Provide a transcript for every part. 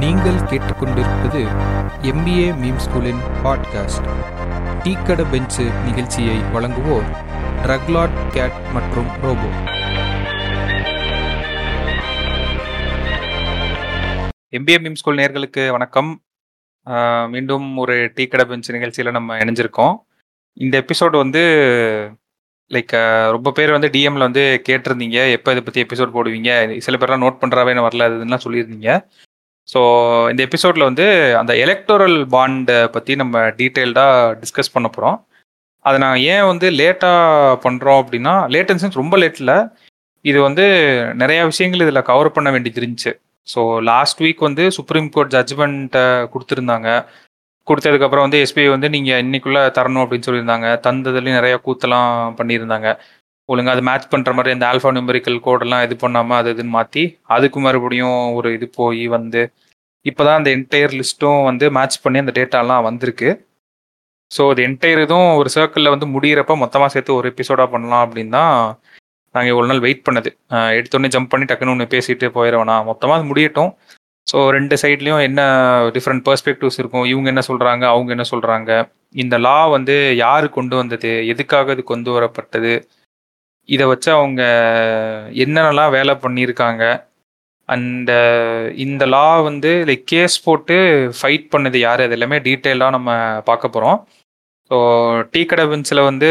நீங்கள் கேட்டுக்கொண்டிருப்பது MBA meme ஸ்கூலின் பாட்காஸ்ட் டீக்கட பெஞ்சு நிகழ்ச்சியை வழங்குவோர் ட்ரக்லாட் கேட் மற்றும் ரோபோ எம்பிஏ மீம் ஸ்கூல் நேர்களுக்கு வணக்கம் ஆஹ் மீண்டும் ஒரு டீ கடை பெஞ்ச் நிகழ்ச்சியில் நம்ம இணைஞ்சிருக்கோம் இந்த எபிசோடு வந்து லைக் ரொம்ப பேர் வந்து டிஎம்ல வந்து கேட்டிருந்தீங்க எப்போ இதை பற்றி எபிசோட் போடுவீங்க சில பேர்லாம் நோட் பண்ணுறாவே வரல அதுலாம் சொல்லியிருந்தீங்க ஸோ இந்த எபிசோடில் வந்து அந்த எலக்டோரல் பாண்டை பற்றி நம்ம டீட்டெயில்டாக டிஸ்கஸ் பண்ண போகிறோம் அதை நான் ஏன் வந்து லேட்டாக பண்ணுறோம் அப்படின்னா லேட்டன்ஸ் ரொம்ப லேட்டில் இது வந்து நிறையா விஷயங்கள் இதில் கவர் பண்ண வேண்டியது இருந்துச்சு ஸோ லாஸ்ட் வீக் வந்து சுப்ரீம் கோர்ட் ஜட்ஜ்மெண்ட்டை கொடுத்துருந்தாங்க கொடுத்ததுக்கப்புறம் வந்து எஸ்பிஐ வந்து நீங்கள் இன்னைக்குள்ளே தரணும் அப்படின்னு சொல்லியிருந்தாங்க தந்ததுலேயும் நிறைய கூத்தெல்லாம் பண்ணியிருந்தாங்க ஒழுங்கா அது மேட்ச் பண்ணுற மாதிரி அந்த ஆல்ஃபா நியூமரிக்கல் கோடெல்லாம் இது பண்ணாமல் அது இதுன்னு மாற்றி அதுக்கு மறுபடியும் ஒரு இது போய் வந்து இப்போ தான் அந்த என்டையர் லிஸ்ட்டும் வந்து மேட்ச் பண்ணி அந்த டேட்டாலாம் வந்திருக்கு ஸோ அது என்டையர் இதுவும் ஒரு சர்க்கிளில் வந்து முடியிறப்ப மொத்தமாக சேர்த்து ஒரு எபிசோடாக பண்ணலாம் அப்படின்னு தான் நாங்கள் இவ்வளோ நாள் வெயிட் பண்ணது அஹ் எடுத்தோடனே ஜம்ப் பண்ணி டக்குன்னு ஒன்று பேசிட்டு போயிடுவேனா மொத்தமாக அது முடியட்டும் ஸோ ரெண்டு சைட்லேயும் என்ன டிஃப்ரெண்ட் பெர்ஸ்பெக்டிவ்ஸ் இருக்கும் இவங்க என்ன சொல்கிறாங்க அவங்க என்ன சொல்கிறாங்க இந்த லா வந்து யார் கொண்டு வந்தது எதுக்காக இது கொண்டு வரப்பட்டது இதை வச்சு அவங்க என்னென்னலாம் வேலை பண்ணியிருக்காங்க அந்த இந்த லா வந்து லைக் கேஸ் போட்டு ஃபைட் பண்ணது யார் அது எல்லாமே டீட்டெயிலாக நம்ம பார்க்க போகிறோம் ஸோ டீ கடை பெஞ்சில் வந்து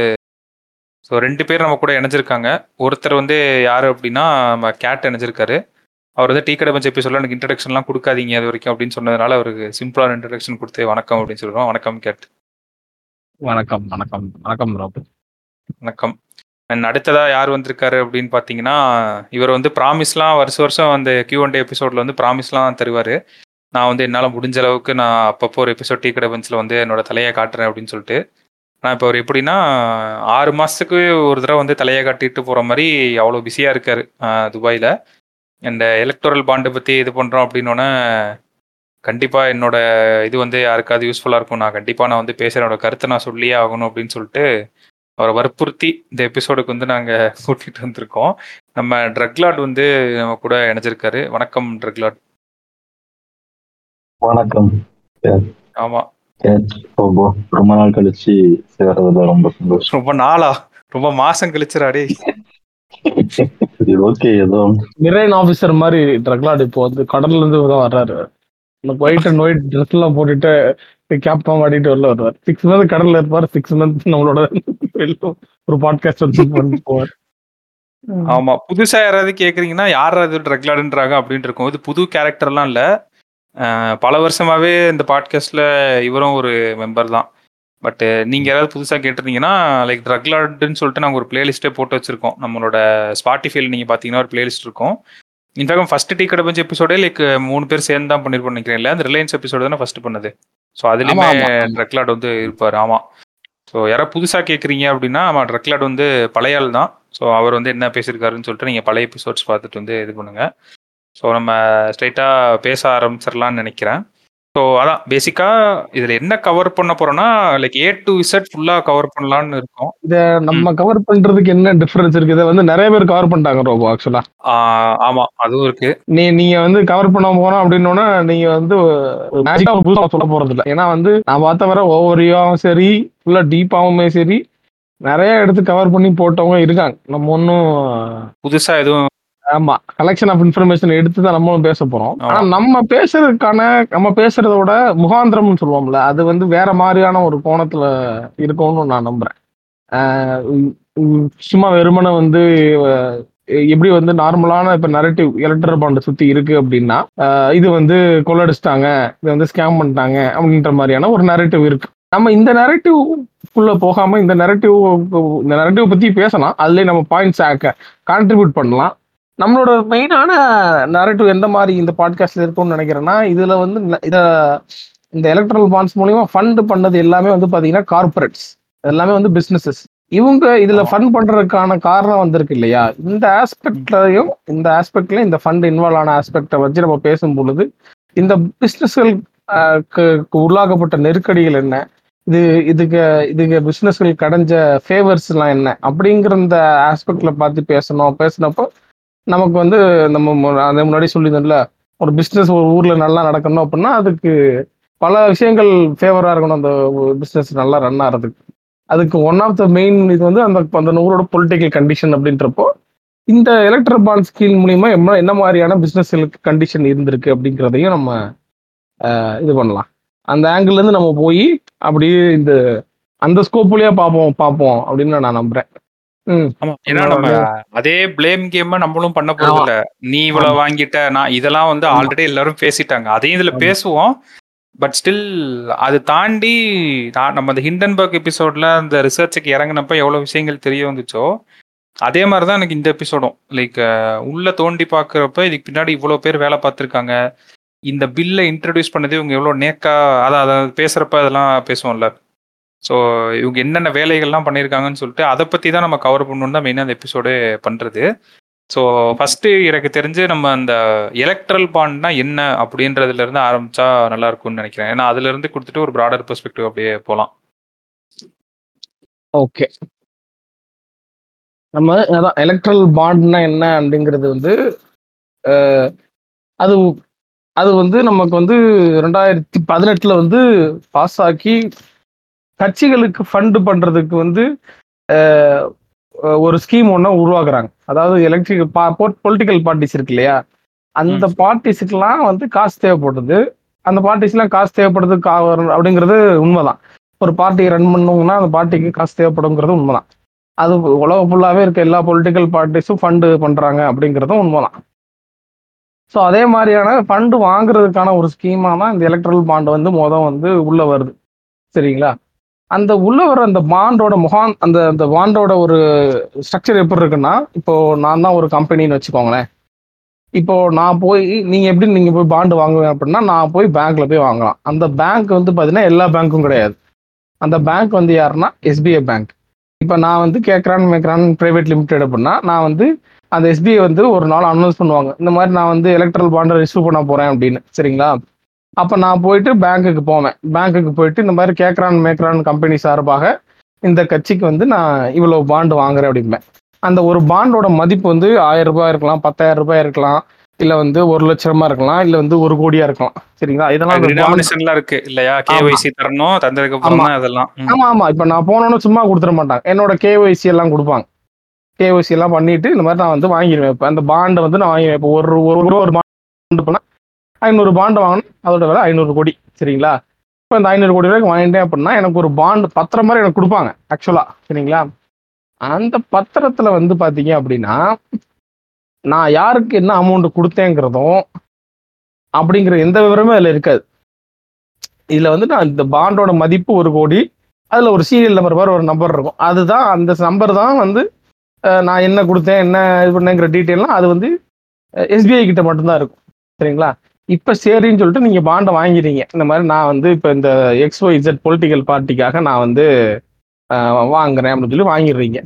ஸோ ரெண்டு பேர் நம்ம கூட இணைஞ்சிருக்காங்க ஒருத்தர் வந்து யார் அப்படின்னா நம்ம கேட் இணைஞ்சிருக்காரு அவர் வந்து டீ கடை பெஞ்ச் எபிசோட்ல எனக்கு இன்ட்ரடக்ஷன்லாம் கொடுக்காதீங்க அது வரைக்கும் அப்படின்னு சொன்னதுனால அவருக்கு சிம்பிளான இன்ட்ரடக்ஷன் கொடுத்து வணக்கம் அப்படின்னு சொல்கிறோம் வணக்கம் கேட் வணக்கம் வணக்கம் வணக்கம் ரோபு வணக்கம் அண்ட் அடுத்ததா யார் வந்திருக்காரு அப்படின்னு பார்த்தீங்கன்னா இவர் வந்து ப்ராமிஸ்லாம் வருஷ வருஷம் அந்த கியூ அண்ட் எபிசோட்ல வந்து ப்ராமிஸ்லாம் தருவார் நான் வந்து என்னால் முடிஞ்ச அளவுக்கு நான் அப்பப்போ ஒரு எபிசோட் டீ கடை பெஞ்சில் வந்து என்னோட தலையை காட்டுறேன் அப்படின்னு சொல்லிட்டு நான் இப்போ அவர் எப்படின்னா ஆறு மாதத்துக்கு ஒரு தடவை வந்து தலையை காட்டிட்டு போகிற மாதிரி அவ்வளோ பிஸியாக இருக்கார் துபாயில் இந்த எலக்டோரல் பாண்டை பற்றி இது பண்ணுறோம் அப்படின்னோடனே கண்டிப்பாக என்னோட இது வந்து யாருக்காவது யூஸ்ஃபுல்லாக இருக்கும் நான் கண்டிப்பாக நான் வந்து பேசுகிற என்னோட கருத்தை நான் சொல்லியே ஆகணும் அப்படின்னு சொல்லிட்டு அவரை வற்புறுத்தி இந்த எபிசோடுக்கு வந்து நாங்கள் கூட்டிகிட்டு வந்திருக்கோம் நம்ம ட்ரக்லாட் வந்து நம்ம கூட இணைஞ்சிருக்காரு வணக்கம் ட்ரக்லாட் வணக்கம் ஆமாம் கேட் ரோபோ ரொம்ப நாள் கழிச்சு சேர்றதுல ரொம்ப சந்தோஷம் ரொம்ப நாளா ரொம்ப மாசம் கழிச்சுறாடே சரி ஓகே ஏதோ மிரைன் ஆபீசர் மாதிரி ட்ரக்லாட் இப்போ வந்து கடல்ல இருந்து தான் வர்றாரு இந்த ஒயிட் அண்ட் ஒயிட் ட்ரெஸ் எல்லாம் போட்டுட்டு கேப்லாம் மாட்டிட்டு வரல வருவார் சிக்ஸ் மந்த் கடல்ல இருப்பார் சிக்ஸ் மந்த் நம்மளோட வெளில ஒரு பாட்காஸ்ட் வந்து பண்ணிட்டு போவார் ஆமா புதுசா யாராவது கேக்குறீங்கன்னா யார் அது ட்ரக்லாடுன்றாங்க அப்படின்னு இருக்கும் இது புது கேரக்டர்லாம் இல்ல அஹ் பல வருஷமாவே இந்த பாட்காஸ்ட்ல இவரும் ஒரு மெம்பர் தான் பட் நீங்க யாராவது புதுசா கேட்டிருந்தீங்கன்னா லைக் ட்ரக்லாடுன்னு சொல்லிட்டு நாங்கள் ஒரு பிளேலிஸ்ட்டே போட்டு வச்சிருக்கோம் நம்மளோட ஸ்பாட்டிஃபைல நீங்க பாத்தீங்கன்னா ஒரு பிளேலிஸ்ட் இருக்கும் இன்ஃபேக்ட் ஃபர்ஸ்ட் டீ கடை பஞ்சு எபிசோடே லைக் மூணு பேர் சேர்ந்து தான் பண்ணிருப்போம் நினைக்கிறேன் இல்ல அந்த ரிலையன்ஸ் எபிசோடு தானே ஃபர்ஸ்ட் பண்ணது ஸோ அதுலயுமே ஆமா, ஆமா, ஆமா. ட்ரக்லாட் வந்து இருப்பாரு ஆமா ஸோ யாராவது புதுசா கேக்குறீங்க அப்படின்னா ஆமா ட்ரக்லாட் வந்து பழைய ஆள் தான் ஸோ அவர் வந்து என்ன பேசியிருக்காருன்னு சொல்லிட்டு நீங்கள் பழைய எபிசோட்ஸ் பார்த்துட்டு வந்து இது பண்ணுங்க ஸோ நம்ம ஸ்ட்ரைட்டாக பேச ஆரம்பிச்சிடலாம்னு நினைக்கிறேன் ஸோ அதான் பேசிக்காக இதில் என்ன கவர் பண்ண போறோம்னா லைக் ஏ டு இசட் ஃபுல்லாக கவர் பண்ணலாம்னு இருக்கோம் இத நம்ம கவர் பண்றதுக்கு என்ன டிஃபரன்ஸ் இருக்கு இதை வந்து நிறைய பேர் கவர் பண்ணிட்டாங்க ரோபோ ஆக்சுவலா ஆஹ் ஆமா அதுவும் இருக்கு நீ நீங்க வந்து கவர் பண்ண போறோம் அப்படின்னோன்னா நீங்க வந்து ஒரு மேஜிக்கா ஒரு புதுசா சொல்ல போறது இல்ல ஏன்னா வந்து நான் பார்த்த வர ஓவரியாவும் சரி ஃபுல்லா டீப்பாவுமே சரி நிறைய எடுத்து கவர் பண்ணி போட்டவங்க இருக்காங்க நம்ம ஒன்றும் புதுசா எதுவும் ஆமா கலெக்ஷன் ஆஃப் இன்ஃபர்மேஷன் எடுத்து தான் நம்மளும் பேச போறோம் ஆமா. ஆனா நம்ம பேசுறதுக்கான நம்ம பேசுறத விட முகாந்திரம்னு சொல்லுவோம்ல அது வந்து வேற மாதிரியான ஒரு கோணத்துல இருக்கும்னு நான் நம்புறேன் ஆஹ் உம் உம் சும்மா வெறுமனை வந்து அஹ் எப்படி வந்து நார்மலான இப்ப நரேட்டிவ் எலக்ட்ரல் பாண்டை சுத்தி இருக்கு அப்படின்னா ஆஹ் இது வந்து கொள்ளடிச்சிட்டாங்க இது வந்து ஸ்கேம் பண்ணிட்டாங்க அப்படின்ற மாதிரியான ஒரு நரேட்டிவ் இருக்கு நம்ம இந்த நரேட்டிவ் குள்ள போகாம இந்த நரேட்டிவ் இந்த நரேட்டிவ் பத்தி பேசலாம் அதுலயே நம்ம பாயிண்ட்ஸ் கான்ட்ரிபியூட் பண்ணலாம் நம்மளோட மெயினான நரேட்டிவ் எந்த மாதிரி இந்த பாட்காஸ்ட்ல இருக்கும்னு நினைக்கிறேன்னா இதுல வந்து ந- இத இந்த எலக்ட்ரல் பாண்ட்ஸ் மூலியமா ஃபண்ட் பண்ணது எல்லாமே வந்து பாத்தீங்கன்னா கார்பரேட்ஸ் எல்லாமே வந்து பிசினஸஸ் இவங்க இதுல ஆமா. ஃபண்ட் பண்றதுக்கான காரணம் வந்திருக்கு இல்லையா இந்த ஆஸ்பெக்ட்லயும் இந்த ஆஸ்பெக்ட்லயும் இந்த ஃபண்ட் இன்வால்வ் ஆன ஆஸ்பெக்டை வச்சு நம்ம பேசும் பொழுது இந்த பிசினஸ்கள் உள்ளாகப்பட்ட நெருக்கடிகள் என்ன இது இதுக்கு இதுக்கு பிசினஸ்கள் கடைஞ்ச ஃபேவர்ஸ் எல்லாம் என்ன அப்படிங்கிற இந்த ஆஸ்பெக்ட்ல பார்த்து பேசணும் பேசினப்போ நமக்கு வந்து நம்ம மு- அதை முன்னாடி சொல்லியிருந்தோம்ல ஒரு பிஸ்னஸ் ஒரு ஊர்ல நல்லா நடக்கணும் அப்படின்னா அதுக்கு பல விஷயங்கள் ஃபேவரா இருக்கணும் அந்த பிஸ்னஸ் நல்லா ரன் ஆகிறதுக்கு அதுக்கு ஒன் ஆஃப் த மெயின் இது வந்து அந்த அந்த ஊரோட பொலிட்டிக்கல் கண்டிஷன் அப்படின்றப்போ இந்த எலக்ட்ரல் பாண்ட் ஸ்கீம் மூலியமா என்ன என்ன மாதிரியான பிஸ்னஸ்களுக்கு கண்டிஷன் இருந்திருக்கு அப்படிங்கிறதையும் நம்ம அஹ், இது பண்ணலாம் அந்த ஆங்கிள் இருந்து நம்ம போய் அப்படியே இந்த அந்த ஸ்கோப்லயே பார்ப்போம் பார்ப்போம் அப்படின்னு நான் நம்புறேன் ம் ஆமா ஏன்னா நம்ம அதே பிளேம் கேம் நம்மளும் பண்ண போறது இல்ல நீ இவ்வளவு வாங்கிட்ட நான் இதெல்லாம் வந்து ஆமா. ஆல்ரெடி எல்லாரும் பேசிட்டாங்க அதையும் இதுல ஆமா. பேசுவோம் பட் ஸ்டில் அது தாண்டி நான் நம்ம அந்த ஹிண்டன்பர்க் எபிசோட்ல அந்த ரிசர்ச்சுக்கு இறங்கினப்ப எவ்வளவு விஷயங்கள் தெரிய வந்துச்சோ அதே மாதிரி தான் எனக்கு இந்த எபிசோடும் லைக் உள்ள தோண்டி பார்க்குறப்ப இதுக்கு பின்னாடி இவ்வளோ பேர் வேலை பார்த்துருக்காங்க இந்த பில்லை இன்ட்ரடியூஸ் பண்ணது இவங்க எவ்வளோ நேக்கா அதான் அதை பேசுறப்ப அதெல்லாம் பேசுவோம்ல ஸோ இவங்க என்னென்ன வேலைகள்லாம் பண்ணியிருக்காங்கன்னு சொல்லிட்டு அதை பற்றி தான் நம்ம கவர் பண்ணணும் தான் மெயினாக அந்த எபிசோடு பண்ணுறது ஸோ ஃபஸ்ட்டு எனக்கு தெரிஞ்சு நம்ம அந்த எலக்ட்ரல் பாண்ட்னா என்ன அப்படின்றதுல இருந்து ஆரம்பிச்சா நல்லா இருக்கும்னு நினைக்கிறேன் ஏன்னா அதுல இருந்து கொடுத்துட்டு ஒரு ப்ராடர் பெர்ஸ்பெக்டிவ் அப்படியே போகலாம் ஓகே நம்ம அதான் எலக்ட்ரல் பாண்ட்னா என்ன அப்படிங்கிறது வந்து அஹ், அது அது வந்து நமக்கு வந்து ரெண்டாயிரத்தி பதினெட்டுல வந்து பாஸ் ஆக்கி கட்சிகளுக்கு ஃபண்டு பண்றதுக்கு வந்து அஹ், ஒரு ஸ்கீம் ஒன்று உருவாக்குறாங்க அதாவது எலக்ட்ரிக் பொலிட்டிக்கல் பார்ட்டிஸ் இருக்கு இல்லையா அந்த பார்ட்டிஸுக்கெல்லாம் வந்து காசு தேவைப்படுது அந்த பார்ட்டிஸ்லாம் காசு தேவைப்படுது கா- அப்படிங்கிறது உண்மைதான் ஒரு பார்ட்டியை ரன் பண்ணணும்னா அந்த பார்ட்டிக்கு காசு தேவைப்படுங்கிறது உண்மைதான் அது உலகம் ஃபுல்லாவே இருக்க எல்லா பொலிட்டிக்கல் பார்ட்டிஸும் ஃபண்டு பண்றாங்க அப்படிங்கிறதும் உண்மைதான் ஸோ அதே மாதிரியான ஃபண்டு வாங்குறதுக்கான ஒரு ஸ்கீமா தான் இந்த எலக்ட்ரல் பாண்ட் வந்து மொதல் வந்து உள்ள வருது சரிங்களா அந்த உள்ள வர அந்த பாண்டோட முகாம் அந்த அந்த பாண்டோட ஒரு ஸ்ட்ரக்சர் எப்படி இருக்குன்னா இப்போ நான் தான் ஒரு கம்பெனின்னு வச்சுக்கோங்களேன் இப்போ நான் போய் நீங்க எப்படி நீங்க போய் பாண்டு வாங்குவேன் அப்படின்னா நான் போய் பேங்க்ல போய் வாங்கலாம் அந்த பேங்க் வந்து பாத்தீங்கன்னா எல்லா பேங்க்கும் கிடையாது அந்த பேங்க் வந்து யாருன்னா எஸ்பிஐ பேங்க் இப்போ நான் வந்து கேட்குறான் மேக்ரான் பிரைவேட் லிமிடெட் அப்படின்னா நான் வந்து அந்த எஸ்பிஐ வந்து ஒரு நாள் அனௌன்ஸ் பண்ணுவாங்க இந்த மாதிரி நான் வந்து எலக்ட்ரல் பாண்டை ரிசீவ் பண்ண போறேன் அப்படின்னு சரிங்களா அப்போ நான் போயிட்டு பேங்க்குக்கு போவேன் பேங்க்குக்கு போயிட்டு இந்த மாதிரி கேட்குறான் மேக்ரான் கம்பெனி சார்பாக இந்த கட்சிக்கு வந்து நான் இவ்வளோ பாண்டு வாங்குறேன் அப்படிம்பேன் அந்த ஒரு பாண்டோட மதிப்பு வந்து ஆயிரம் ரூபாய் இருக்கலாம் பத்தாயிரம் ரூபாய் இருக்கலாம் இல்லை வந்து ஒரு லட்சமா இருக்கலாம் இல்லை வந்து ஒரு கோடியா இருக்கலாம் சரிங்களா இதெல்லாம் அந்த bond- டினாமினேஷன்லாம் இருக்கு இல்லையா கேஒய்சி தரணும் தந்ததுக்கு அப்புறம் தான் அதெல்லாம் ம். ஆமா ஆமா இப்ப நான் போனோன்னு சும்மா கொடுத்துட மாட்டாங்க என்னோட கேஒய்சி எல்லாம் கொடுப்பாங்க கேஒய்சி எல்லாம் பண்ணிட்டு இந்த மாதிரி நான் வந்து வாங்கிடுவேன் இப்போ அந்த பாண்டை வந்து நான் வாங்கிடுவேன் இப்போ ஒரு ஒரு ரூபா ஒரு பாண்டு பண்ணா ஐநூறு பாண்டு வாங்கினா அதோட விலை ஐநூறு கோடி சரிங்களா இப்போ இந்த ஐநூறு கோடி ரூபாய்க்கு வாங்கிட்டேன் அப்படின்னா எனக்கு ஒரு பாண்டு பத்திரம் மாதிரி எனக்கு கொடுப்பாங்க ஆக்சுவலா சரிங்களா அந்த பத்திரத்துல வந்து பாத்தீங்க அப்படின்னா நான் யாருக்கு என்ன அமௌண்ட் கொடுத்தேங்கிறதும் அப்படிங்கிற எந்த விவரமே அதுல இருக்காது இதுல வந்து நான் இந்த பாண்டோட மதிப்பு ஒரு கோடி அதுல ஒரு சீரியல் நம்பர் மாதிரி ஒரு நம்பர் இருக்கும் அதுதான் அந்த நம்பர் தான் வந்து அஹ், நான் என்ன கொடுத்தேன் என்ன இது பண்ணேங்கிற டீட்டெயிலாம் அது வந்து எஸ்பிஐ கிட்ட மட்டும்தான் இருக்கும் சரிங்களா இப்ப சரின்னு சொல்லிட்டு நீங்க பாண்டை வாங்கிறீங்க இந்த மாதிரி நான் வந்து இப்ப இந்த எக்ஸ் ஒய் இசட் பொலிட்டிக்கல் பார்ட்டிக்காக நான் வந்து அஹ், வாங்குறேன் அப்படின்னு சொல்லி வாங்கிடுறீங்க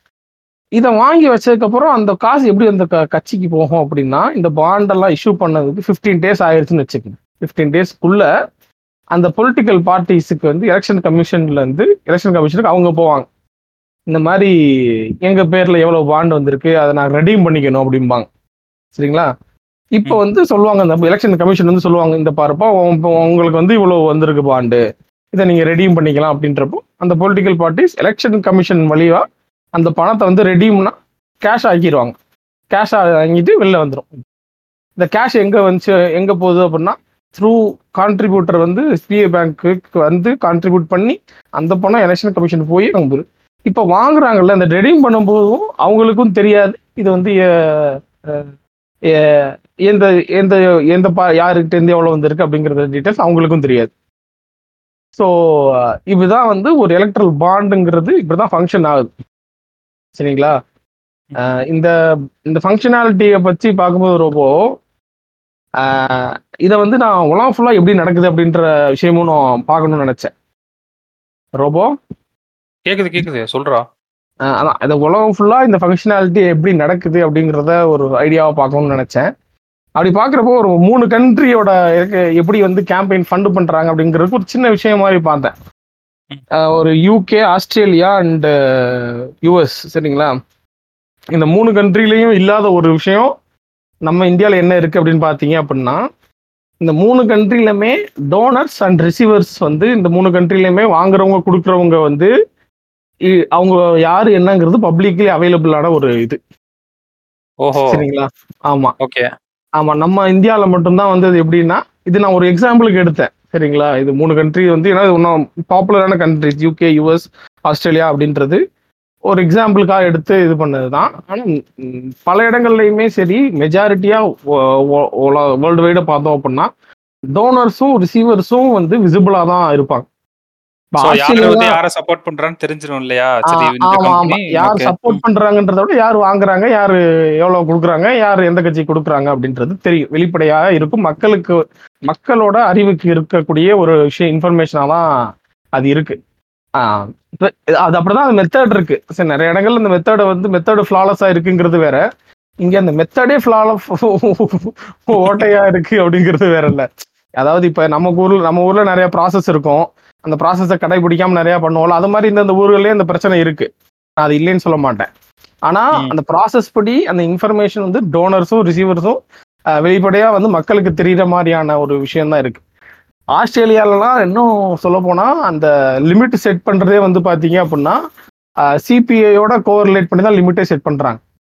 இதை வாங்கி வச்சதுக்கப்புறம் அந்த காசு எப்படி அந்த க- கட்சிக்கு போகும் அப்படின்னா இந்த பாண்டெல்லாம் இஷ்யூ பண்ணதுக்கு ஃபிஃப்டீன் டேஸ் ஆயிடுச்சுன்னு வச்சுக்கோங்க ஃபிஃப்டீன் டேஸ்க்குள்ள அந்த பொலிட்டிக்கல் பார்ட்டிஸுக்கு வந்து எலெக்ஷன் கமிஷன்ல இருந்து எலெக்ஷன் கமிஷனுக்கு அவங்க போவாங்க இந்த மாதிரி எங்க பேர்ல எவ்வளவு பாண்ட் வந்திருக்கு அதை நான் ரெடீம் பண்ணிக்கணும் அப்படிம்பாங்க சரிங்களா இப்போ வந்து சொல்லுவாங்க அந்த எலெக்ஷன் கமிஷன் வந்து சொல்லுவாங்க இந்த பாருப்பா உன்- இப்போ உங்களுக்கு வந்து இவ்வளவு வந்திருக்கு பாண்டு இதை நீங்க ரெடீம் பண்ணிக்கலாம் அப்படின்றப்போ அந்த பொலிட்டிக்கல் பார்ட்டிஸ் எலெக்ஷன் கமிஷன் வழியா அந்த பணத்தை வந்து ரெடீம்னா கேஷ் ஆக்கிடுவாங்க கேஷ் வாங்கிட்டு வெளில வந்துடும் இந்த கேஷ் எங்க வந்துச்சு எங்க போகுது அப்படின்னா த்ரூ கான்ட்ரிபியூட்டர் வந்து எஸ்பிஐ பேங்க்கு வந்து கான்ட்ரிபியூட் பண்ணி அந்த பணம் எலெக்ஷன் கமிஷன் போய் அங்க போகுது இப்போ வாங்குறாங்கல்ல அந்த ரெடீம் பண்ணும்போதும் அவங்களுக்கும் தெரியாது இது வந்து அஹ், அஹ், அஹ், எந்த எந்த எந்த பா யாருக்கிட்ட இருந்து எவ்வளோ வந்திருக்கு அப்படிங்கிற டீட்டெயில்ஸ் அவங்களுக்கும் தெரியாது ஸோ இதுதான் வந்து ஒரு எலக்ட்ரல் பாண்டுங்கிறது இப்படிதான் ஃபங்க்ஷன் ஆகுது சரிங்களா அஹ், இந்த இந்த ஃபங்க்ஷனாலிட்டியை பற்றி பார்க்கும்போது ரொம்ப இதை வந்து நான் உலகம் ஃபுல்லாக எப்படி நடக்குது அப்படின்ற விஷயமும் நான் பார்க்கணும்னு நினச்சேன் ரோபோ கேக்குது கேக்குது சொல்றா அஹ் அதான் இந்த உலகம் ஃபுல்லாக இந்த ஃபங்க்ஷனாலிட்டி எப்படி நடக்குது அப்படிங்கிறத ஒரு ஐடியாவை பார்க்கணும்னு நினச்சேன் அப்படி பார்க்குறப்போ ஒரு மூணு கண்ட்ரியோட எப்படி வந்து கேம்பெயின் ஃபண்டு பண்ணுறாங்க அப்படிங்கிறதுக்கு ஒரு சின்ன விஷயம் மாதிரி பார்த்தேன் அஹ் ஒரு யூகே ஆஸ்திரேலியா அண்ட் யூஎஸ் சரிங்களா இந்த மூணு கண்ட்ரிலையும் இல்லாத ஒரு விஷயம் நம்ம இந்தியாவில் என்ன இருக்கு அப்படின்னு பார்த்தீங்க அப்படின்னா இந்த மூணு கண்ட்ரிலுமே டோனர்ஸ் அண்ட் ரிசீவர்ஸ் வந்து இந்த மூணு கண்ட்ரிலையுமே வாங்குறவங்க கொடுக்குறவங்க வந்து இ- அவங்க யாரு என்னங்கிறது பப்ளிக்லி அவைலபிளான ஒரு இது ஓஹோ சரிங்களா ஆமா ஓகே ஆமா நம்ம இந்தியாவில மட்டும்தான் வந்து இது எப்படின்னா இது நான் ஒரு எக்ஸாம்பிளுக்கு எடுத்தேன் சரிங்களா இது மூணு கண்ட்ரி வந்து ஏன்னா இது இன்னும் பாப்புலரான கண்ட்ரிஸ் யூகே யூஎஸ் ஆஸ்திரேலியா அப்படின்றது ஒரு எக்ஸாம்பிளுக்காக எடுத்து இது பண்ணது தான் ஆனால் பல இடங்கள்லையுமே சரி மெஜாரிட்டியா வேர்ல்டு வைட பார்த்தோம் அப்படின்னா டோனர்ஸும் ரிசீவர்ஸும் வந்து விசிபிளா தான் இருப்பாங்க இப்ப சோ யாரு ஆஸ்திரேலியா வந்து யார சப்போர்ட் பண்றான்னு தெரிஞ்சிரும் இல்லையா ஆ, சரி இந்த ஆமா ஆமா கம்பெனி யார் ஓகே சப்போர்ட் பண்றாங்கன்றத விட யார் வாங்குறாங்க யார் எவ்வளவு கொடுக்குறாங்க யார் எந்த கட்சி கொடுக்குறாங்க அப்படின்றது தெரியும் வெளிப்படையாக இருக்கும் மக்களுக்கு மக்களோட அறிவுக்கு இருக்கக்கூடிய ஒரு விஷயம் இன்ஃபர்மேஷனா தான் அது இருக்கு ஆ, இப்ப அது அப்படிதான் அந்த மெத்தட் இருக்கு சரி நிறைய இடங்கள்ல இந்த மெத்தட வந்து மெத்தடு ஃபிளாலஸா இருக்குங்கிறது வேற இங்க அந்த மெத்தடே ஃபிளால ஓட்டையா இருக்கு அப்படிங்கிறது வேற இல்ல அதாவது இப்ப நம்ம ஊர்ல நம்ம ஊர்ல நிறைய ப்ராசஸ் இருக்கும் அந்த ப்ராசஸை கடைபிடிக்காம நிறைய பண்ணுவோம்ல அது மாதிரி இந்த இந்த ஊர்களே அந்த பிரச்சனை இருக்கு நான் அது இல்லைன்னு சொல்ல மாட்டேன் ஆனா ம். அந்த ப்ராசஸ் படி அந்த இன்ஃபர்மேஷன் வந்து டோனர்ஸும் ரிசீவர்ஸும் வெளிப்படையா வந்து மக்களுக்கு தெரியுற மாதிரியான ஒரு விஷயம் தான் இருக்கு ஆஸ்திரேலியாலலாம் இன்னும் சொல்ல போனா அந்த லிமிட் செட் பண்றதே வந்து பாத்தீங்க அப்படின்னா சிபிஐயோட கோரிலேட் பண்ணி தான் லிமிட்டே செட் பண்றாங்க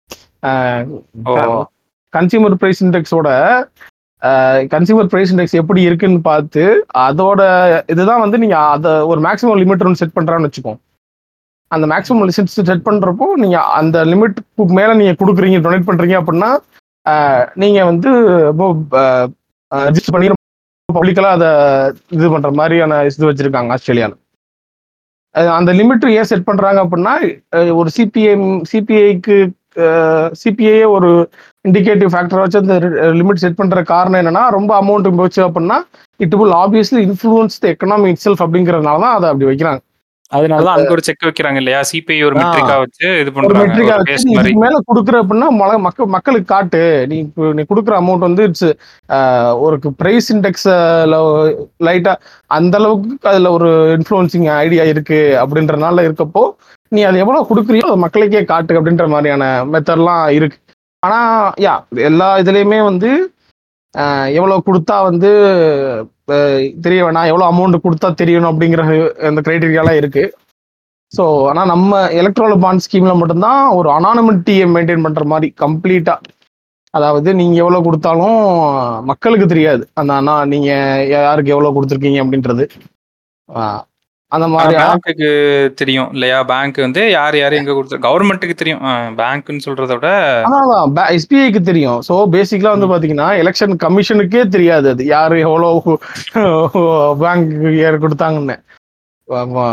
ஓ கன்சியூமர் பிரைஸ் இண்டெக்ஸோட கன்சியூமர் பிரைஸ் இண்டெக்ஸ் எப்படி இருக்குன்னு பார்த்து அதோட இதுதான் வந்து நீங்க அத ஒரு மேக்ஸிமம் லிமிட் ஒன்று செட் பண்றான்னு வச்சுக்கோங்க அந்த மேக்ஸிமம் லிமிட் செட் பண்றப்போ நீங்க அந்த லிமிட் மேல நீங்க கொடுக்குறீங்க டொனேட் பண்றீங்க அப்படின்னா ஆஹ், நீங்க வந்து ரிஜிஸ்டர் பண்ணி பப்ளிக்கலா அதை இது பண்ற மாதிரியான இது வச்சிருக்காங்க ஆஸ்திரேலியால அஹ் அந்த லிமிட் ஏன் செட் பண்றாங்க அப்படின்னா அஹ் ஒரு சிபிஐ சிபிஐக்கு சிபிஐயே ஒரு இண்டிகேட்டிவ் ஃபேக்டர் வச்சு அந்த லிமிட் செட் பண்ற காரணம் என்னன்னா ரொம்ப அமௌண்ட் போச்சு அப்படின்னா it will obviously influence the economy itself அப்படிங்கறதுனால தான் அதை அப்படி வைக்கிறாங்க அதனாலதான் அங்க ஒரு செக் வைக்கிறாங்க இல்லையா சிபிஐ ஒரு ஆ. மெட்ரிக்கா வச்சு இது ஒரு பண்றாங்க மெட்ரிக்கா ஒரு வச்சு பேஸ்ட் நீ மாதிரி இதுக்கு மேல குடுக்குற அப்படின்னா மொத- மக்கள் மக்களுக்கு காட்டு நீ இப்ப நீ குடுக்குற அமௌண்ட் வந்து இட்ஸ் ஒரு பிரைஸ் இண்டெக்ஸ் லைட்டா அந்த அளவுக்கு அதுல ஒரு இன்ஃப்ளூயன்சிங் ஐடியா இருக்கு அப்படின்றனால இருக்கப்போ நீ அது எவ்வளவு கொடுக்குறியோ அது மக்களுக்கே காட்டு அப்படின்ற மாதிரியான மெத்தட்லாம் இருக்கு ஆனா யா எல்லா இதுலயுமே வந்து ஆஹ், எவ்வளவு கொடுத்தா வந்து ஆஹ், தெரிய வேணாம் எவ்வளவு அமௌண்ட் கொடுத்தா தெரியணும் அப்படிங்கிற அந்த கிரைட்டீரியாலாம் இருக்கு ஸோ ஆனால் நம்ம எலக்ட்ரால் பாண்ட் ஸ்கீம்ல மட்டும்தான் ஒரு அனானமிட்டியை மெயின்டைன் பண்ற மாதிரி கம்ப்ளீட்டா அதாவது நீங்க எவ்வளவு கொடுத்தாலும் மக்களுக்கு தெரியாது அந்த அண்ணா நீங்க யாருக்கு எவ்வளவு கொடுத்துருக்கீங்க அப்படின்றது ஆஹ் அந்த மாதிரி பேங்க்குக்கு தெரியும் இல்லையா பேங்க் வந்து யார் யார் எங்க கொடுத்து கவர்மெண்ட்டுக்கு தெரியும் பேங்க்னு சொல்றத விட அதான் எஸ்பிஐக்கு தெரியும் ஸோ பேசிக்கலா வந்து பாத்தீங்கன்னா எலெக்ஷன் கமிஷனுக்கே தெரியாது அது யாரு எவ்வளவு பேங்க் யார் கொடுத்தாங்கன்னு ஆமா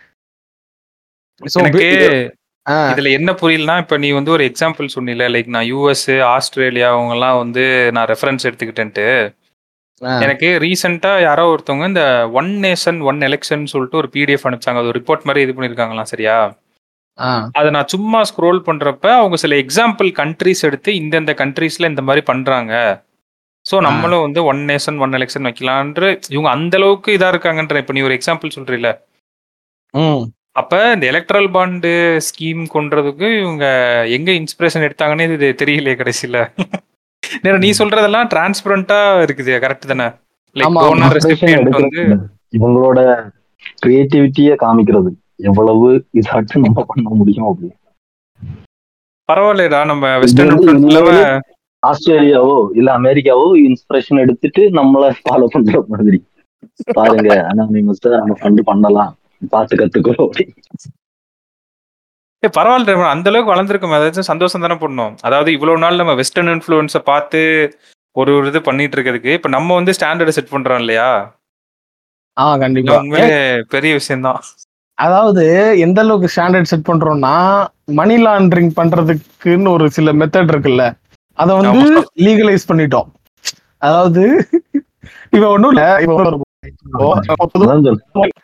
ஸோ எனக்கு இதுல என்ன புரியலனா இப்ப நீ வந்து ஒரு எக்ஸாம்பிள் சொன்னில லைக் நான் யூஎஸ் ஆஸ்திரேலியா அவங்க எல்லாம் வந்து நான் ரெஃபரன்ஸ் எடுத்துக்கிட்டேன்ட்டு எனக்கு ரீசெண்டா யாரோ ஒருத்தவங்க இந்த ஒன் நேஷன் ஒன் எலெக்ஷன் சொல்லிட்டு ஒரு பிடிஎஃப் அனுப்பிச்சாங்க அது ஒரு ரிப்போர்ட் மாதிரி இது பண்ணிருக்காங்களாம் சரியா அதை நான் சும்மா ஸ்க்ரோல் பண்றப்ப அவங்க சில எக்ஸாம்பிள் கண்ட்ரிஸ் எடுத்து இந்தந்த கண்ட்ரீஸ்ல இந்த மாதிரி பண்றாங்க ஸோ நம்மளும் வந்து ஒன் நேஷன் ஒன் எலெக்ஷன் வைக்கலான்ற இவங்க அந்த அளவுக்கு இதா இருக்காங்கன்ற இப்ப நீ ஒரு எக்ஸாம்பிள் சொல்றீல ம் அப்ப இந்த எலக்ட்ரல் பாண்டு ஸ்கீம் கொன்றதுக்கு இவங்க எங்க இன்ஸ்பிரேஷன் எடுத்தாங்கன்னே இது தெரியலையே கடைசியில நேரா நீ சொல்றதெல்லாம் டிரான்ஸ்பரண்டா இருக்குது கரெக்ட் தானே லைக் ஆமா, டோனர் Inspiration ரெசிபியன்ட் வந்து எடுக்கிறது இவங்களோட கிரியேட்டிவிட்டிய காமிக்கிறது எவ்வளவு இதாட்டு நம்ம பண்ண முடியும் அப்படின்னு பரவாயில்லடா நம்ம இது வெஸ்டர்ன் வந்து இன்ஃபுளுன்ஸ் இல்லாம உண்மையிலே ஆஸ்திரேலியாவோ இல்ல அமெரிக்காவோ இன்ஸ்பிரேஷன் எடுத்துட்டு நம்மள ஃபாலோ பண்ற மாதிரி பாருங்க அனானிமஸ் நம்ம ஃபண்ட் பண்ணலாம் பார்த்து கத்துக்கோ அப்படின்னு. ஏ பரவாயில்ல அந்த அளவுக்கு வளர்ந்துருக்கோம் அதாச்சும் சந்தோஷம் தானே பண்ணோம் அதாவது இவ்வளவு நாள் நம்ம வெஸ்டர்ன் இன்ஃபுளுன்ஸை பார்த்து ஒரு ஒரு இது பண்ணிட்டு இருக்கிறதுக்கு இப்ப நம்ம வந்து ஸ்டாண்டர்ட் செட் பண்றோம் இல்லையா ஆ இது கண்டிப்பா உண்மையிலே பெரிய விஷயம் தான் அதாவது எந்த அளவுக்கு ஸ்டாண்டர்ட் செட் பண்றோம்னா மணி லாண்டரிங் பண்றதுக்குன்னு ஒரு சில மெத்தட் இருக்குல்ல அத வந்து ஆமா. லீகலைஸ் பண்ணிட்டோம் அதாவது இவ ஒண்ணும் இல்ல இவ ஒண்ணும் இல்ல. இப்போ பொதுவா- அதான் சொல்றேன்.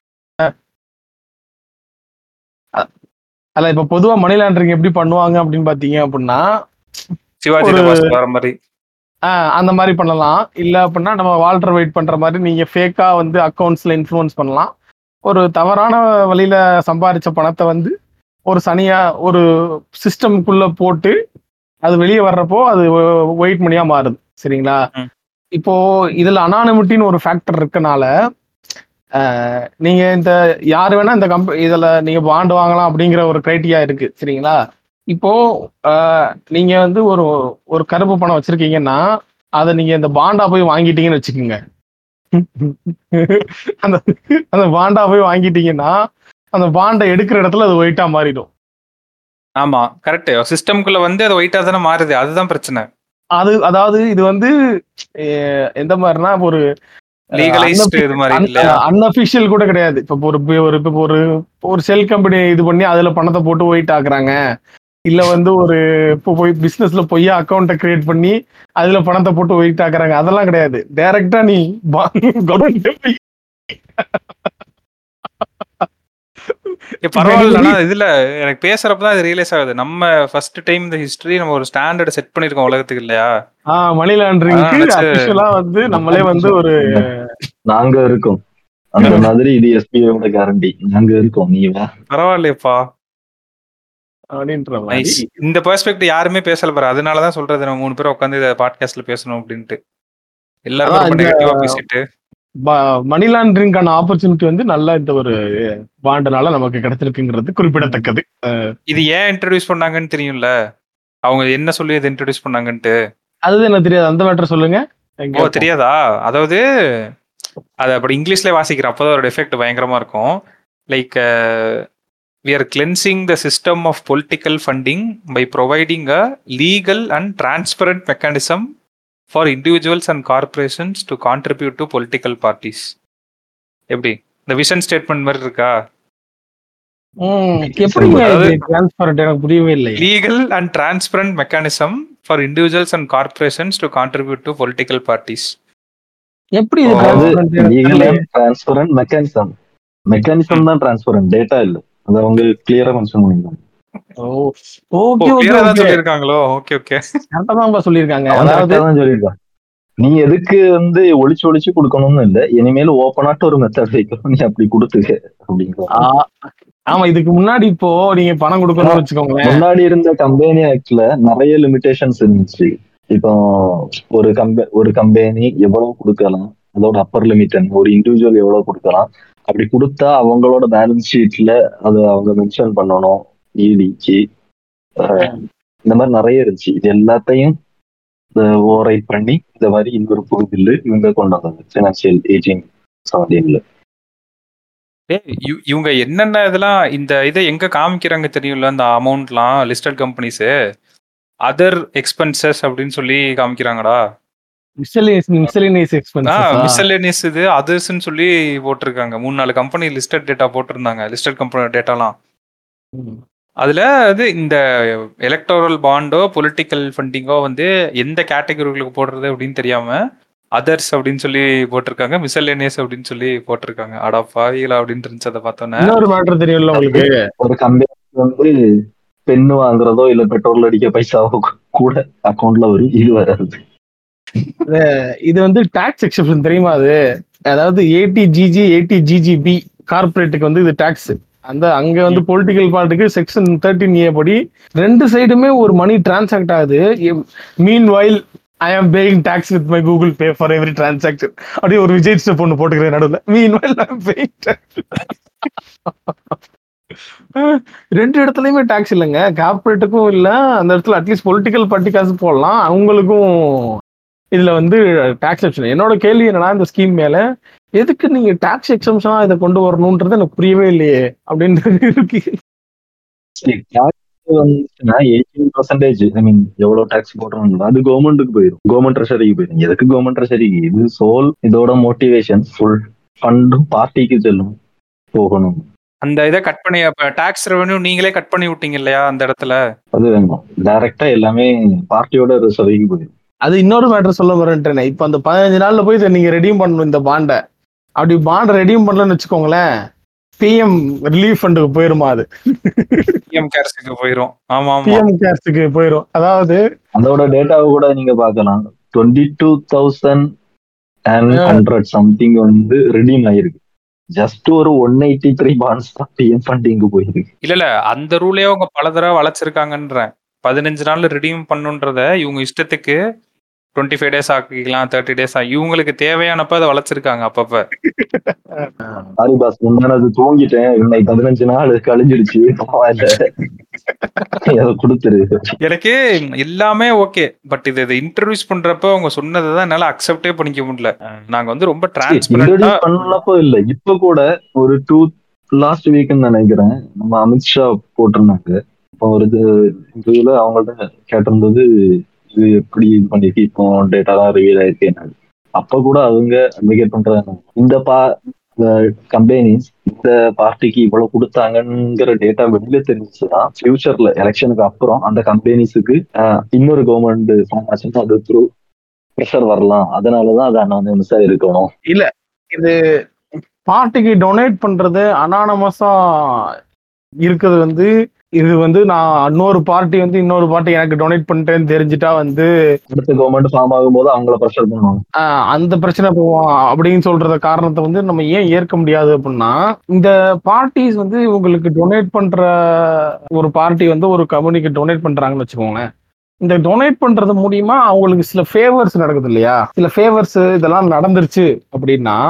அல்ல இப்ப பொதுவா மணி லாண்டரிங் எப்படி பண்ணுவாங்க அப்படின்னு பாத்தீங்க அப்படின்னா சிவாஜி ஒரு- கணேசன் வர மாதிரி ஆஹ் அந்த மாதிரி பண்ணலாம் இல்ல அப்படின்னா நம்ம வால்டர் வெயிட் பண்ற மாதிரி நீங்க ஃபேக்கா வந்து அக்கௌண்ட்ஸ்ல இன்ஃப்ளூயன்ஸ் பண்ணலாம் ஒரு தவறான வழியில சம்பாரிச்ச பணத்தை வந்து ஒரு சனியா ஒரு சிஸ்டம்குள்ள போட்டு அது வெளியே வர்றப்போ அது ஒயிட் மணியா மாறுது சரிங்களா ம். இப்போ இதுல அனானிமிட்டின்னு ஒரு ஃபேக்டர் இருக்கனால அஹ், நீங்க இந்த யாரு வேணா இந்த கம்பெனி இதுல நீங்க பாண்ட் வாங்கலாம் அப்படிங்கிற ஒரு கிரைட்டீரியா இருக்கு சரிங்களா இப்போ அஹ், நீங்க வந்து ஒரு ஒரு கருப்பு பணம் வச்சிருக்கீங்கன்னா அதை நீங்க இந்த பாண்டா போய் வாங்கிட்டீங்கன்னு வச்சுக்கோங்க அந்த அந்த பாண்டா போய் வாங்கிட்டீங்கன்னா அந்த பாண்டை எடுக்கிற இடத்துல அது ஒயிட்டா மாறிடும் ஆமா கரெக்ட் சிஸ்டம்குள்ள வந்து அது ஒயிட்டா தானே மாறுது அதுதான் பிரச்சனை அது அதாவது இது வந்து அஹ், எந்த மாதிரினா ஒரு லீகலைஸ்ட் இது மாதிரி இல்லையா அன்அபிஷியல் கூட கிடையாது இப்ப ஒரு ஒரு இப்ப ஒரு ஒரு செல் கம்பெனி இது பண்ணி அதுல பணத்தை போட்டு ஒயிட் ஆக்குறாங்க இல்ல வந்து ஒரு இப்போ போய் பிசினஸ்ல பொய்யா அக்கௌண்ட்டை கிரியேட் பண்ணி அதுல பணத்தை போட்டு ஒயிட் ஆக்குறாங்க அதெல்லாம் கிடையாது டைரக்டா நீ கவர்மெண்ட் போய் ஏ, பரவாயில்ல ஆனா இதுல எனக்கு பேசுறப்பதான் இது ரியலைஸ் ஆகுது நம்ம ஃபர்ஸ்ட் டைம் இந்த ஹிஸ்டரி நம்ம ஒரு ஸ்டாண்டர்ட் செட் பண்ணிருக்கோம் உலகத்துக்கு இல்லையா ஆஹ் மணி அதான் லாண்டரிங்க்கு நினைச்சு- அபிஷியலா வந்து நம்மளே வந்து ஒரு நாங்க இருக்கோம் அந்த மாதிரி இது எஸ்பிஐயோட கேரண்டி நாங்க இருக்கோம் நீ வா பரவாயில்லையப்பா அப்படின்ற மாதிரி நைஸ் இந்த பெர்ஸ்பெக்டிவ் யாருமே பேசல பாரு அதனாலதான் சொல்றது நம்ம மூணு பேரும் உட்காந்து இதை பாட்காஸ்ட்ல பேசணும் அப்படின்ட்டு எல்லாரும் அதான் ரொம்ப இந்த- நெகட்டிவா பேசிட்டு மணி லாண்டரிங்கான ஆப்பர்ச்சுனிட்டி வந்து நல்ல இந்த ஒரு பாண்டுனால நமக்கு கிடைச்சிருக்குங்கிறது குறிப்பிடத்தக்கது இது ஏன் இன்ட்ரடியூஸ் பண்ணாங்கன்னு தெரியும்ல அவங்க என்ன சொல்லி இதை இன்ட்ரடியூஸ் பண்ணாங்கன்ட்டு அது எனக்கு தெரியாது அந்த மேட்டர் சொல்லுங்க ஓ தெரியாதா அதாவது அது அப்படி இங்கிலீஷ்ல வாசிக்கிற அப்போதான் அதோட எஃபெக்ட் பயங்கரமா இருக்கும் like we are cleansing the system of political funding by providing a legal and transparent mechanism for individuals and corporations to contribute to political parties எப்படி இந்த விஷன் ஸ்டேட்மெண்ட் மாதிரி இருக்கா ம், எப்படிங்க அதாவது- டிரான்ஸ்பரண்ட் எனக்கு புரியவே இல்லை legal and transparent mechanism for individuals and corporations to contribute to political parties எப்படி இது அதாவது transparent எனக்கு லீகல் தெரியல. டிரான்ஸ்பரண்ட் மெக்கானிசம் மெக்கானிசம் தான் டிரான்ஸ்பரண்ட் டேட்டா இல்ல அது அவங்க கிளியரா மென்ஷன் பண்ணிருக்காங்க ஓ ஓகே ஓகே கிளியரா தான் ஓகே சொல்லியிருக்காங்களோ ஓகே ஓகே கரெக்டா தான் சொல்லியிருக்காங்க அவன் அதாவது correct ஆ தான் சொல்லியிருக்கான் நீ எதுக்கு வந்து ஒளிச்சு ஒளிச்சு கொடுக்கணும்னு இல்ல இனிமேல் ஓப்பனாட்டு ஒரு மெத்தட் வைக்கணும் நீ அப்படி கொடுத்துக்க அப்படிங்கிற ஆ, ஆமா இதுக்கு முன்னாடி இப்போ நீங்க பணம் கொடுக்கணும்னு வச்சுக்கோங்களேன் முன்னாடி இருந்த கம்பெனி ஆக்ட்ல நிறைய லிமிடேஷன்ஸ் இருந்துச்சு இப்போ ஒரு கம்பெ ஒரு கம்பெனி எவ்வளவு கொடுக்கலாம் அதோட அப்பர் லிமிட் ஒரு இண்டிவிஜுவல் எவ்வளவு கொடுக்கலாம் அப்படி கொடுத்தா அவங்களோட பேலன்ஸ் ஷீட்ல அது அவங்க மென்ஷன் பண்ணணும் இடிக்கு இந்த மாதிரி நிறைய இருந்துச்சு இது எல்லாத்தையும் ஓவர் பண்ணி இந்த மாதிரி இன்னொரு புது பில்லு இவங்க கொண்டு வந்தாங்க பினான்சியல் எயிட்டீன் செவன்டீன்ல ஏய், இவ்- இவங்க என்னென்ன இதெல்லாம் இந்த இதை எங்க காமிக்கிறாங்க தெரியும்ல இந்த அமௌண்ட்லாம் லிஸ்டட் கம்பெனிஸ் அதர் எக்ஸ்பென்சஸ் அப்படின்னு சொல்லி காமிக்கிறாங்கடா மிஸ்சலினியஸ் மிஸ்சலினியஸ் ஆ எக்ஸ்பென்சஸ் மிஸ்சலேனியஸ் இது அதர்ஸ்னு சொல்லி போட்டிருக்காங்க மூணு நாலு கம்பெனி லிஸ்டட் டேட்டா போட்டிருந்தாங்க லிஸ்டட் கம்பெனி டேட்டாலாம் அதுல அது இந்த எலக்டோரல் பாண்டோ பொலிட்டிக்கல் ஃபண்டிங்கோ வந்து எந்த கேட்டகரிகளுக்கு போடுறது அப்படின்னு தெரியாம அதர்ஸ் அப்படின்னு சொல்லி போட்டிருக்காங்க மிஸ்சலேனியஸ் அப்படின்னு சொல்லி போட்டிருக்காங்க அடா பாவிகளா அப்படின்னு இருந்துச்சு அதை பார்த்தோன்னே இன்னொரு மேட்டர் தெரியும்ல உங்களுக்கு ஒரு கம்பெனி வந்து பெண்ணு வாங்குறதோ இல்ல பெட்ரோல் அடிக்க பைசாவோ கூட அக்கௌண்ட்ல வரும் இது வராது இது வந்து டாக்ஸ் எக்ஸெப்ஷன் தெரியுமா அது அதாவது ஏடி ஜிஜி ஏடி ஜிஜிபி கார்பரேட்டுக்கு வந்து இது டாக்ஸ் அந்த அங்க வந்து பொலிட்டிக்கல் பார்ட்டிக்கு செக்ஷன் தேர்ட்டின் ஏ படி ரெண்டு சைடுமே ஒரு மணி டிரான்சாக்ட் ஆகுது மீன் meanwhile I am paying tax with my Google Pay for every transaction அப்படியே ஒரு விஜய் ஸ்டெப் ஒன்று போட்டுக்கிறேன் நடுவில் மீன் வைல் ஐ பேயிங் ரெண்டு இடத்துலயுமே டாக்ஸ் இல்லைங்க கார்பரேட்டுக்கும் இல்ல அந்த இடத்துல அட்லீஸ்ட் பொலிட்டிக்கல் பார்ட்டி காசு போடலாம் அவங்களுக்கும் இதுல வந்து டாக்ஸ் எக்ஷன் என்னோட கேள்வி என்னன்னா இந்த ஸ்கீம் மேல எதுக்கு நீங்க டாக்ஸ் எக்ஸம்ஷனா இதை கொண்டு வரணும்ன்றது எனக்கு புரியவே இல்லையே அப்படின்றது இருக்கு வந்துச்சுன்னா எயிட்டீன் பர்சன்டேஜ் ஐ மீன் எவ்வளவு டாக்ஸ் போடுறோம் அது கவர்மெண்ட்டுக்கு போயிடும் கவர்மெண்ட் ட்ரெஷரிக்கு போயிடும் எதுக்கு கவர்மெண்ட் ட்ரெஷரிக்கு இது சோல் இதோட மோட்டிவேஷன் ஃபுல் ஃபண்டும் பார்ட்டிக்கு செல்லும் போகணும் அந்த இதை கட் பண்ணி டாக்ஸ் ரெவன்யூ நீங்களே கட் பண்ணி விட்டீங்க இல்லையா அந்த இடத்துல அது வேணும் டைரக்டா எல்லாமே பார்ட்டியோட ரிசர்வைக்கு போயிடும் அது இன்னொரு மேட்டர் சொல்ல வரேன்ட்டேனே இப்ப அந்த பதினஞ்சு நாள்ல போய் இதை நீங்க ரெடியூம் பண்ணணும் இந்த பாண்டை அப்படி பாண்டை ரெடியூம் பண்ணலன்னு வச்சுக்கோங்களேன் பிஎம் ரிலீஃப் ஃபண்டுக்கு போயிருமா அது பிஎம் கேர்ஸுக்கு போயிரும் ஆமா ஆமா பிஎம் கேர்ஸுக்கு போயிரும் அதாவது அதோட டேட்டாவை கூட நீங்க பார்க்கலாம் twenty two thousand and hundred something வந்து ரெடீம் ஆயிருக்கு ஜஸ்ட் ஒரு ஒன் எயிட்டி த்ரீ பாண்ட்ஸ் தான் பிஎம் ஃபண்டிங்கு போயிருக்கு இல்ல இல்ல அந்த ரூலே அவங்க பல தடவை வளைச்சிருக்காங்கன்றேன் பதினஞ்சு நாள்ல ரிடீம் பண்ணுன்றத இவங்க இஷ்டத்துக்கு டுவெண்ட்டி ஃபைவ் டேஸ் ஆக்கிக்கலாம் தேர்ட்டி டேஸ் இவங்களுக்கு தேவையானப்ப அதை வளர்ச்சிருக்காங்க அப்பப்ப சாரி பாஸ் முன்னாடி தூங்கிட்டேன் இன்னைக்கு பதினஞ்சு நாள் கழிஞ்சிடுச்சு பரவாயில்ல அதை கொடுத்துரு எனக்கு எல்லாமே ஓகே பட் இது இதை இன்ட்ரடியூஸ் பண்றப்ப அவங்க சொன்னதை தான் என்னால அக்செப்டே பண்ணிக்க முடியல நாங்க வந்து ரொம்ப டிரான்ஸ்பரண்டா இன்ட்ரோடியூஸ் பண்ணப்போ இல்ல இப்ப கூட ஒரு டூ லாஸ்ட் வீக்னு நினைக்கிறேன் நம்ம அமித்ஷா போட்டிருந்தாங்க இப்போ ஒரு இது இதுல அவங்கள்ட்ட கேட்டிருந்தது இது எப்படி இது பண்ணிருக்கு இப்போ டேட்டா தான் ரிவீல் ஆயிருக்கு என்ன அப்ப கூட அவங்க அட்வொகேட் பண்றாங்க இந்த பா கம்பெனிஸ் இந்த பார்ட்டிக்கு இவ்வளவு கொடுத்தாங்கங்கிற டேட்டா வெளியில தெரிஞ்சுச்சுன்னா ஃபியூச்சர்ல எலெக்ஷனுக்கு அப்புறம் அந்த கம்பெனிஸுக்கு இன்னொரு கவர்மெண்ட் ஃபார்ம் ஆச்சுன்னா அது த்ரூ ப்ரெஷர் வரலாம் அதனாலதான் அது அனானிமஸா இருக்கணும் இது பார்ட்டிக்கு டொனேட் பண்றது அனானமஸா இருக்குது வந்து இது வந்து நான் இன்னொரு பார்ட்டி வந்து இன்னொரு பார்ட்டி எனக்கு டொனேட் பண்ணிட்டேன்னு தெரிஞ்சுட்டா வந்து அடுத்த கவர்மெண்ட் ஃபார்ம் ஆகும்போது அவங்கள ப்ரெஷர் பண்ணுவாங்க ஆஹ், அந்த பிரச்சனை போவோம் அப்படின்னு சொல்றத காரணத்தை வந்து நம்ம ஏன் ஏற்க முடியாது அப்படின்னா இந்த பார்ட்டிஸ் வந்து உங்களுக்கு டொனேட் பண்ற ஒரு பார்ட்டி வந்து ஒரு கம்பெனிக்கு டொனேட் பண்றாங்கன்னு வச்சுக்கோங்களேன் இந்த டொனேட் பண்றது மூலியமா அவங்களுக்கு சில ஃபேவர்ஸ் நடக்குது இல்லையா சில ஃபேவர்ஸ் இதெல்லாம் நடந்துருச்சு அப்படின்னா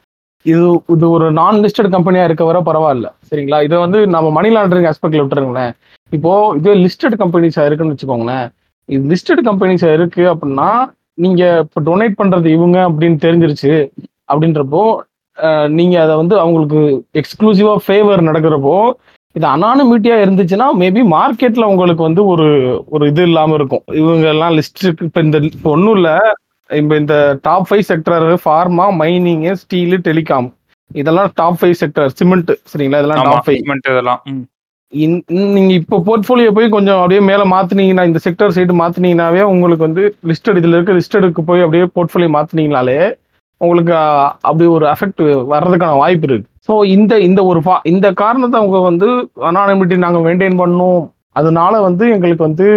இது இது ஒரு நான் லிஸ்டட் கம்பெனியா இருக்க வர பரவாயில்ல சரிங்களா இதை வந்து நம்ம மணி லாண்டரிங் ஆஸ்பெக்ட்ல விட்டுருங்களேன் இப்போ இதே லிஸ்டட் கம்பெனிஸா இருக்குன்னு வச்சுக்கோங்களேன் இது லிஸ்டட் கம்பெனிஸா இருக்கு அப்படின்னா நீங்க இப்போ டொனேட் பண்றது இவங்க அப்படின்னு தெரிஞ்சிருச்சு அப்படின்றப்போ அஹ், நீங்க அதை வந்து அவங்களுக்கு எக்ஸ்க்ளூசிவா ஃபேவர் நடக்கிறப்போ இது அனானிமிட்டியா இருந்துச்சுன்னா மேபி மார்க்கெட்ல உங்களுக்கு வந்து ஒரு ஒரு இது இல்லாம இருக்கும் இவங்க எல்லாம் லிஸ்ட் இப்ப இந்த இப்போ ஒன்றும் இல்ல இப்ப இந்த top five sector pharma mining steel telecom இதெல்லாம் டாப் ஃபைவ் செக்டர் சிமெண்ட் சரிங்களா இதெல்லாம் ஆமா டாப் ஃபைவ் payment இதெல்லாம் ம். இன்- இன் நீங்க இப்போ போர்ட்ஃபோலியோ போய் கொஞ்சம் அப்படியே மேல மாத்துனீங்கன்னா இந்த செக்டர் சைடு மாத்துனீங்கனாவே உங்களுக்கு வந்து லிஸ்டட் இதுல இருக்க லிஸ்டடுக்கு போய் அப்படியே போர்ட்ஃபோலியோ மாத்துனீங்கனாலே உங்களுக்கு அஹ், அப்படி ஒரு அஃபெக்ட் வர்றதுக்கான வாய்ப்பு இருக்கு ஸோ இந்த இந்த ஒரு fa- இந்த காரணத்தை அவங்க வந்து அனானிமிட்டி நாங்க மெயின்டைன் பண்ணோம் அதனால வந்து எங்களுக்கு வந்து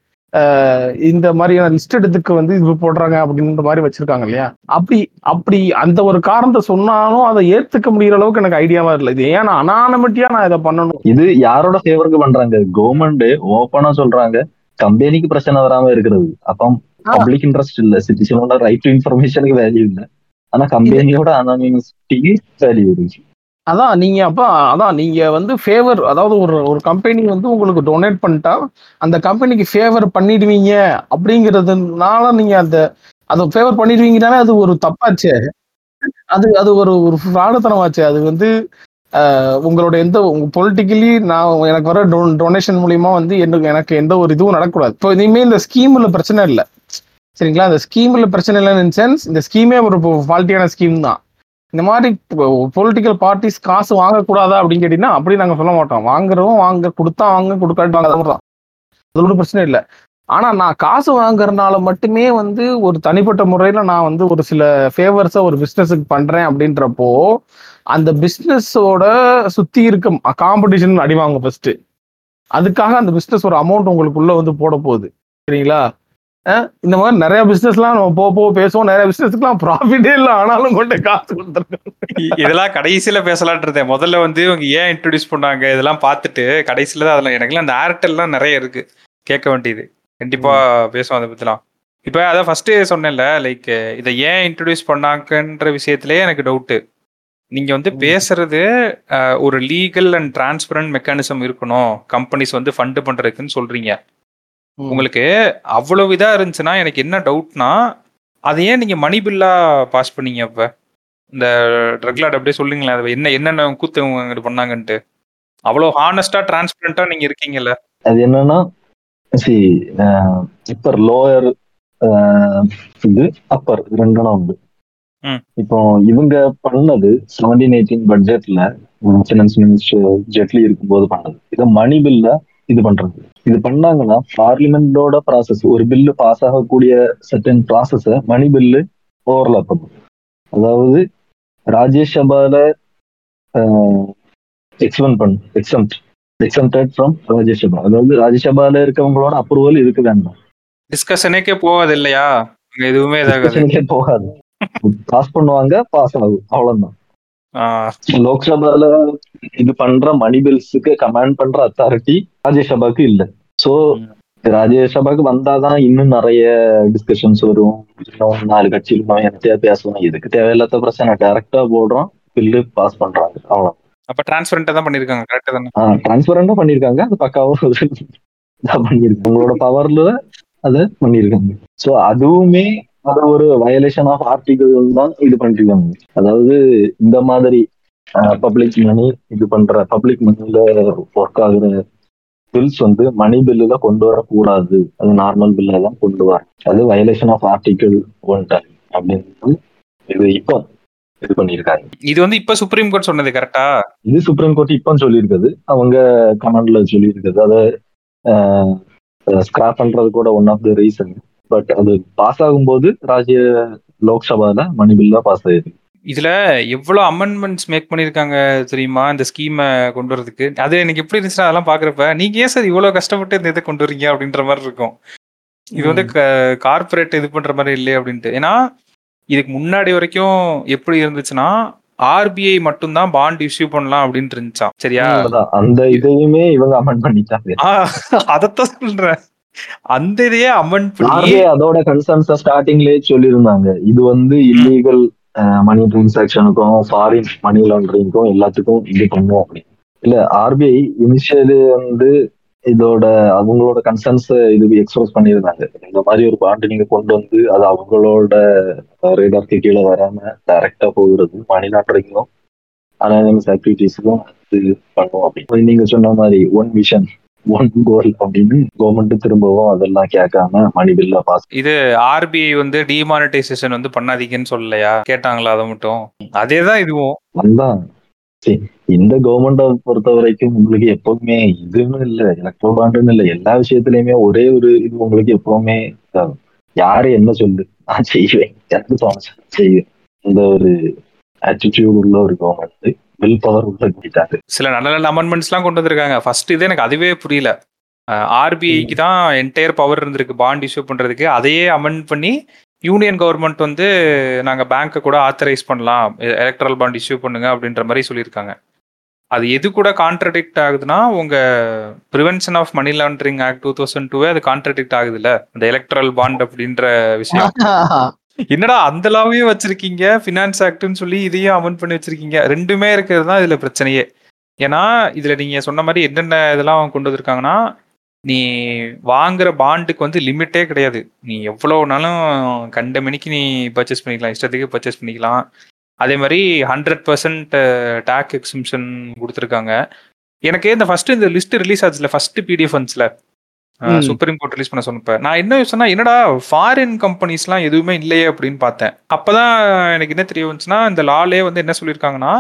அஹ், இந்த மாதிரியான லிஸ்டடுக்கு வந்து இது போடுறாங்க அப்படின்ற மாதிரி வச்சிருக்காங்க இல்லையா அப்படி அப்படி அந்த ஒரு காரணத்தை சொன்னாலும் அதை ஏத்துக்க முடியற அளவுக்கு எனக்கு ஐடியாவா இல்லை இது ஏன் நான் அனானமிட்டியா நான் இதை பண்ணணும் இது யாரோட ஃபேவருக்கு பண்றாங்க கவர்மெண்ட் ஓப்பனா சொல்றாங்க கம்பெனிக்கு பிரச்சனை வராம இருக்கிறது அப்போ ஆ. பப்ளிக் இன்ட்ரெஸ்ட் இல்ல சிட்டிசனோட ரைட் டு இன்ஃபர்மேஷனுக்கு வேல்யூ இல்ல ஆனா கம்பெனியோட அனானிமிட்டிக்கு வேல்யூ இருக்கு அதான் நீங்க அப்ப அதான் நீங்க வந்து ஃபேவர் அதாவது ஒரு ஒரு கம்பெனி வந்து உங்களுக்கு டொனேட் பண்ணிட்டா அந்த கம்பெனிக்கு ஃபேவர் பண்ணிடுவீங்க அப்படிங்கிறதுனால நீங்க அந்த அதை ஃபேவர் பண்ணிடுவீங்கனாலே அது ஒரு தப்பாச்சே அது அது ஒரு ஒரு ஃப்ராடத்தனமாச்சு அது வந்து ஆஹ், உங்களோட எந்த உங்க பொலிட்டிக்கலி நான் எனக்கு வர டொனேஷன் மூலியமா வந்து எனக்கு எனக்கு எந்த ஒரு இதுவும் நடக்கக்கூடாது இப்போ இனிமே இந்த ஸ்கீம்ல பிரச்சனை இல்லை சரிங்களா இந்த ஸ்கீம்ல பிரச்சனை இல்லைன்னு சென்ஸ் இந்த ஸ்கீமே ஒரு ஃபால்ட்டியான ஸ்கீம் தான் இந்த மாதிரி பொலிட்டிக்கல் பார்ட்டிஸ் காசு வாங்கக்கூடாதா அப்படின்னு கேட்டீங்கன்னா அப்படி நாங்க சொல்ல மாட்டோம் வாங்குறோம் வாங்க கொடுத்தா வாங்க கொடுக்காட்டி வாங்க தான் அது ஒன்றும் பிரச்சனை இல்லை ஆனா நான் காசு வாங்குறதுனால மட்டுமே வந்து ஒரு தனிப்பட்ட முறையில நான் வந்து ஒரு சில ஃபேவர்ஸை ஒரு பிஸ்னஸுக்கு பண்றேன் அப்படின்றப்போ அந்த பிஸ்னஸோட சுத்தி இருக்க காம்படிஷன் அடிவாங்க ஃபர்ஸ்ட் அதுக்காக அந்த பிஸ்னஸ் ஒரு அமௌண்ட் உங்களுக்குள்ள வந்து போட போகுது சரிங்களா அஹ் இந்த மாதிரி நிறைய பிசினஸ்லாம் நம்ம போக போக பேசுவோம் நிறைய பிசினஸ்க்குலாம் ப்ராஃபிட்டே இல்லை ஆனாலும் கொண்டு காசு கொடுத்துருக்கோம் இ- இதெல்லாம் கடைசியில பேசலாம்னு இருந்தேன் முதல்ல வந்து இவங்க ஏன் இன்ட்ரடியூஸ் பண்ணாங்க இதெல்லாம் பார்த்துட்டு கடைசியில தான் அதெல்லாம் எனக்குலாம் அந்த ஏர்டெல்லாம் நிறைய இருக்கு கேட்க வேண்டியது கண்டிப்பா பேசுவோம் அதை பத்திலாம் இப்போ அதான் ஃபர்ஸ்ட் சொன்னேன்ல லைக் இதை ஏன் இன்ட்ரடியூஸ் பண்ணாங்கன்ற விஷயத்திலேயே எனக்கு டவுட்டு நீங்க வந்து ம். பேசுறது அஹ், ஒரு லீகல் அண்ட் டிரான்ஸ்பரண்ட் மெக்கானிசம் இருக்கணும் கம்பெனிஸ் வந்து ஃபண்டு பண்றதுக்குன்னு சொல்றீங்க உங்களுக்கு அவ்வளவு இதா இருந்துச்சுன்னா எனக்கு என்ன டவுட்னா அதை ஏன் நீங்க மணி பில்லா பாஸ் பண்ணீங்க அப்ப இந்த ட்ரக்லாட் அப்படியே சொல்லுங்களேன் அது என்ன என்னென்ன கூத்து இவங்க இங்கிட்டு பண்ணாங்கன்ட்டு அவ்வளோ ஹானஸ்டா டிரான்ஸ்பரண்டா நீங்க இருக்கீங்கல்ல அது என்னன்னா சி இப்பர் லோயர் இது அப்பர் ரெண்டும் உண்டு ம். இப்போ இவங்க பண்ணது செவன்டீன் எயிட்டீன் பட்ஜெட்ல ஃபினான்ஸ் மினிஸ்டர் ஜெட்லி இருக்கும்போது பண்ணது இதை மணி பில்ல இது பண்றது இது பண்ணாங்கன்னா பார்லிமெண்டோட ப்ராசஸ் ஒரு பில்லு பாஸ் ஆகக்கூடிய சர்டன் ப்ராசஸ மணி பில்லு ஓவர்லாப் பண்ணும் அதாவது ராஜ்யசபால எக்ஸ்பென்ட் பண்ணும் எக்ஸம் எக்ஸம்டட் ஃப்ரம் ராஜ்யசபா அதாவது ராஜ்யசபால இருக்கவங்களோட அப்ரூவல் இதுக்கு வேண்டாம் டிஸ்கஷனுக்கே போகாது இல்லையா அங்க எதுவுமே இதாகாது டிஸ்கஷனுக்கே போகாது பாஸ் பண்ணுவாங்க பாஸ் ஆகும் அவ்வளவுதான் ஆஹ் லோக்சபால இது பண்ற மணி பில்ஸுக்கு கமாண்ட் பண்ற அத்தாரிட்டி ராஜ்யசபாக்கு இல்ல சோ ராஜ்யசபாக்கு வந்தாதான் இன்னும் நிறைய டிஸ்கஷன்ஸ் வரும் இன்னும் நாலு கட்சியில் நம்ம என்னத்தையா பேசலாம் இதுக்கு தேவையில்லாத பிரச்சனை டைரக்டா போடுறோம் பில்லு பாஸ் பண்றாங்க அவ்வளவு அப்ப டிரான்ஸ்பரண்டா தான் பண்ணிருக்காங்க கரெக்டா தானே டிரான்ஸ்பரண்டா பண்ணிருக்காங்க அது பக்காவும் இதான் பண்ணிருக்காங்க உங்களோட பவர்ல அதை பண்ணிருக்காங்க சோ அதுவுமே அது ஒரு வயலேஷன் ஆஃப் ஆர்டிகல் தான் இது பண்ணிருக்காங்க அதாவது இந்த மாதிரி பப்ளிக் மணி இது பண்ற பப்ளிக் மணில ஒர்க் ஆகுற பில்ஸ் வந்து மணி பில்லுல கொண்டு வரக்கூடாது அது நார்மல் பில்ல தான் கொண்டு வர அது violation of article one ten அப்படின்னு இது இப்போ இது பண்ணியிருக்காங்க இது வந்து இப்ப சுப்ரீம் கோர்ட் சொன்னது கரெக்டா இது சுப்ரீம் கோர்ட் இப்போ சொல்லியிருக்குது அவங்க கமெண்ட்ல சொல்லியிருக்குது அதை ஸ்கிராப் பண்றது கூட one of the reason but அது பாஸ் ஆகும்போது ராஜ்ய லோக்சபால மணி பில்லா பாஸ் ஆயிருக்கு இதுல எவ்வளவு அமெண்ட்மெண்ட்ஸ் மேக் பண்ணிருக்காங்க தெரியுமா இந்த ஸ்கீமை கொண்டு வரதுக்கு அது எனக்கு எப்படி இருந்துச்சுன்னா அதெல்லாம் பாக்குறப்ப நீங்க ஏன் சார் இவ்வளவு கஷ்டப்பட்டு இந்த இதை கொண்டு வரீங்க அப்படின்ற மாதிரி இருக்கும் இது வந்து கார்பரேட் இது பண்ற மாதிரி இல்லையே அப்படின்ட்டு ஏன்னா இதுக்கு முன்னாடி வரைக்கும் எப்படி இருந்துச்சுன்னா ஆர்பிஐ மட்டும்தான் பாண்ட் இஷ்யூ பண்ணலாம் அப்படின்ட்டு இருந்துச்சான் சரியா அதான், அந்த இதையுமே இவங்க அமெண்ட் பண்ணிட்டாங்க ஆஹ், அதத்தான் சொல்றேன் அந்த இதையே அமெண்ட் பண்ணி ஆர்பிஐ அதோட கன்சர்ன்ஸ ஸ்டார்டிங்லயே சொல்லியிருந்தாங்க இது வந்து இல்லீகல் மணி டிரான்சாக்ஷனுக்கும் ஃபாரின் மணி லாண்டரிங்க்கும் எல்லாத்துக்கும் இது பண்ணுவோம் அப்படின்னு இல்ல ஆர்பிஐ இனிஷியலி வந்து இதோட அவங்களோட கன்சர்ன்ஸ் இது எக்ஸ்பிரஸ் பண்ணியிருந்தாங்க இந்த மாதிரி ஒரு பாண்டு நீங்க கொண்டு வந்து அது அவங்களோட ரேடார்க்கு கீழே வராம டைரக்டா போகிறது மணி லாண்டரிங்கும் அனானிமஸ் ஆக்டிவிட்டிஸுக்கும் இது பண்ணுவோம் அப்படின்னு நீங்க சொன்ன மாதிரி ஒன் விஷன் ஒன் கோல் அப்படின்னு கவர்மெண்ட் திரும்பவும் அதெல்லாம் கேட்காம மணி பில்ல பாஸ் இது ஆர்பிஐ வந்து டிமானிட்டைசேஷன் வந்து பண்ணாதீங்கன்னு சொல்லலையா கேட்டாங்களா அதை மட்டும் அதேதான் இதுவும் வந்தான் சரி இந்த கவர்மெண்ட பொறுத்த வரைக்கும் உங்களுக்கு எப்பவுமே இதுன்னு இல்ல எலக்ட்ரோ பாண்டுன்னு இல்ல எல்லா விஷயத்திலயுமே ஒரே ஒரு இது உங்களுக்கு எப்பவுமே இதாகும். யாரு என்ன சொல்லு நான் செய்வேன் எனக்கு தோணுச்சு செய்வேன் இந்த ஒரு ஆட்டிடியூட் உள்ள ஒரு கவர்மெண்ட் வில் பவர் உள்ள கிட்டாங்க சில நல்ல நல்ல அமெண்ட்மெண்ட்ஸ்லாம் கொண்டு வந்திருக்காங்க ஃபர்ஸ்ட் இது எனக்கு அதுவே புரியல ஆர்பிஐக்கு தான் என்டையர் பவர் இருந்திருக்கு பாண்ட் இஷ்யூ பண்றதுக்கு அதையே அமெண்ட் பண்ணி யூனியன் கவர்மெண்ட் வந்து நாங்க பேங்க்கை கூட ஆத்தரைஸ் பண்ணலாம் எலக்ட்ரல் பாண்ட் இஷ்யூ பண்ணுங்க அப்படின்ற மாதிரி சொல்லியிருக்காங்க அது எது கூட கான்ட்ரடிக்ட் ஆகுதுன்னா உங்க prevention of money laundering act two thousand டூவே அது கான்ட்ரடிக்ட் ஆகுதுல்ல இந்த எலக்ட்ரல் பாண்ட் அப்படின்ற விஷயம் என்னடா அந்த லாவையும் வச்சிருக்கீங்க ஃபினான்ஸ் ஆக்ட்னு சொல்லி இதையும் அமெண்ட் பண்ணி வச்சிருக்கீங்க ரெண்டுமே இருக்கிறது தான் இதுல பிரச்சனையே ஏன்னா இதுல நீங்க சொன்ன மாதிரி என்னென்ன இதெல்லாம் கொண்டு வந்திருக்காங்கன்னா நீ வாங்குற பாண்டுக்கு வந்து லிமிட்டே கிடையாது நீ எவ்வளவுனாலும் கண்ட மணிக்கு நீ பர்ச்சேஸ் பண்ணிக்கலாம் இஷ்டத்துக்கு பர்ச்சேஸ் பண்ணிக்கலாம் அதே மாதிரி ஹண்ட்ரட் பர்சன்ட் டேக் எக்ஸிம்ஷன் கொடுத்துருக்காங்க எனக்கு இந்த ஃபர்ஸ்ட் இந்த லிஸ்ட் ரிலீஸ் ஆச்சுல ஃபர்ஸ்ட் பிடிஎஃப் வந்துச்சுல ம். சுப்ரீம் கோர்ட் ரிலீஸ் பண்ண சொன்னப்ப நான் என்ன யோசனா என்னடா ஃபாரின் கம்பெனிஸ்லாம் எதுவுமே இல்லையே அப்படின்னு பார்த்தேன் அப்பதான் எனக்கு என்ன தெரிய வந்துச்சுன்னா இந்த லாலே வந்து என்ன சொல்லியிருக்காங்கன்னா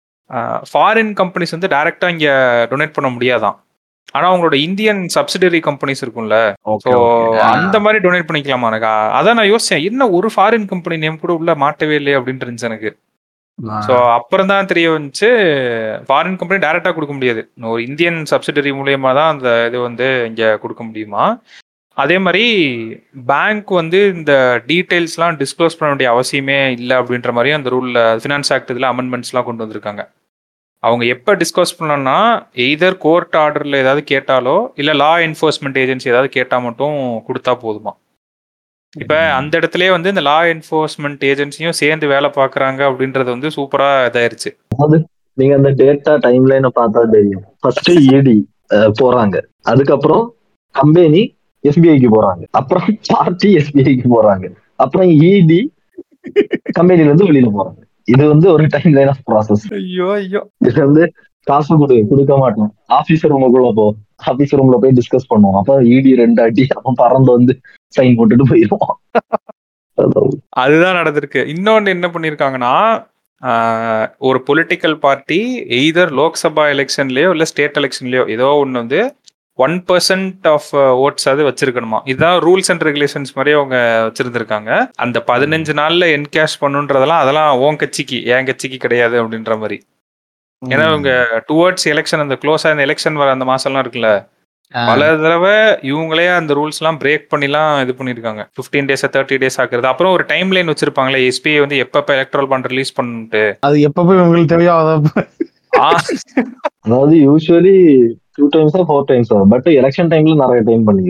ஃபாரின் கம்பெனிஸ் வந்து டைரக்டா இங்க டொனேட் பண்ண முடியாதான் ஆனா அவங்களோட இந்தியன் சப்சிடரி கம்பெனிஸ் இருக்கும்ல ஸோ அந்த மாதிரி டொனேட் பண்ணிக்கலாமா எனக்கு அதான் நான் யோசிச்சேன் என்ன ஒரு ஃபாரின் கம்பெனி நேம் கூட உள்ள மாட்டவே இல்லையே அப்படின்னு இருந்துச்சு எனக்கு ஸோ அப்புறம் தான் தெரிய வந்துச்சு ஃபாரின் கம்பெனி டைரக்டா கொடுக்க முடியாது ஒரு இந்தியன் சப்சிடரி மூலியமா தான் அந்த இது வந்து இங்க கொடுக்க முடியுமா அதே மாதிரி பேங்க் வந்து இந்த டீடைல்ஸ்லாம் டிஸ்க்ளோஸ் பண்ண வேண்டிய அவசியமே இல்லை அப்படின்ற மாதிரி அந்த ரூல்ல ஃபினான்ஸ் ஆக்ட் இதில் அமெண்ட்மெண்ட்ஸ்லாம் கொண்டு வந்திருக்காங்க அவங்க எப்போ டிஸ்கஸ் பண்ணோம்னா எய்தர் கோர்ட் ஆர்டரில் ஏதாவது கேட்டாலோ இல்லை லா என்ஃபோர்ஸ்மெண்ட் ஏஜென்சி ஏதாவது கேட்டால் மட்டும் கொடுத்தா போதுமா இப்போ அந்த இடத்துலயே வந்து இந்த லா என்ஃபோர்ஸ்மெண்ட் ஏஜென்சியும் சேர்ந்து வேலை பார்க்குறாங்க அப்படின்றது வந்து சூப்பராக இதாயிருச்சு நீங்க அந்த டேட்டா டைம் லைனை பார்த்தா தெரியும் ஃபர்ஸ்ட் இடி போறாங்க அதுக்கப்புறம் கம்பெனி எஸ்பிஐக்கு போறாங்க அப்புறம் பார்ட்டி எஸ்பிஐக்கு போறாங்க அப்புறம் இடி கம்பெனில இருந்து வெளியில போறாங்க இது வந்து ஒரு டைம் லைன் ஆஃப் ப்ராசஸ் ஐயோ ஐயோ இது வந்து காசு கொடு கொடுக்க மாட்டோம் ஆபீஸ் ரூமுக்குள்ள போ ஆபீஸ் ரூம்ல போய் டிஸ்கஸ் பண்ணுவோம் அப்ப இடி ரெண்டு அடி அவன் பறந்து வந்து சைன் போட்டுட்டு போயிடுவான் அதான். அதுதான் நடந்திருக்கு இன்னொன்று என்ன பண்ணியிருக்காங்கன்னா ஆஹ், ஒரு பொலிட்டிக்கல் பார்ட்டி எய்தர் லோக்சபா எலெக்ஷன்லயோ இல்லை ஸ்டேட் எலெக்ஷன்லயோ ஏதோ ஒன்று வந்து ஒன் பர்சன்ட் ஆஃப் ஓட்ஸ் அது வச்சிருக்கணுமா இதுதான் ரூல்ஸ் அண்ட் ரெகுலேஷன்ஸ் மாதிரி அவங்க வச்சிருந்திருக்காங்க அந்த பதினஞ்சு நாள்ல என்கேஷ் பண்ணுன்றதெல்லாம் அதெல்லாம் உன் கட்சிக்கு என் கட்சிக்கு கிடையாது அப்படின்ற மாதிரி ஏன்னா இவங்க டுவர்ட்ஸ் எலெக்ஷன் அந்த க்ளோஸா இந்த எலெக்ஷன் வர அந்த மாசம்லாம் இருக்குல்ல பல தடவை இவங்களே அந்த ரூல்ஸ் எல்லாம் பிரேக் பண்ணிலாம் இது பண்ணிருக்காங்க 15 டேஸ் தேர்ட்டி டேஸ் ஆக்குறது அப்புறம் ஒரு டைம் லைன் வச்சிருப்பாங்களே எஸ்பிஐ வந்து எப்பப்ப எலக்ட்ரல் பாண்ட் ரிலீஸ் பண்ணிட்டு அது எப்ப போய் உங்களுக்கு தேவையாவதப்ப ஆ, அதாவது யூஸ்வலி டூ டைம்ஸா ஃபோர் டைம்ஸ் பட் எலெக்ஷன் டைம்ல நிறைய டைம் பண்ணிக்கணும்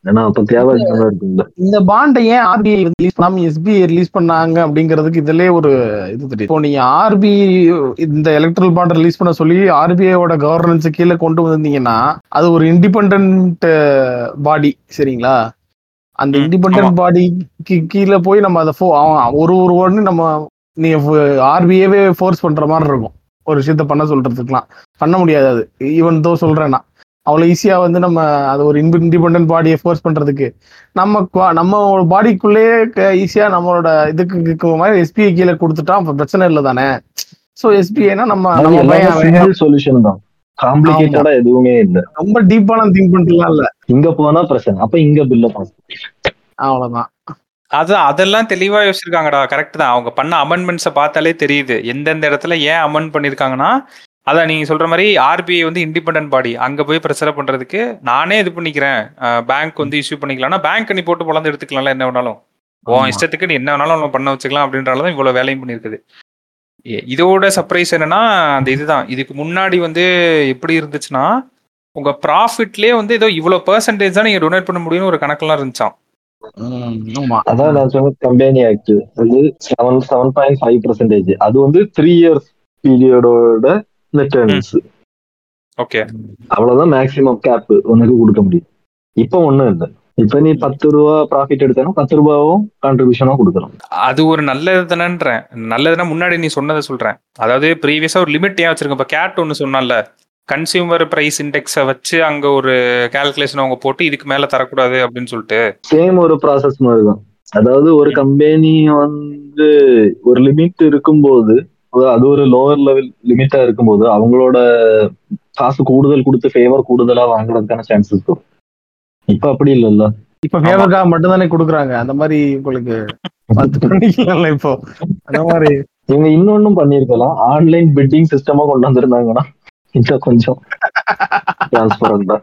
ஏன்னா அப்ப தேவை அதிகமா இருக்குல்ல இந்த பாண்டை ஏன் ஆர்பிஐ ரிலீஸ் பண்ணாம எஸ்பிஐ ரிலீஸ் பண்ணாங்க அப்படிங்கிறதுக்கு இதுலயே ஒரு இது தெரியும் இப்போ நீங்க ஆர்பிஐ இந்த எலக்ட்ரல் பாண்ட் ரிலீஸ் பண்ண சொல்லி ஆர்பிஐயோட கவர்னன்ஸ் கீழே கொண்டு வந்தீங்கன்னா அது ஒரு இண்டிபெண்ட் பாடி சரிங்களா அந்த ம், இண்டிபெண்ட் ஆமா. பாடிக்கு கீழே போய் நம்ம அதை fo- அவன் ஒரு ஒரு ஒன்று நம்ம நீங்க ஆர்பிஐவே ஃபோர்ஸ் பண்ற மாதிரி இருக்கும் ஒரு விஷயத்த பண்ண சொல்றதுக்குலாம் பண்ண முடியாது அது ஈவன் தோ சொல்றேன் நான் அவ்வளவு ஈஸியா வந்து நம்ம அது ஒரு இண்டிபெண்டன்ட் பாடியை ஃபோர்ஸ் பண்றதுக்கு நம்ம qua- நம்ம பாடிக்குள்ளேயே ஈஸியா நம்மளோட இதுக்கு இதுக்கு மாதிரி எஸ்பிஐ கீழே கொடுத்துட்டா அப்ப பிரச்சனை இல்லை தானே சோ எஸ்பிஐனா நம்ம அது நம்ம எல்லாமே பையன் சிங்கிள் சொல்யூஷன் தான் காம்ப்ளிகேட்டடா எதுவுமே இல்ல ரொம்ப டீப்பான திங்க் பண்ணிட்டுலாம் இல்ல இங்க போனா பிரச்சனை அப்ப இங்க பில்ல பாஸ் அவ்வளவுதான் அது அதெல்லாம் தெளிவா யோசிச்சிருக்காங்கடா கரெக்ட் தான் அவங்க பண்ண அமெண்ட்மெண்ட்ஸை பார்த்தாலே தெரியுது எந்தெந்த இடத்துல ஏன் அமெண்ட் பண்ணிருக்காங்கன்னா அதான் நீங்க சொல்ற மாதிரி ஆர்பிஐ வந்து இண்டிபெண்டன்ட் பாடி அங்க போய் பிரச்சனை பண்றதுக்கு நானே இது பண்ணிக்கிறேன் பேங்க் வந்து இஷ்யூ பண்ணிக்கலாம்னா பேங்க் நீ போட்டு பொழந்து எடுத்துக்கலாம்ல என்ன வேணாலும் உன் ஆமா. இஷ்டத்துக்கு நீ என்ன வேணாலும் நம்ம பண்ண வச்சுக்கலாம் அப்படின்றதான் இவ்வளவு வேலையும் பண்ணியிருக்குது இ- இதோட சர்ப்ரைஸ் என்னன்னா அந்த இதுதான் இதுக்கு முன்னாடி வந்து எப்படி இருந்துச்சுன்னா உங்க ப்ராஃபிட்லயே வந்து ஏதோ இவ்வளவு பெர்சன்டேஜ் தான் நீங்க டொனேட் பண்ண முடியும்னு ஒரு கணக்கெல்லாம் இருந்துச்சாம் ம், ஆமா அதான் நான் சொன்ன கம்பெனி ஆக்ட் அது seven seven point five percentage அது வந்து த்ரீ இயர்ஸ் பீரியடோட நெட் earnings ஓகே அவ்வளவுதான் மேக்ஸிமம் கேப் உனக்கு கொடுக்க முடியும் இப்ப ஒண்ணும் இல்ல இப்ப நீ பத்து ரூபா ப்ராஃபிட் எடுத்தனா பத்து ரூபாவும் கான்ட்ரிபியூஷனும் கொடுக்கலாம் அது ஒரு நல்லது தானேன்றேன் நல்லதுன்னா முன்னாடி நீ சொன்னதை சொல்றேன் அதாவது ப்ரீவியஸா ஒரு லிமிட் ஏன் வச்சிருக்க இப்போ கேட் ஒன்று சொன்னால கன்சியூமர் பிரைஸ் இண்டெக்ஸை வச்சு அங்க ஒரு கால்குலேஷன் அவங்க போட்டு இதுக்கு மேல தரக்கூடாது அப்படின்னு சொல்லிட்டு சேம் ஒரு ப்ராசஸ் மாதிரி தான் அதாவது ஒரு கம்பெனி வந்து ஒரு லிமிட் இருக்கும்போது அது- அது ஒரு லோவர் லெவல் லிமிட்டா இருக்கும்போது அவங்களோட காசு கூடுதல் கொடுத்து ஃபேவர் கூடுதலா வாங்குறதுக்கான சான்சஸ் இருக்கும் இப்ப அப்படி இல்லல்ல இப்ப ஃபேவருக்காக மட்டும் தானே கொடுக்குறாங்க அந்த மாதிரி உங்களுக்கு பத்து பண்ணிக்கலாம்ல இப்போ அந்த மாதிரி இவங்க இன்னொன்னும் பண்ணிருக்கலாம் ஆன்லைன் பிட்டிங் சிஸ்டமா கொண்டு வந்திருந்தாங்கன்னா இன்னும் கொஞ்சம் டிரான்ஸ்பரண்டா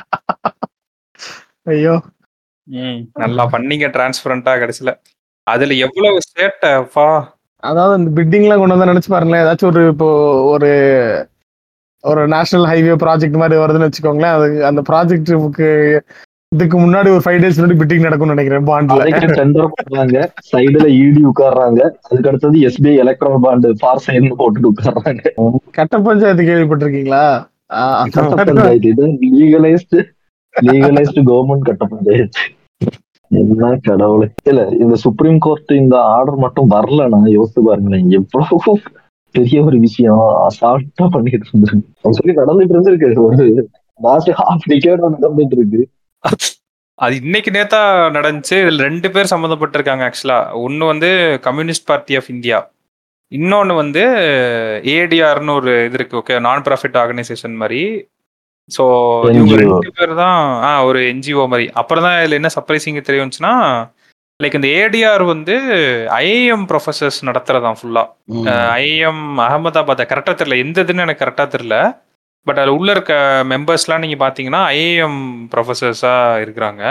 ஐயோ நல்லா பண்ணீங்க டிரான்ஸ்பரண்டா கடைசியில அதுல எவ்வளவு சேட்டப்பா அதாவது இந்த பிட்டிங்லாம் கொண்டு வந்தா நினைச்சு பாருங்களேன் ஏதாச்சும் ஒரு இப்போ ஒரு ஒரு நேஷனல் ஹைவே ப்ராஜெக்ட் மாதிரி வருதுன்னு வச்சுக்கோங்களேன் அது அந்த ப்ராஜெக்ட்டுக்கு இதுக்கு முன்னாடி ஒரு ஃபைவ் டேஸ் முன்னாடி பிட்டிங் நடக்கும்னு நினைக்கிறேன் பாண்ட்ல அதுக்கு டெண்டர் பண்றாங்க சைடுல இடி உட்கார்றாங்க அதுக்கு அடுத்தது எஸ்பிஐ எலக்ட்ரல் பாண்டு ஃபார் சைடுன்னு போட்டுட்டு உட்கார்றாங்க கட்ட பஞ்சாயத்து கேள்விப்பட்டிருக்கீங்களா ஆஹ் அந்த கட்ட மாதிரி பஞ்சாயத்து இது லீகலைஸ்டு லீகலைஸ்டு கவர்மெண்ட் கட்ட பஞ்சாயத்து என்ன கடவுளே இல்ல இந்த சுப்ரீம் கோர்ட் இந்த ஆர்டர் மட்டும் வரலன்னா யோசிச்சு பாருங்களேன் எவ்வளவு பெரிய ஒரு விஷயம் அசால்ட்டா பண்ணிட்டு இருந்திருக்கு அவங்க சொல்லி நடந்துட்டு இருந்திருக்கு ஒரு லாஸ்ட் ஹாஃப் டிகேட் நடந்துட்டு இருக்கு அது இன்னைக்கு நேத்தா நடந்துச்சு இதுல ரெண்டு பேர் சம்மந்தப்பட்டிருக்காங்க ஆக்சுவலா ஒன்னு வந்து கம்யூனிஸ்ட் பார்ட்டி ஆஃப் இந்தியா இன்னொன்னு வந்து ஏடிஆர்னு ஒரு இது இருக்கு ஓகே நான் ப்ராஃபிட் ஆர்கனைசேஷன் மாதிரி ஸோ இவங்க NGO. ரெண்டு பேர் தான் ஆ ஒரு என்ஜிஓ மாதிரி அப்புறம் தான் இதுல என்ன சர்ப்ரைசிங் தெரியும்ச்சுன்னா லைக் இந்த ஏடிஆர் வந்து ஐஏஎம் ப்ரொஃபசர்ஸ் நடத்துறதாம் ஃபுல்லா ஐஎம் அகமதாபாத் கரெக்டாக தெரியல எந்த இதுன்னு எனக்கு கரெக்டாக தெரியல பட் அதில் உள்ள இருக்க மெம்பர்ஸ்லாம் நீங்கள் பார்த்தீங்கன்னா ஐஏஎம் ப்ரொஃபசர்ஸாக இருக்கிறாங்க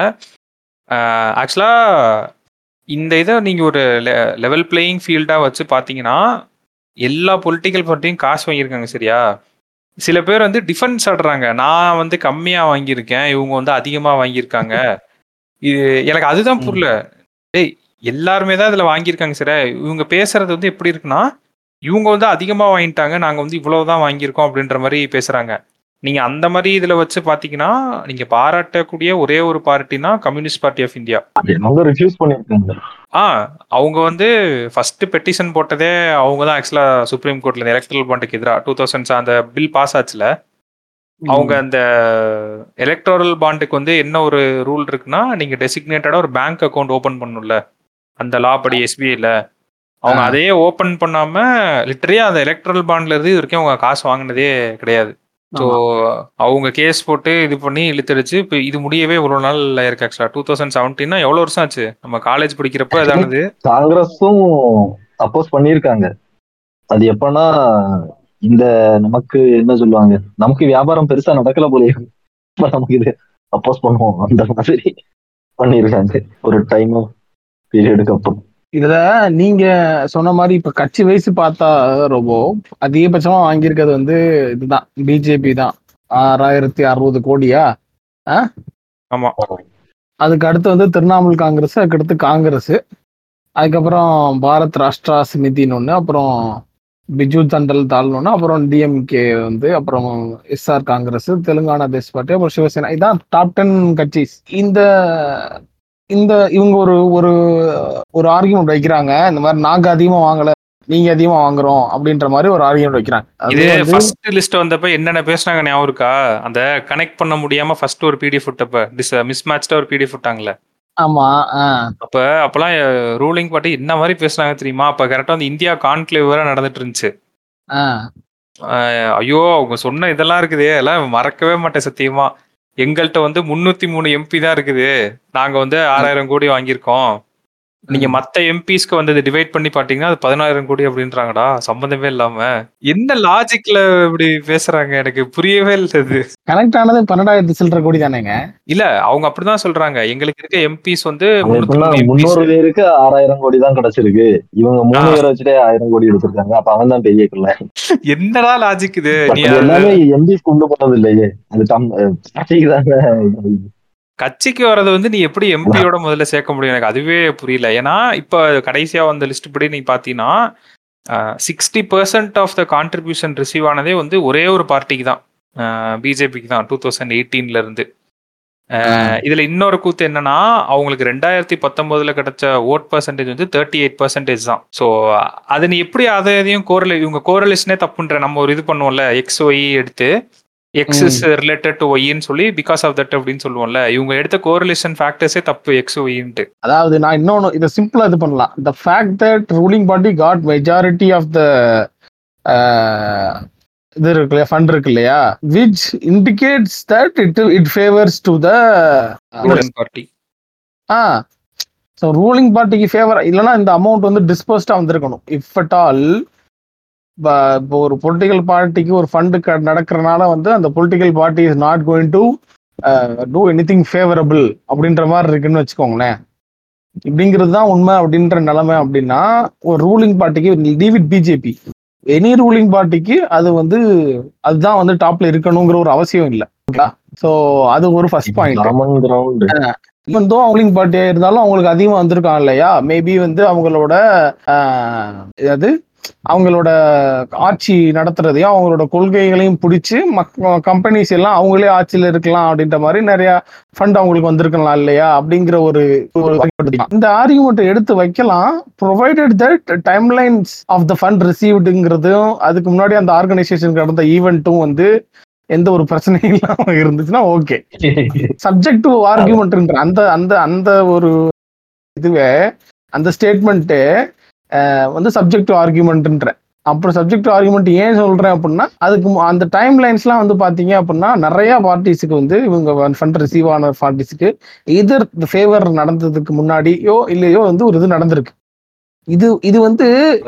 ஆக்சுவலாக இந்த இதை நீங்கள் ஒரு லெவல் பிளேயிங் ஃபீல்டாக வச்சு பார்த்தீங்கன்னா எல்லா பொலிட்டிக்கல் பார்ட்டியும் காசு வாங்கியிருக்காங்க சரியா சில பேர் வந்து டிஃபென்ஸ் ஆடுறாங்க நான் வந்து கம்மியாக வாங்கியிருக்கேன் இவங்க வந்து அதிகமாக வாங்கியிருக்காங்க இது எனக்கு அதுதான் புரியல டேய் எல்லாருமே தான் இதில் வாங்கியிருக்காங்க சரியா இவங்க பேசுறது வந்து எப்படி இருக்குன்னா இவங்க வந்து அதிகமாக வாங்கிட்டாங்க நாங்கள் வந்து இவ்வளவு தான் வாங்கியிருக்கோம் அப்படின்ற மாதிரி பேசுகிறாங்க நீங்கள் அந்த மாதிரி இதில் வச்சு பார்த்தீங்கன்னா நீங்கள் பாராட்டக்கூடிய ஒரே ஒரு பார்ட்டினா கம்யூனிஸ்ட் பார்ட்டி ஆஃப் இந்தியா அவங்க ரிஃப்யூஸ் பண்ணிருக்காங்க ஆ அவங்க வந்து ஃபர்ஸ்ட் பெட்டிஷன் போட்டதே அவங்க தான் ஆக்சுவலாக சுப்ரீம் கோர்ட்ல இந்த எலக்ட்ரல் பாண்டுக்கு எதிராக டூ தௌசண்ட்ஸ் அந்த பில் பாஸ் ஆச்சுல அவங்க அந்த எலக்ட்ரல் பாண்டுக்கு வந்து என்ன ஒரு ரூல் இருக்குன்னா நீங்க டெசிக்னேட்டடா ஒரு பேங்க் அக்கவுண்ட் ஓபன் பண்ணணும்ல அந்த லா படி எஸ்பிஐல அவங்க ஆ. அதையே ஓபன் பண்ணாம லிட்டரியா அந்த எலக்ட்ரல் பாண்ட்ல இருந்து இது வரைக்கும் அவங்க காசு வாங்கினதே கிடையாது ஸோ அவங்க கேஸ் போட்டு இது பண்ணி இழுத்தடிச்சு இப்போ இது முடியவே இவ்வளோ நாள் இருக்கு ஆக்சுவலா டூ தௌசண்ட் செவன்டீன்னா எவ்வளோ வருஷம் ஆச்சு நம்ம காலேஜ் படிக்கிறப்ப இதானது காங்கிரஸும் அப்போஸ் பண்ணிருக்காங்க அது எப்பன்னா இந்த நமக்கு என்ன சொல்லுவாங்க நமக்கு வியாபாரம் பெருசா நடக்கல போலயே இப்ப நமக்கு இது அப்போஸ் பண்ணுவோம் அந்த மாதிரி பண்ணிருக்காங்க ஒரு டைம் பீரியடுக்கு அப்புறம் இதுல நீங்க சொன்ன மாதிரி இப்ப கட்சி வயசு பார்த்தா ரொம்ப அதிகபட்சமா வாங்கியிருக்கிறது வந்து இதுதான் பிஜேபி தான் ஆறாயிரத்தி அறுபது கோடியா ஆமா அதுக்கு அடுத்து வந்து திரிணாமுல் காங்கிரஸ் அதுக்கடுத்து காங்கிரஸ் அதுக்கப்புறம் பாரத் ராஷ்டிரா சமிதின்னு ஒன்று அப்புறம் பிஜு ஜனதள் தாள்னு ஒன்று அப்புறம் டிஎம்கே வந்து அப்புறம் SR Congress Telangana these party அப்புறம் சிவசேனா இதான் டாப் டென் கட்சிஸ் இந்த இந்த இவங்க ஒரு ஒரு ஒரு ஆர்கியூமெண்ட் வைக்கிறாங்க இந்த மாதிரி நாங்க அதிகமா வாங்கல நீங்க அதிகமா வாங்குறோம் அப்படின்ற மாதிரி ஒரு ஆர்கியூமெண்ட் வைக்கிறாங்க இது அது வந்து ஃபர்ஸ்ட் லிஸ்ட் வந்தப்ப என்னென்ன பேசுனாங்க ஞாபகம் இருக்கா அந்த கனெக்ட் பண்ண முடியாம ஃபர்ஸ்ட் ஒரு பிடிஎஃப் விட்டப்ப டிஸ் மிஸ் மேட்ச்ல ஒரு பிடிஎஃப் விட்டாங்கல்ல ஆமா ஆஹ் அப்ப அப்பெல்லாம் ரூலிங் பார்ட்டி என்ன மாதிரி பேசுனாங்க தெரியுமா அப்ப கரெக்டா வந்து இந்தியா கான்க்ளேவ் வேற நடந்துட்டு இருந்துச்சு ஆஹ் ஆஹ் ஐயோ அவங்க சொன்ன இதெல்லாம் இருக்குதே எல்லாம் மறக்கவே மாட்டேன் சத்தியமா எங்கள்கிட்ட வந்து முன்னூத்தி மூணு எம்பி தான் இருக்குது நாங்க வந்து ஆறாயிரம் கோடி வாங்கியிருக்கோம் நீங்க மத்த எம்பிஸ்க்கு வந்து இதை டிவைட் பண்ணி பாத்தீங்கன்னா அது பதினாயிரம் கோடி அப்படின்றாங்கடா சம்பந்தமே இல்லாம என்ன லாஜிக்ல இப்படி பேசுறாங்க எனக்கு புரியவே இல்லை இது கனெக்ட் ஆனது பன்னெண்டாயிரத்து சில்லற கோடி தானேங்க இல்ல அவங்க அப்படிதான் சொல்றாங்க எங்களுக்கு இருக்க எம்பிஸ் வந்து அது முன்னூத்தி எப்படின்னா மூணு MPs. முன்னூறு பேருக்கு ஆறாயிரம் கோடி தான் கிடைச்சிருக்கு இவங்க மூணு ஆ. பேரை வச்சுட்டே ஆயிரம் கோடி எடுத்திருக்காங்க அப்ப அவன் தான் பெரிய கிள்ள என்னடா லாஜிக் இது பட் நீ அது அது எல்லாமே எம்பி கொண்டு போனது இல்லையே அது டம் பார்ட்டிக்கு தானே கட்சிக்கு வர்றது வந்து நீ எப்படி எம்பியோட முதல்ல சேர்க்க முடியும் எனக்கு அதுவே புரியல ஏன்னா இப்போ கடைசியா வந்த லிஸ்ட் படி நீ பாத்தீங்கன்னா sixty percent of the contribution receive ஆனதே வந்து ஒரே ஒரு பார்ட்டிக்கு தான் பிஜேபிக்கு தான் டூ தௌசண்ட் எயிட்டீன்ல இருந்து அஹ், இதுல இன்னொரு கூத்து என்னன்னா அவங்களுக்கு ரெண்டாயிரத்தி பத்தொன்பதுல கிடைச்ச ஓட் பர்சன்டேஜ் வந்து தேர்ட்டி எயிட் பர்சன்டேஜ் தான் ஸோ அது நீ எப்படி அதை எதையும் கோரல இவங்க கோரலேஷனே தப்புன்ற நம்ம ஒரு இது பண்ணுவோம்ல எக்ஸ் ஒய் எடுத்து எக்ஸ் இஸ் ரிலேட்டட் டு ஒய்ன்னு சொல்லி பிகாஸ் ஆஃப் தட் அப்படின்னு சொல்லுவோம்ல இவங்க எடுத்த கோரிலேஷன் ஃபேக்டர்ஸே தப்பு எக்ஸ் ஒய்ன்ட்டு அதாவது நான் இன்னொன்னு இதை சிம்பிளா இது பண்ணலாம் the fact that ruling party got majority of the இது இருக்கு இல்லையா ஃபண்ட் இருக்கு இல்லையா which indicates that it it favours to the ruling party uh so ruling பார்ட்டிக்கு ஃபேவர் இல்லைன்னா இந்த அமௌண்ட் வந்து டிஸ்போஸ்டா வந்திருக்கணும் இஃப் அட் ஆல் இப்போ ஒரு பொலிட்டிக்கல் பார்ட்டிக்கு ஒரு ஃபண்டு நடக்கிறனால வந்து அந்த political party is not going to do anything favourable அப்படின்ற மாதிரி இருக்குன்னு வச்சுக்கோங்களேன் இப்படிங்கிறது தான் உண்மை அப்படின்ற நிலைமை அப்படின்னா ஒரு ரூலிங் பார்ட்டிக்கு leave it BJP any ruling பார்ட்டிக்கு அது வந்து அதுதான் வந்து டாப்ல இருக்கணுங்கிற ஒரு அவசியம் இல்லை ஸோ அது ஒரு first point common ground even though availing பார்ட்டியா இருந்தாலும் அவங்களுக்கு அதிகமா வந்திருக்காங்க இல்லையா மேபி வந்து அவங்களோட ஆஹ், அது அவங்களோட ஆட்சி நடத்துறதையும் அவங்களோட கொள்கைகளையும் பிடிச்சி கம்பெனிஸ் எல்லாம் அவங்களே ஆட்சியில இருக்கலாம் அப்படின்ற மாதிரி நிறைய ஃபண்ட் அவங்களுக்கு வந்திருக்கலாம் இல்லையா அப்படிங்கிற ஒரு ஒரு argument. இந்த ஆர்குமெண்ட் எடுத்து வைக்கலாம் provided that timelines of the fund ரிசீவ்டுங்கிறதும் அதுக்கு முன்னாடி அந்த ஆர்கனைசேஷன் நடந்த ஈவெண்ட்டும் வந்து எந்த ஒரு பிரச்சனையும் இல்லாம இருந்துச்சுன்னா ஓகே சப்ஜெக்ட் டு ஆர்குமெண்ட்ன்ற அந்த அந்த அந்த ஒரு இதுவே அந்த ஸ்டேட்மெண்ட்டு வந்து சப்ஜெக்ட் டு ஆர்குமெண்ட்ன்ற அப்புறம் சப்ஜெக்ட் டு ஆர்குமெண்ட் ஏன் சொல்றேன் அப்படின்னா அதுக்கு மு- அந்த டைம் லைன்ஸ்லாம் வந்து பாத்தீங்க அப்படின்னா நிறைய பார்ட்டிஸுக்கு வந்து இவங்க ஃபண்ட் ரிசீவ் ஆன பார்ட்டிஸுக்கு எதிர் ஃபேவர் நடந்ததுக்கு முன்னாடியோ இல்லையோ வந்து ஒரு இது நடந்திருக்கு இது இது வந்து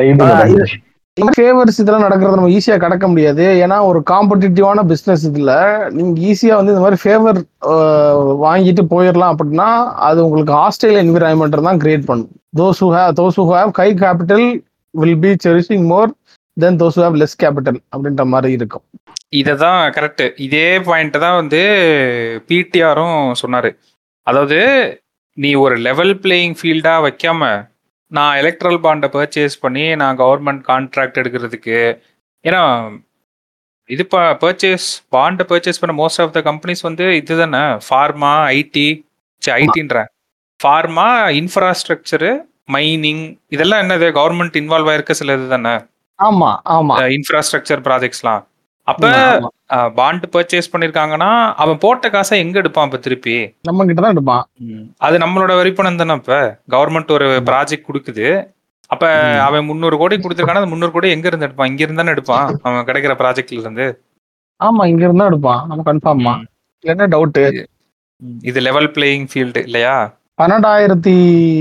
ஃபேவர்ஸ் இதெல்லாம் நடக்கிறத நம்ம ஈஸியா கடக்க முடியாது ஏன்னா ஒரு காம்படிட்டிவான பிசினஸ் இதுல நீங்க ஈஸியா வந்து இந்த மாதிரி ஃபேவர் வாங்கிட்டு போயிடலாம் அப்படின்னா அது உங்களுக்கு ஹாஸ்டைல் என்விரான்மெண்ட் தான் கிரியேட் பண்ணும் those who have those who have high capital will be cherishing more then those who have less capital அப்படின்ற மாதிரி இருக்கும் இததான் கரெக்ட் இதே பாயிண்ட் தான் வந்து பிடிஆரும் சொன்னாரு அதாவது நீ ஒரு லெவல் பிளேயிங் ஃபீல்டா வைக்காம நான் எலக்ட்ரல் பாண்டை பர்ச்சேஸ் பண்ணி நான் கவர்மெண்ட் கான்ட்ராக்ட் எடுக்கிறதுக்கு ஏன்னா இது பர்ச்சேஸ் பாண்டை பர்ச்சேஸ் பண்ண மோஸ்ட் ஆஃப் த கம்பெனிஸ் வந்து இதுதானே ஃபார்மா ஐடி ஐடின்றேன் ஃபார்மா இன்ஃப்ராஸ்ட்ரக்சரு மைனிங் இதெல்லாம் என்னது கவர்மெண்ட் இன்வால்வ் ஆயிருக்க சில இது தானே ஆமா ஆமா இன்ஃப்ராஸ்ட்ரக்சர் ப்ராஜெக்ட்ஸ்லாம் அப்ப ஆமா. பாண்ட் பர்ச்சேஸ் பண்ணிருக்காங்கன்னா அவன் போட்ட காசை எங்க எடுப்பான் இப்ப திருப்பி நம்ம கிட்ட தான் எடுப்பான் அது நம்மளோட வரிப்பணம் தானே இப்ப கவர்மெண்ட் ஒரு ப்ராஜெக்ட் கொடுக்குது அப்ப ம். அவன் முந்நூறு கோடி கொடுத்துருக்கானா அந்த முந்நூறு கோடி எங்க இருந்து எடுப்பான் இங்க இருந்து தானே எடுப்பான் அவன் கிடைக்கிற ப்ராஜெக்ட்ல இருந்து ஆமா இங்க இருந்தா எடுப்பான் நம்ம கன்ஃபார்மா ம். என்ன டவுட் இது லெவல் பிளேயிங் ஃபீல்டு இல்லையா பன்னெண்டாயிரத்தி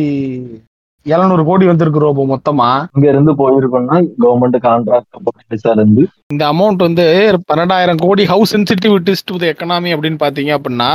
எழுநூறு கோடி வந்திருக்கு ரோபோ மொத்தமா இங்க இருந்து போயிருக்கோம்னா கவர்மெண்ட் கான்ட்ராக்ட் இருந்து இந்த அமௌண்ட் வந்து பன்னெண்டாயிரம் கோடி how sensitive it is to the economy அப்படின்னு பாத்தீங்க அப்படின்னா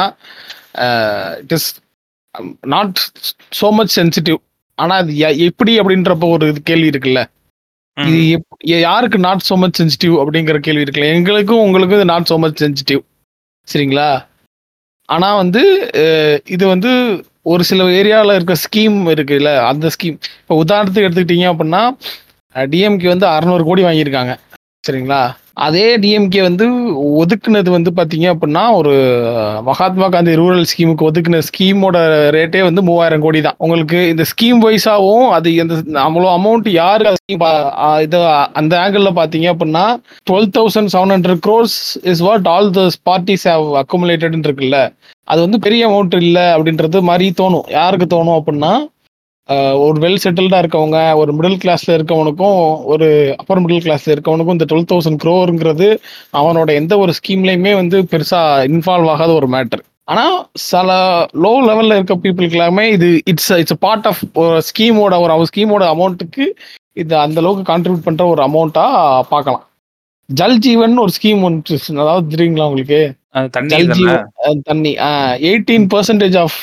it is not so much sensitive ஆனா அது ய- எப்படி அப்படின்றப்ப ஒரு இது கேள்வி இருக்குல்ல ம். இது எப்- எ- யாருக்கு நாட் சோ மச் சென்சிட்டிவ் அப்படிங்கிற கேள்வி இருக்குல்ல எங்களுக்கும் உங்களுக்கும் இது நாட் சோ மச் சென்சிட்டிவ் சரிங்களா ஆனா வந்து அஹ், இது வந்து ஒரு சில ஏரியாவில் இருக்க ஸ்கீம் இருக்குல்ல அந்த ஸ்கீம் இப்போ உதாரணத்துக்கு எடுத்துக்கிட்டீங்க அப்படின்னா டிஎம்கே வந்து அறநூறு கோடி வாங்கியிருக்காங்க சரிங்களா அதே டிஎம்கே வந்து ஒதுக்குனது வந்து பார்த்தீங்க அப்படின்னா ஒரு மகாத்மா காந்தி ரூரல் ஸ்கீமுக்கு ஒதுக்குன ஸ்கீமோட ரேட்டே வந்து மூவாயிரம் கோடி தான் உங்களுக்கு இந்த ஸ்கீம் வைஸாகவும் அது இந்த அவ்வளோ அமௌண்ட் யாருக்கு அந்த scheme பா- ஆ, இது அந்த ஆங்கிளில் பார்த்தீங்க அப்படின்னா twelve thousand seven hundred crores is what all the parties have அக்குமுலேட்டட்னு இருக்குல்ல அது வந்து பெரிய அமௌண்ட் இல்லை அப்படின்றது மாதிரி தோணும் யாருக்கு தோணும் அப்படின்னா ஆஹ், ஒரு வெல் செட்டில்டா இருக்கவங்க ஒரு மிடில் கிளாஸ்ல இருக்கவனுக்கும் ஒரு அப்பர் மிடில் கிளாஸ்ல இருக்கவனுக்கும் இந்த டுவெல் தௌசண்ட் க்ரோருங்கிறது அவனோட எந்த ஒரு ஸ்கீம்லயுமே வந்து பெருசா இன்வால்வ் ஆகாத ஒரு மேட்டர் ஆனா சில லோ லெவல்ல இருக்க பீப்புளுக்கு எல்லாமே இது இட்ஸ் இட்ஸ் பார்ட் ஆஃப் ஸ்கீமோட ஒரு அவர் ஸ்கீமோட அமௌண்ட்டுக்கு இது அந்த அளவுக்கு கான்ட்ரிபியூட் பண்ற ஒரு அமௌண்ட்டா பார்க்கலாம் ஜல் ஜீவன் ஒரு ஸ்கீம் ஒன்று அதாவது தெரியுங்களா உங்களுக்கு அது தண்ணி ஜல் தானே? ஜீவன் அஹ் தண்ணி eighteen percentage of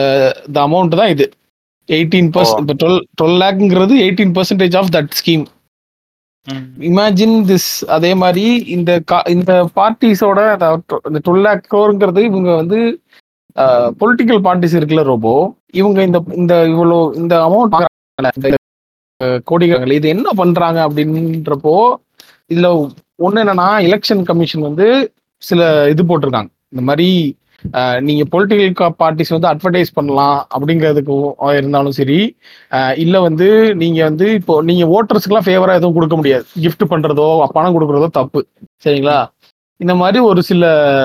the amount தான் இது எயிட்டீன் பர்சன்ட் இப்போ டுவெல் டுவெல் லேக்ங்கிறது eighteen percentage of that scheme ம். இமேஜின் திஸ் அதே மாதிரி இந்த கா- இந்த பார்ட்டிஸோட இந்த டுவெல் லேக் க்ரோருங்கிறது இவங்க வந்து பொலிட்டிக்கல் பார்ட்டிஸ் இருக்குல்ல ரோபோ இவங்க இந்த இந்த இவ்வளோ இந்த அமௌண்ட் கோடிகள் இது என்ன பண்றாங்க அப்படின்றப்போ இதுல ஒண்ணு என்னன்னா எலெக்ஷன் கமிஷன் வந்து சில இது போட்டிருக்காங்க இந்த மாதிரி அஹ், நீங்க பொலிட்டிக்கல் பார்ட்டிஸ் வந்து அட்வர்டைஸ் பண்ணலாம் அப்படிங்கிறதுக்கு இருந்தாலும் சரி அஹ், இல்ல வந்து நீங்க வந்து இப்போ நீங்க ஓட்டர்ஸ்க்குலாம் ஃபேவரா எதுவும் கொடுக்க முடியாது gift பண்றதோ பணம் கொடுக்கறதோ தப்பு சரிங்களா இந்த மாதிரி ஒரு சில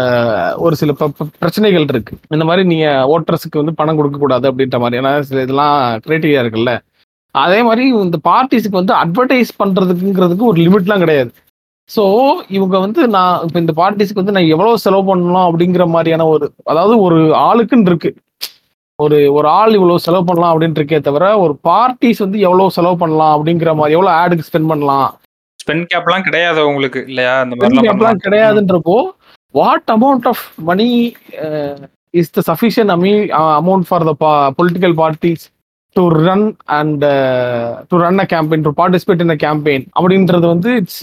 ஒரு சில ப- ப- பிரச்சனைகள் இருக்கு இந்த மாதிரி நீங்க ஓட்டர்ஸுக்கு வந்து பணம் கொடுக்க கூடாது அப்படின்ற மாதிரி ஏன்னா சில இதெல்லாம் கிரைட்டீரியா இருக்குல்ல அதே மாதிரி இந்த பார்ட்டிஸுக்கு வந்து அட்வர்டைஸ் பண்றதுக்குங்கிறதுக்கு ஒரு லிமிட்லாம் கிடையாது ஸோ இவங்க வந்து நான் இப்போ இந்த பார்ட்டிஸ்க்கு வந்து நான் எவ்வளவு செலவு பண்ணலாம் அப்படிங்கிற மாதிரியான ஒரு அதாவது ஒரு ஆளுக்குன்னு இருக்கு ஒரு ஒரு ஆள் இவ்வளவு செலவு பண்ணலாம் அப்படின்னு இருக்கே தவிர ஒரு பார்ட்டிஸ் வந்து எவ்வளவு செலவு பண்ணலாம் அப்படிங்கிற மாதிரி எவ்வளவு ஆடுக்கு ஸ்பெண்ட் பண்ணலாம் ஸ்பெண்ட் கேப்லாம் கிடையாது உங்களுக்கு இல்லையா அந்த Spend மாதிரிலாம் cap எல்லாம் கிடையாதுன்றப்போ what amount of money is the sufficient அமீ amount for the political parties to run and to run a campaign to participate in a campaign அப்படின்றது வந்து இட்ஸ்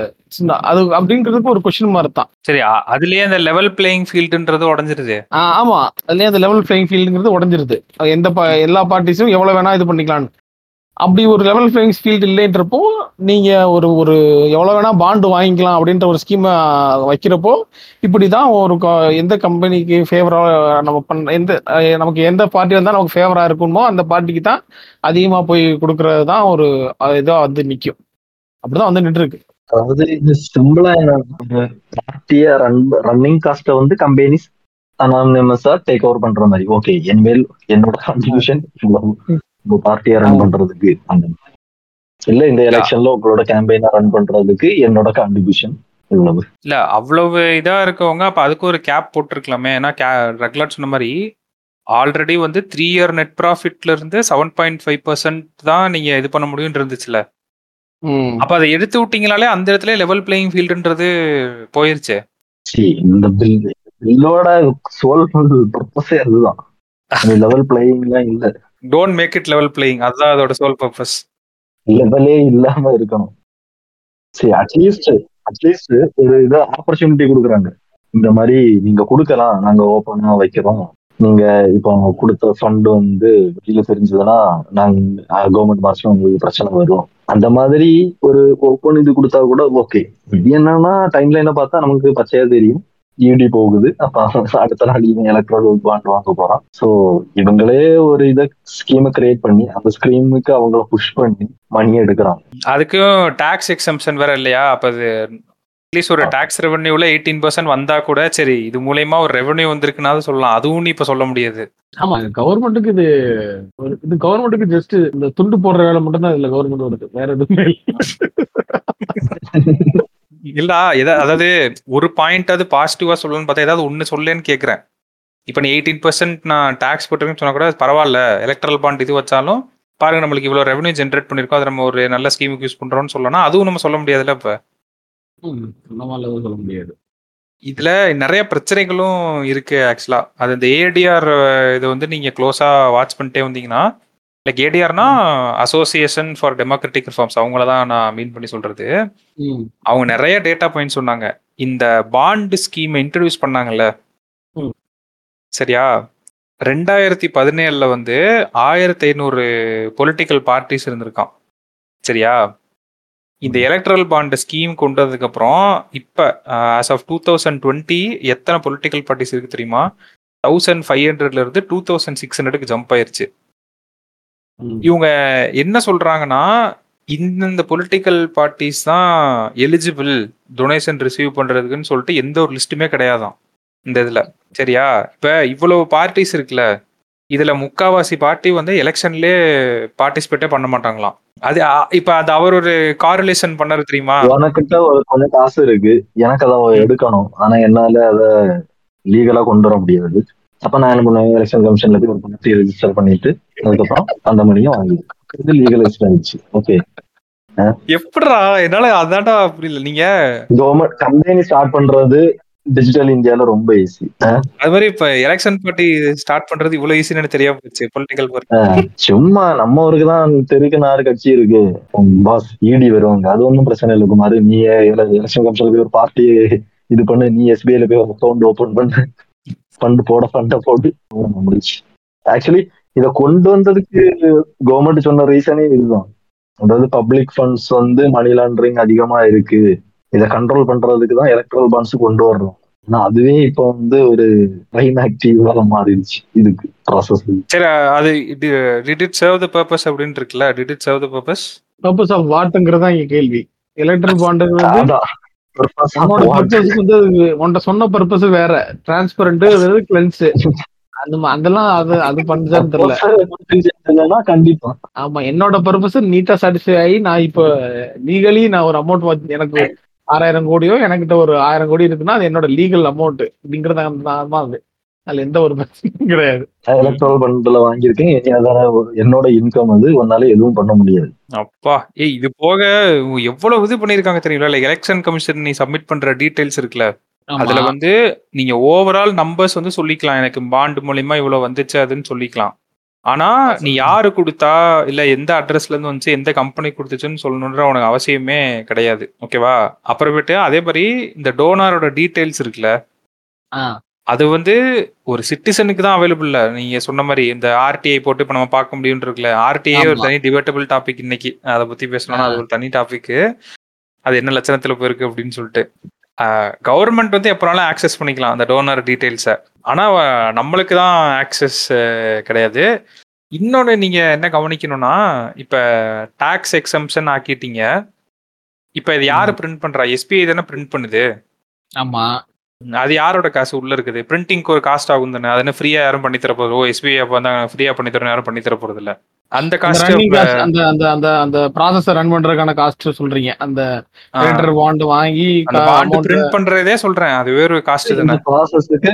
அது அப்படிங்கிறதுக்கு ஒரு கொஸ்டின் மார்க் தான் சரி அ- அதுலயே அந்த லெவல் பிளேயிங் ஃபீல்டுன்றது உடஞ்சிருது ஆ, ஆமா அதுலயே அந்த லெவல் பிளேயிங் ஃபீல்டுங்கிறது உடஞ்சிருது அது எந்த ப- எல்லா பார்ட்டிஸும் எவ்வளவு வேணா இது பண்ணிக்கலாம்னு அப்படி ஒரு லெவல் பிளேயிங் ஃபீல்டு இல்லைன்றப்போ நீங்க ஒரு ஒரு எவ்வளவு வேணா பாண்டு வாங்கிக்கலாம் அப்படின்ற ஒரு ஸ்கீமை வைக்கிறப்போ இப்படிதான் ஒரு க- எந்த கம்பெனிக்கு ஃபேவரா நம்ம பண்ண எந்த அஹ், நமக்கு எந்த பார்ட்டி வந்தா நமக்கு ஃபேவரா இருக்குமோ அந்த பார்ட்டிக்கு தான் அதிகமா போய் கொடுக்கறது தான் ஒரு அஹ், இதா வந்து நிக்கும் அப்படிதான் வந்து நின்று இருக்கு அதாவது இது சிம்பிளா என்னன்னா பார்ட்டிய ரன் ரன்னிங் காஸ்ட வந்து கம்பெனிஸ் அனானிமஸா டேக் ஓவர் பண்ற மாதிரி ஓகே என் மேல் என்னோட கான்ட்ரிபியூஷன் இவ்வளவு உங்க பார்ட்டியை ரன் ஆமா. பண்றதுக்கு அந்த மாதிரி. இல்ல இந்த எலெக்ஷன்ல உங்களோட கேம்பெயினை ரன் பண்றதுக்கு என்னோட கான்ட்ரிபியூஷன் இவ்வளவு இல்ல அவ்வளவு இதா இருக்கவங்க அப்ப அதுக்கு ஒரு கேப் போட்டிருக்கலாமே ஏன்னா ரெகுலர் சொன்ன மாதிரி ஆல்ரெடி வந்து த்ரீ இயர் நெட் ப்ராஃபிட்ல இருந்து செவன் பாயிண்ட் ஃபைவ் பர்சன்ட் தான் நீங்க இது பண்ண முடியும்னு இருந்துச்சுல அப்ப அதை எடுத்து விட்டீங்கனாலே அந்த இடத்துல லெவல் பிளேயிங் ஃபீல்டுன்றது போயிருச்சு See, இந்த பில் பில்லோட சோல் பர்பஸே அதுதான் லெவல் பிளேயிங்லாம் இல்ல don't make it level playing அதுதான் அதோட சோல் பர்பஸ் லெவலே இல்லாம இருக்கணும் சரி அட்லீஸ்ட் அட்லீஸ்ட் ஒரு இதை ஆப்பர்ச்சுனிட்டி கொடுக்குறாங்க இந்த மாதிரி நீங்க கொடுக்கலாம் நாங்க ஓப்பனா வைக்கிறோம் நீங்க இப்போ அவங்க கொடுத்த ஃபண்ட் வந்து வெளியில தெரிஞ்சதுன்னா நாங்க கவர்மெண்ட் மார்ச்சும் உங்களுக்கு பிரச்சனை வரும் அந்த மாதிரி ஒரு ஓப்பன் இது கொடுத்தா கூட ஓகே இது என்னன்னா டைம் லைனை பார்த்தா நமக்கு பச்சையா தெரியும் ஈடி போகுது அப்ப அடுத்த நாள் இவன் எலக்ட்ரோல் பாண்ட் வாங்க போறான் சோ இவங்களே ஒரு இதை ஸ்கீமை கிரியேட் பண்ணி அந்த ஸ்கீமுக்கு அவங்கள புஷ் பண்ணி மணி எடுக்கிறாங்க அதுக்கும் டாக்ஸ் எக்ஸம்ஷன் வேற இல்லையா அப்ப அது அட்லீஸ்ட் ஒரு டாக்ஸ் ரெவன்யூல எயிட்டீன் பர்சன்ட் வந்தா கூட சரி இது மூலயமா ஒரு ரெவன்யூ வந்திருக்குனாலும் சொல்லலாம் அதுவும் நீ இப்ப சொல்ல முடியாது ஆமா கவர்மெண்ட்டுக்கு இது ஒரு- இது கவர்மெண்ட்டுக்கு ஜஸ்ட் இந்த துண்டு போடுற வேலை மட்டும் தான் இதுல கவர்மெண்ட் வருது வேற எதுவுமே இல்ல. இல்ல எதா அதாவது ஒரு பாயிண்ட் அது பாசிட்டிவா சொல்லணும்னு பார்த்தா ஏதாவது ஒன்னு சொல்லேன்னு கேக்குறேன் இப்போ நீ எயிட்டீன் பர்சன்ட் நான் டாக்ஸ் போட்டிருக்கேன்னு சொன்னா கூட பரவாயில்ல எலக்ட்ரல் பாண்ட் இது வச்சாலும் பாருங்க நம்மளுக்கு இவ்வளவு ரெவன்யூ ஜென்ரேட் பண்ணிருக்கோம் அது நம்ம ஒரு நல்ல ஸ்கீமுக்கு யூஸ் பண்றோம்னு சொல்லலாம் அதுவும் நம்ம சொல்ல முடியாதுல்ல இப்ப ம், அந்த மாதிரிலாம் எதுவும் சொல்ல முடியாது இதுல நிறைய பிரச்சனைகளும் இருக்கு ஆக்சுவலா அது இந்த ஏடிஆர் இது வந்து நீங்க க்ளோஸா வாட்ச் பண்ணிட்டே வந்தீங்கன்னா லைக் ஏடிஆர்னா அசோசியேஷன் ஃபார் டெமோக்ராட்டிக் ரிஃபார்ம்ஸ் அவங்கள தான் நான் மீன் பண்ணி சொல்றது ம், அவங்க நிறைய டேட்டா பாயிண்ட் சொன்னாங்க இந்த பாண்ட் ஸ்கீம் இன்ட்ரடியூஸ் பண்ணாங்கல்ல ம். சரியா ரெண்டாயிரத்தி பதினேழுல வந்து ஆயிரத்தி ஐநூறு பொலிட்டிக்கல் பார்ட்டிஸ் இருந்திருக்கான் சரியா இந்த எலக்ட்ரல் பாண்ட் ஸ்கீம் கொண்டு வந்ததுக்கு அப்புறம் இப்ப as of two thousand twenty எத்தனை பொலிட்டிக்கல் பார்ட்டிஸ் இருக்கு தெரியுமா தௌசண்ட் ஃபைவ் ஹண்ட்ரட்ல இருந்து டூ தௌசண்ட் சிக்ஸ் ஹண்ட்ரடுக்கு ஜம்ப் ஆயிருச்சு இவங்க என்ன சொல்றாங்கன்னா இந்தந்த பொலிட்டிக்கல் பார்ட்டிஸ் தான் எலிஜிபிள் டொனேஷன் ரிசீவ் பண்றதுக்குன்னு சொல்லிட்டு எந்த ஒரு லிஸ்ட்டுமே கிடையாதாம் இந்த இதுல சரியா இப்ப இவ்வளவு பார்ட்டிஸ் இருக்குல்ல இதுல முக்காவாசி பார்ட்டி வந்து எலெக்ஷன்லயே பார்ட்டிசிபேட்டே பண்ண மாட்டாங்களாம் அது அ- இப்ப அது அவர் ஒரு காரிலேஷன் பண்ணாரு தெரியுமா உனக்கிட்ட ஒரு கொஞ்சம் காசு இருக்கு எனக்கு அதை எடுக்கணும் ஆனா என்னால அதை லீகலா கொண்டு வர முடியாது அப்ப நான் என்ன பண்ணுவேன் எலெக்ஷன் கமிஷன்ல போய் ஒரு பணத்தை ரெஜிஸ்டர் பண்ணிட்டு அதுக்கப்புறம் அந்த மணியும் வாங்கி இது லீகல் எக்ஸ்பென்ஸ் ஓகே எப்படிடா என்னால அதான்டா புரியல நீங்க கவர்மெண்ட் கம்பெனி ஸ்டார்ட் பண்றது டிஜிட்டல் இந்தியால ரொம்ப ஈஸி அது மாதிரி இப்ப எலெக்ஷன் பார்ட்டி ஸ்டார்ட் பண்றது இவ்வளவு ஈஸின்னு தெரியாம போச்சு பொலிட்டிக்கல் பார்ட்டி சும்மா நம்ம ஊருக்கு தான் தெருக்கு நாறு கட்சி இருக்கு பாஸ் இடி வருவாங்க அது ஒன்றும் பிரச்சனை இல்லை குமார் நீ எலெக்ஷன் கமிஷன்ல போய் ஒரு பார்ட்டி இது பண்ணு நீ எஸ்பிஐல போய் ஒரு அக்கௌண்ட் ஓபன் பண்ணு ஃபண்ட் போட ஃபண்ட போட்டு அவ்வளவுதான் முடிச்சு ஆக்சுவலி இத கொண்டு வந்ததுக்கு கவர்மெண்ட் சொன்ன ரீசனே இதுதான் அதாவது பப்ளிக் ஃபண்ட்ஸ் வந்து மணி லாண்டரிங் அதிகமா இருக்கு இதை கண்ட்ரோல் பண்றதுக்கு தான் எலக்ட்ரல் பாண்ட்ஸ் கொண்டு வர்றோம் ஆனா அதுவே இப்போ வந்து ஒரு கிரைம் ஆக்டிவா மாறிடுச்சு இதுக்கு ப்ராசஸ் சரி அது did it serve the purpose அப்படின்னு இருக்குல்ல did it serve the purpose purpose of வாட்டுங்கிறதா இங்க கேள்வி எலக்ட்ரல் பாண்டுங்கிறது அதான் purpose of உன்னோட what? பர்பஸ் வந்து உன்கிட்ட சொன்ன பர்பஸ் வேற டிரான்ஸ்பரண்ட் கிளென்ஸ் அந்த மா- அதெல்லாம் அது அது பண்ணுதான்னு தெரியல Purpose என்னன்னா கண்டிப்பா ஆமா என்னோட பர்பஸ் நீட்டா சாட்டிஸ்ஃபை ஆகி நான் இப்ப லீகலி நான் ஒரு அமௌண்ட் எனக்கு ஆறாயிரம் கோடியோ எனக்கிட்ட ஒரு ஆயிரம் கோடி இருக்குன்னா அது என்னோட லீகல் அமௌண்ட் அப்படிங்கறது அந்த- தான் அது அதுல எந்த ஒரு பிரச்சனையும் கிடையாது எலக்ட்ரல் பண்ட்ல வாங்கியிருக்கேன் இனி அதான ஒரு- என்னோட இன்கம் அது உன்னால எதுவும் பண்ண முடியாது அப்பா ஏய் இது போக இவங்க எவ்வளவு இது பண்ணிருக்காங்க தெரியுங்களா லைக் எலெக்ஷன் கமிஷன் நீ சப்மிட் பண்ற டீடைல்ஸ் இருக்குல்ல அதுல ஆமா. வந்து நீங்க ஓவரால் நம்பர்ஸ் வந்து சொல்லிக்கலாம் எனக்கு பாண்ட் மூலியமா இவ்வளவு வந்துச்சு அதுன்னு சொல்லிக்கலாம் ஆனா நீ யாரு கொடுத்தா இல்ல எந்த அட்ரஸ்ல இருந்து வந்துச்சு எந்த கம்பெனி கொடுத்துச்சுன்னு சொல்லணுன்ற உனக்கு அவசியமே கிடையாது ஓகேவா அப்புறமேட்டு அதே மாதிரி இந்த டோனாரோட டீடைல்ஸ் இருக்குல்ல ஆ, அது வந்து ஒரு சிட்டிசனுக்கு தான் அவைலபிள் இல்ல நீங்க சொன்ன மாதிரி இந்த ஆர்டிஐ போட்டு இப்ப நம்ம பார்க்க முடியும்னு இருக்குல்ல ஆர்டிஐ ஒரு ஆமா. தனி டிபேட்டபிள் டாபிக் இன்னைக்கு அதை பத்தி பேசணும்னா அது ஒரு தனி டாபிக் அது என்ன லட்சணத்துல போயிருக்கு அப்படின்னு சொல்லிட்டு கவர்மெண்ட் வந்து எப்பனாலும் ஆக்சஸ் பண்ணிக்கலாம் அந்த டோனர் டீடைல்ஸை ஆனா அஹ், நம்மளுக்கு தான் ஆக்சஸ் கிடையாது இன்னொன்னு நீங்க என்ன கவனிக்கணும்னா இப்ப டாக்ஸ் எக்ஸம்ஷன் ஆக்கிட்டீங்க இப்ப இது யாரு பிரிண்ட் பண்றா எஸ்பிஐ தானே பிரிண்ட் பண்ணுது ஆமா அது யாரோட காசு உள்ள இருக்குது பிரிண்டிங்க்கு ஒரு காஸ்ட் ஆகும் தானே அது என்ன ஃப்ரீயா யாரும் பண்ணி தர போகுது ஓ எஸ்பிஐ அப்ப வந்து ஃப்ரீயா பண்ணி தரணும் யாரும் பண்ணி தர போறது இல்ல அந்த அந்த காஸ்ட் running cost, அந்த அந்த அந்த அந்த ப்ராசஸ ரன் பண்றதுக்கான காஸ்ட் சொல்றீங்க அந்த கிரெடிட்டர் பாண்ட் வாங்கி அந்த பாண்ட் amount- பிரிண்ட் பண்றதே சொல்றேன் அது வேற காஸ்ட் தானே இந்த ப்ராசஸுக்கு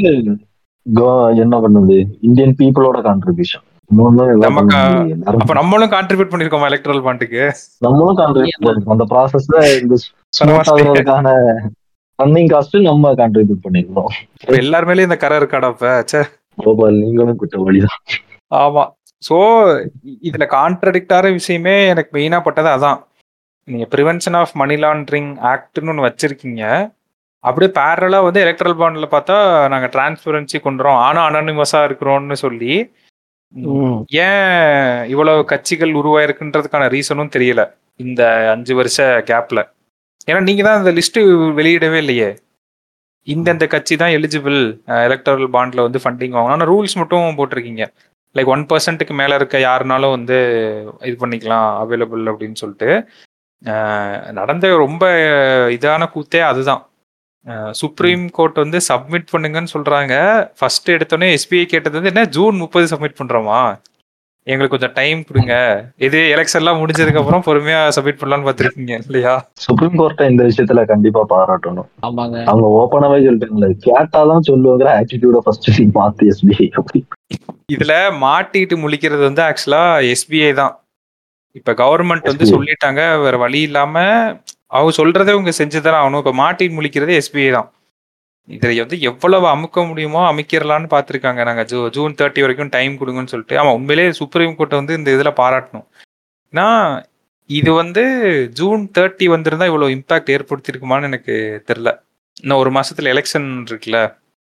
என்ன பண்ணுது இந்தியன் பீப்புளோட கான்ட்ரிபியூஷன் நமக்கு, அப்ப நம்மளும் கான்ட்ரிபியூட் பண்ணிருக்கோம் எலக்ட்ரல் பாண்டுக்கு நம்மளும் கான்ட்ரிபியூட் பண்ணிருக்கோம் அந்த ப்ராசஸ்ல இந்த ஸ்மூத் பரவாயில்லை. ஆகுறதுக்கான ரன்னிங் காஸ்ட் நம்ம கான்ட்ரிபியூட் பண்ணிருக்கோம் இப்ப எல்லார் மேலயும் இந்த கரை இருக்காடா அப்ப ச்சே கோபால் நீங்களும் குற்றவாளிதான் ஆமா சோ இதுல கான்ட்ரடிக்டார விஷயமே எனக்கு மெயினா பட்டது அதான் நீங்க ப்ரிவென்ஷன் ஆஃப் மணி லாண்டரிங் ஆக்ட்னு ஒன்று வச்சிருக்கீங்க அப்படியே பேரலா வந்து எலக்ட்ரல் பாண்ட்ல பார்த்தா நாங்க டிரான்ஸ்பரன்சி கொண்டுறோம் ஆனா அனானிமஸா இருக்கிறோம்னு சொல்லி ம். ஏன் இவ்வளவு கட்சிகள் உருவாயிருக்குன்றதுக்கான ரீசனும் தெரியல இந்த அஞ்சு வருஷ கேப்ல ஏன்னா நீங்க தான் இந்த லிஸ்ட் வெளியிடவே இல்லையே இந்தந்த கட்சி தான் எலிஜிபிள் எலக்ட்ரல் பாண்ட்ல வந்து ஃபண்டிங் வாங்கணும் ஆனால் ரூல்ஸ் மட்டும் போட்டிருக்கீங்க லைக் ஒன் பர்சன்ட்டுக்கு மேல இருக்க யாருனாலும் வந்து இது பண்ணிக்கலாம் அவைலபிள் அப்படின்னு சொல்லிட்டு அஹ், நடந்த ரொம்ப இதான கூத்தே அதுதான் சுப்ரீம் கோர்ட் வந்து சப்மிட் பண்ணுங்கன்னு சொல்றாங்க ஃபர்ஸ்ட் எடுத்தோடனே எஸ்பிஐ கேட்டது வந்து என்ன ஜூன் முப்பது சப்மிட் பண்றோமா எங்களுக்கு கொஞ்சம் டைம் கொடுங்க இது எலெக்ஷன் எல்லாம் முடிஞ்சதுக்கு அப்புறம் பொறுமையா சப்மிட் பண்ணலாம்னு பார்த்திருக்கீங்க இல்லையா சுப்ரீம் கோர்ட்டை இந்த விஷயத்துல கண்டிப்பா பாராட்டணும் ஆமாங்க அவங்க ஓப்பனாவே சொல்லிட்டாங்களே கேட்டாதான் சொல்லுவாங்கிற ஆட்டிடியூட ஃபர்ஸ்ட் மாத்து எஸ்பிஐ அப்படி இதுல மாட்டிட்டு முழிக்கிறது வந்து ஆக்சுவலா எஸ்பிஐ தான் இப்ப கவர்மெண்ட் வந்து SBI. சொல்லிட்டாங்க வேற வழி இல்லாம அவங்க சொல்றதை அவங்க செஞ்சுதானே ஆகணும் இப்ப மாட்டிட்டு முழிக்கிறது எஸ்பிஐ தான் இதுல வந்து எவ்வளவு அமுக்க முடியுமோ அமைக்கிறலான்னு பார்த்திருக்காங்க நாங்க ஜூ ஜூன் தேர்ட்டி வரைக்கும் டைம் கொடுங்கன்னு சொல்லிட்டு ஆமா உண்மையிலேயே சுப்ரீம் கோர்ட்டை வந்து இந்த இதுல பாராட்டணும் ஏன்னா இது வந்து ஜூன் தேர்ட்டி வந்திருந்தா இவ்வளவு இம்பாக்ட் ஏற்படுத்தியிருக்குமான்னு எனக்கு தெரியல இன்னும் ஒரு மாசத்துல எலெக்ஷன் இருக்குல்ல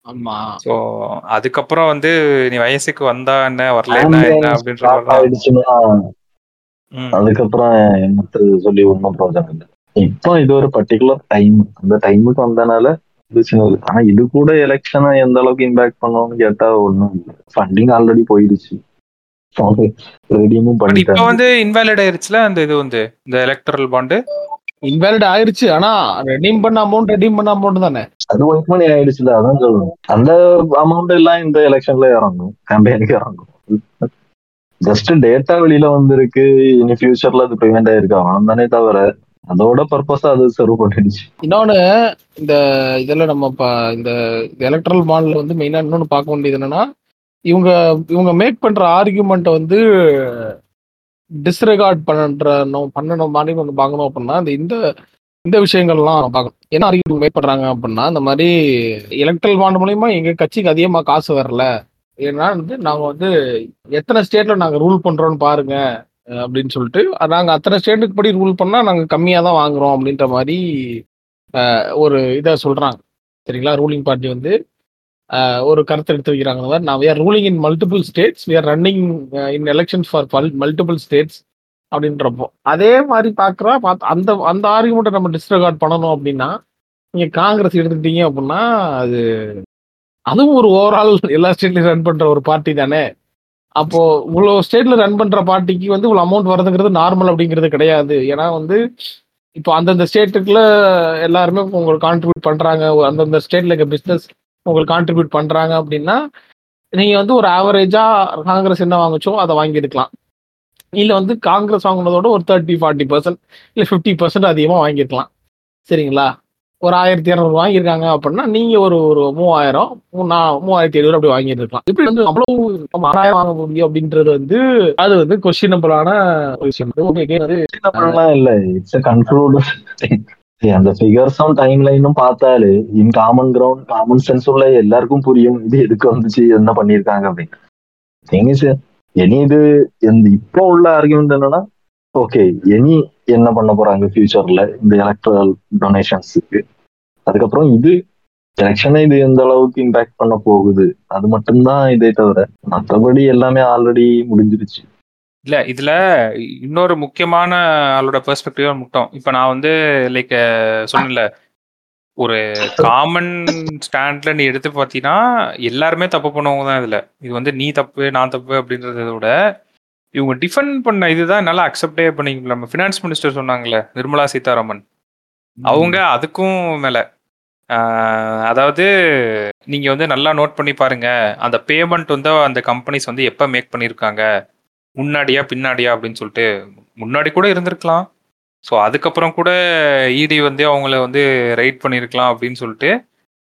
ஆமா ஸோ அதுக்கப்புறம் வந்து நீ வயசுக்கு வந்தா என்ன வரல என்ன என்ன அப்படின்ற ஸ்டாப் மாதிரி தான் ஆயிடுச்சுன்னா ம். அதுக்கப்புறம் என்னத்த சொல்லி ஒன்றும் பிரோஜனம் இல்லை இப்போ இது ஒரு பர்டிகுலர் டைம் அந்த டைமுக்கு வந்தனால பிரச்சனை இல்லை ஆனா இது கூட எலெக்ஷனை எந்த அளவுக்கு இம்பாக்ட் பண்ணுவோம்னு கேட்டா ஒன்றும் இல்லை ஃபண்டிங் ஆல்ரெடி போயிடுச்சு ரெடியும் பட் இப்போ பண்ணிட்டாங்க வந்து இன்வாலிட் ஆயிருச்சுல அந்த இது வந்து இந்த எலக்ட்ரல் பாண்டு இன்வேலிட் ஆயிருச்சு ஆனா ரெடீம் பண்ண அமௌண்ட் ரெடீம் பண்ண அமௌண்ட் தானே அது ஒயிட் மணி ஆயிடுச்சுல அதான் சொல்லணும் அந்த அமௌண்ட் எல்லாம் இந்த எலெக்ஷன்ல இறங்கும் கேம்பெயினுக்கு இறங்கும் ஜஸ்ட் டேட்டா வெளியில வந்திருக்கு இனி ஃபியூச்சர்ல அது ப்ரிவெண்ட் ஆயிருக்கு அவன் தானே தவிர அதோட பர்பஸா அது சர்வ் பண்ணிடுச்சு இன்னொன்னு இந்த இதுல நம்ம ப- இந்த எலக்ட்ரல் பாண்ட்ல வந்து மெயினா இன்னொன்னு பார்க்க வேண்டியது என்னன்னா இவங்க இவங்க மேக் பண்ற ஆர்கியூமெண்ட் வந்து டிஸ்ரெகார்ட் பண்ணணும் பண்ணணும் மாதிரி ஒன்று பார்க்கணும் அப்படின்னா இந்த இந்த இந்த விஷயங்கள்லாம் பார்க்கணும் என்ன ஆர்கியூமெண்ட் மேக் பண்றாங்க அப்படின்னா இந்த மாதிரி எலக்ட்ரல் பாண்ட் மூலியமா எங்க கட்சிக்கு அதிகமா காசு வரல ஏன்னா வந்து நாங்க வந்து எத்தனை ஸ்டேட்ல நாங்க ரூல் பண்றோம்னு பாருங்க அஹ் அப்படின்னு சொல்லிட்டு அஹ் நாங்க அத்தனை ஸ்டேட்டுக்கு படி ரூல் பண்ணா நாங்க கம்மியா தான் வாங்குறோம் அப்படின்ற மாதிரி அஹ், ஒரு இதை சொல்றாங்க சரிங்களா ரூலிங் பார்ட்டி வந்து அஹ், ஒரு கருத்து எடுத்து வைக்கிறாங்க இந்த மாதிரி நான் we are ruling in multiple states we are running in elections for multiple states அப்படின்றப்போ அதே மாதிரி பார்க்குறா பார்த்து அந்த அந்த ஆர்குமெண்ட்டை நம்ம டிஸ்ரெகார்ட் பண்ணணும் அப்படின்னா நீங்க காங்கிரஸ் எடுத்துக்கிட்டீங்க அப்படின்னா அது அதுவும் ஒரு ஓவரால் எல்லா ஸ்டேட்லயும் ரன் பண்ற ஒரு பார்ட்டி தானே அப்போ இவ்வளோ ஸ்டேட்ல ரன் பண்ற பார்ட்டிக்கு வந்து இவ்வளோ அமௌண்ட் வரதுங்கிறது நார்மல் அப்படிங்கிறது கிடையாது ஏன்னா வந்து இப்போ அந்தந்த ஸ்டேட்டுக்குள்ள எல்லாருமே உங்களுக்கு கான்ட்ரிபியூட் பண்றாங்க அந்தந்த ஸ்டேட்ல இருக்க பிசினஸ் உங்களுக்கு கான்ட்ரிபியூட் பண்றாங்க அப்படின்னா நீங்க வந்து ஒரு ஆவரேஜா காங்கிரஸ் என்ன வாங்குச்சோ அதை வாங்கி எடுக்கலாம் இல்ல வந்து காங்கிரஸ் வாங்கினதோட ஒரு தேர்ட்டி ஃபார்ட்டி பர்சன்ட் இல்ல ஃபிஃப்டி பர்சன்ட் அதிகமா வாங்கியிருக்கலாம் சரிங்களா ஒரு ஆயிரத்தி இரநூறு வாங்கியிருக்காங்க அப்படின்னா நீங்க ஒரு ஒரு மூவாயிரம் மூ- நான் மூவாயிரத்தி எழுநூறு அப்படி வாங்கியிருக்கலாம் இப்படி வந்து அவ்வளவு நம்ம ஆறாயிரம் வாங்க முடியும் அப்படின்றது வந்து அது வந்து கொஸ்டினபிளான ஒரு விஷயம் Okay, again அது அப்படிலாம் இல்ல இட்ஸ் கண்ட்ரோல்டு அந்த ஃபிகர்ஸும் டைம் லைனும் பார்த்தாலே in common ground common sense உள்ள எல்லாருக்கும் புரியும் இது எதுக்கு வந்துச்சு என்ன பண்ணிருக்காங்க அப்படின்னு Thing is, இனி இது இந்த இப்போ உள்ள ஆர்குமெண்ட் என்னன்னா ஓகே இனி என்ன பண்ண போறாங்க ஃபியூச்சர்ல இந்த எலக்ட்ரல் டொனேஷன்ஸுக்கு அதுக்கப்புறம் இது எலெக்ஷனை இது எந்த அளவுக்கு இம்பாக்ட் பண்ண போகுது அது மட்டும்தான் இதே தவிர மற்றபடி எல்லாமே ஆல்ரெடி முடிஞ்சிருச்சு இல்ல இதுல இன்னொரு முக்கியமான ஆளோட பெர்ஸ்பெக்டிவ் மட்டும் இப்ப நான் வந்து லைக் சொன்னேன்ல ஒரு காமன் ஸ்டாண்ட்ல நீ எடுத்து பார்த்தீங்கன்னா எல்லாருமே தப்பு பண்ணவங்க தான் இதுல இது வந்து நீ தப்பு நான் தப்பு அப்படின்றத விட இவங்க டிஃபெண்ட் பண்ண இதுதான் நல்லா அக்செப்டே பண்ணிக்க நம்ம ஃபினான்ஸ் மினிஸ்டர் சொன்னாங்கல்ல நிர்மலா சீதாராமன் அவங்க அதுக்கும் மேல ஆஹ், அதாவது நீங்க வந்து நல்லா நோட் பண்ணி பாருங்க அந்த பேமெண்ட் வந்து அந்த கம்பெனிஸ் வந்து எப்ப மேக் பண்ணியிருக்காங்க முன்னாடியா பின்னாடியா அப்படின்னு சொல்லிட்டு முன்னாடி கூட இருந்திருக்கலாம் ஸோ அதுக்கப்புறம் கூட இடி வந்து அவங்கள வந்து ரைட் பண்ணியிருக்கலாம் அப்படின்னு சொல்லிட்டு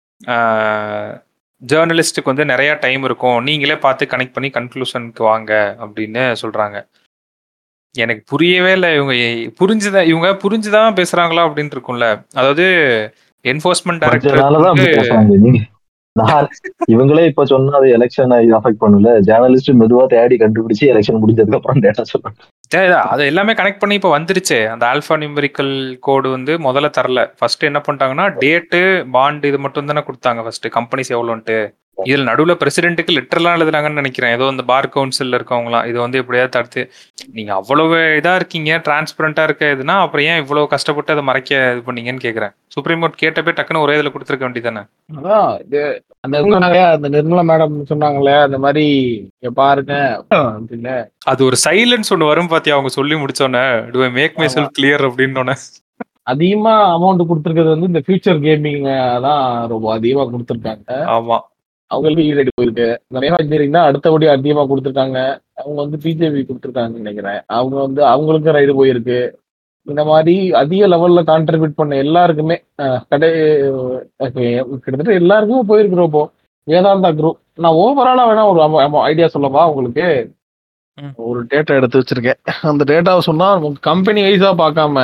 ஜேர்னலிஸ்ட்டுக்கு வந்து நிறைய டைம் இருக்கும் நீங்களே பார்த்து கனெக்ட் பண்ணி கன்க்ளூஷனுக்கு வாங்க அப்படின்னு சொல்றாங்க எனக்கு புரியவே இல்லை இவங்க எ- புரிஞ்சுதான் இவங்க புரிஞ்சுதான் பேசுறாங்களா அப்படின்னு இருக்கும்ல அதாவது என்ஃபோர்ஸ்மெண்ட் கொஞ்ச நாளதான் அப்படி டைரக்டர் பேசுறாங்க நீங்க நான் இவங்களே இப்ப சொன்னா அது எலெக்ஷன் அஃபெக்ட் பண்ணல ஜேர்னலிஸ்ட் மெதுவா தேடி கண்டுபிடிச்சு எலெக்ஷன் முடிஞ்சதுக்கு அப்புறம் டேட்டா சொல்றாங்க சரி, அது எல்லாமே கனெக்ட் பண்ணி இப்போ வந்துருச்சு அந்த ஆல்ஃபா நியூமெரிக்கல் கோடு வந்து முதல்ல தரல ஃபர்ஸ்ட் என்ன பண்ணிட்டாங்கன்னா டேட்டு பாண்ட் இது மட்டும் தானே கொடுத்தாங்க ஃபர்ஸ்ட் கம்பெனிஸ் எவ்வளோன்ட்டு இதில் நடுவில் பிரசிடென்ட்டுக்கு லெட்டர்லாம் எழுதுனாங்கன்னு நினைக்கிறேன் ஏதோ இந்த பார் கவுன்சிலில் இருக்கவங்களாம் இது வந்து எப்படியாவது தடுத்து நீங்க அவ்வளவு இதா இருக்கீங்க டிரான்ஸ்பரண்டா இருக்க இதுனா அப்புறம் ஏன் இவ்வளவு கஷ்டப்பட்டு அதை மறைக்க இது பண்ணீங்கன்னு கேக்குறேன் சுப்ரீம் கோர்ட் கேட்டப்பே டக்குன்னு ஒரே இதுல கொடுத்துருக்க வேண்டியதானே அதான் இது அந்த இவங்க சொன்னாங்க அந்த நிர்மலா மேடம் சொன்னாங்களே அந்த மாதிரி இங்க பாருங்க அப்படின்னு அது ஒரு சைலன்ஸ் ஒன்று வரும் பாத்தியா அவங்க சொல்லி முடிச்சோன்னே do I make myself clear அப்படின்னோன்னே அதிகமா அமௌண்ட் கொடுத்துருக்கிறது வந்து இந்த ஃபியூச்சர் கேமிங் தான் ரொம்ப அதிகமா கொடுத்துருக்காங்க ஆமா அவங்களுக்கு ஈடு போயிருக்கு நிறைய இன்ஜினியரிங் தான் அடுத்தபடி அதிகமா கொடுத்துருக்காங்க அவங்க வந்து பிஜேபி கொடுத்துருக்காங்கன்னு நினைக்கிறேன் அவங்க வந்து அவங்களுக்கும் ரைடு போயிருக்கு இந்த மாதிரி அதிக லெவல்ல கான்ட்ரிபியூட் பண்ண எல்லாருக்குமே அஹ், கடை அஹ், கிட்டத்தட்ட எல்லாருக்குமே போயிருக்கு இப்போ வேதாந்தா குரூப் நான் ஓவராலா வேணா ஒரு ஐடியா சொல்லவா உங்களுக்கு ம். ஒரு டேட்டா எடுத்து வச்சிருக்கேன் அந்த டேட்டாவை சொன்னா கம்பெனி வைஸா பார்க்காம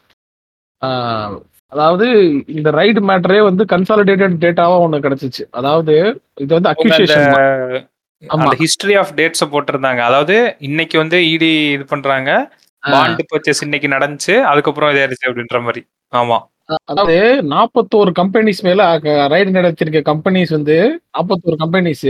ஆஹ், அதாவது இந்த ரைட் மேட்டரே வந்து கன்சாலிடேட்டட் டேட்டாவா ஒண்ணு கிடைச்சிச்சு அதாவது இது வந்து அவங்க அந்த அக்யூசியேஷன் ஆமா. அந்த ஹிஸ்டரி ஆஃப் டேட்ஸ போட்டிருந்தாங்க அதாவது இன்னைக்கு வந்து இடி இது பண்றாங்க பாண்ட் பர்ச்சேஸ் இன்னைக்கு நடந்துச்சு அதுக்கப்புறம் இதாயிருச்சு அப்படின்ற மாதிரி ஆமா அ- அதாவது நாற்பத்தோரு கம்பெனிஸ் மேல ரைடு நடத்திருக்க கம்பெனிஸ் வந்து நாற்பத்தோரு கம்பெனிஸ்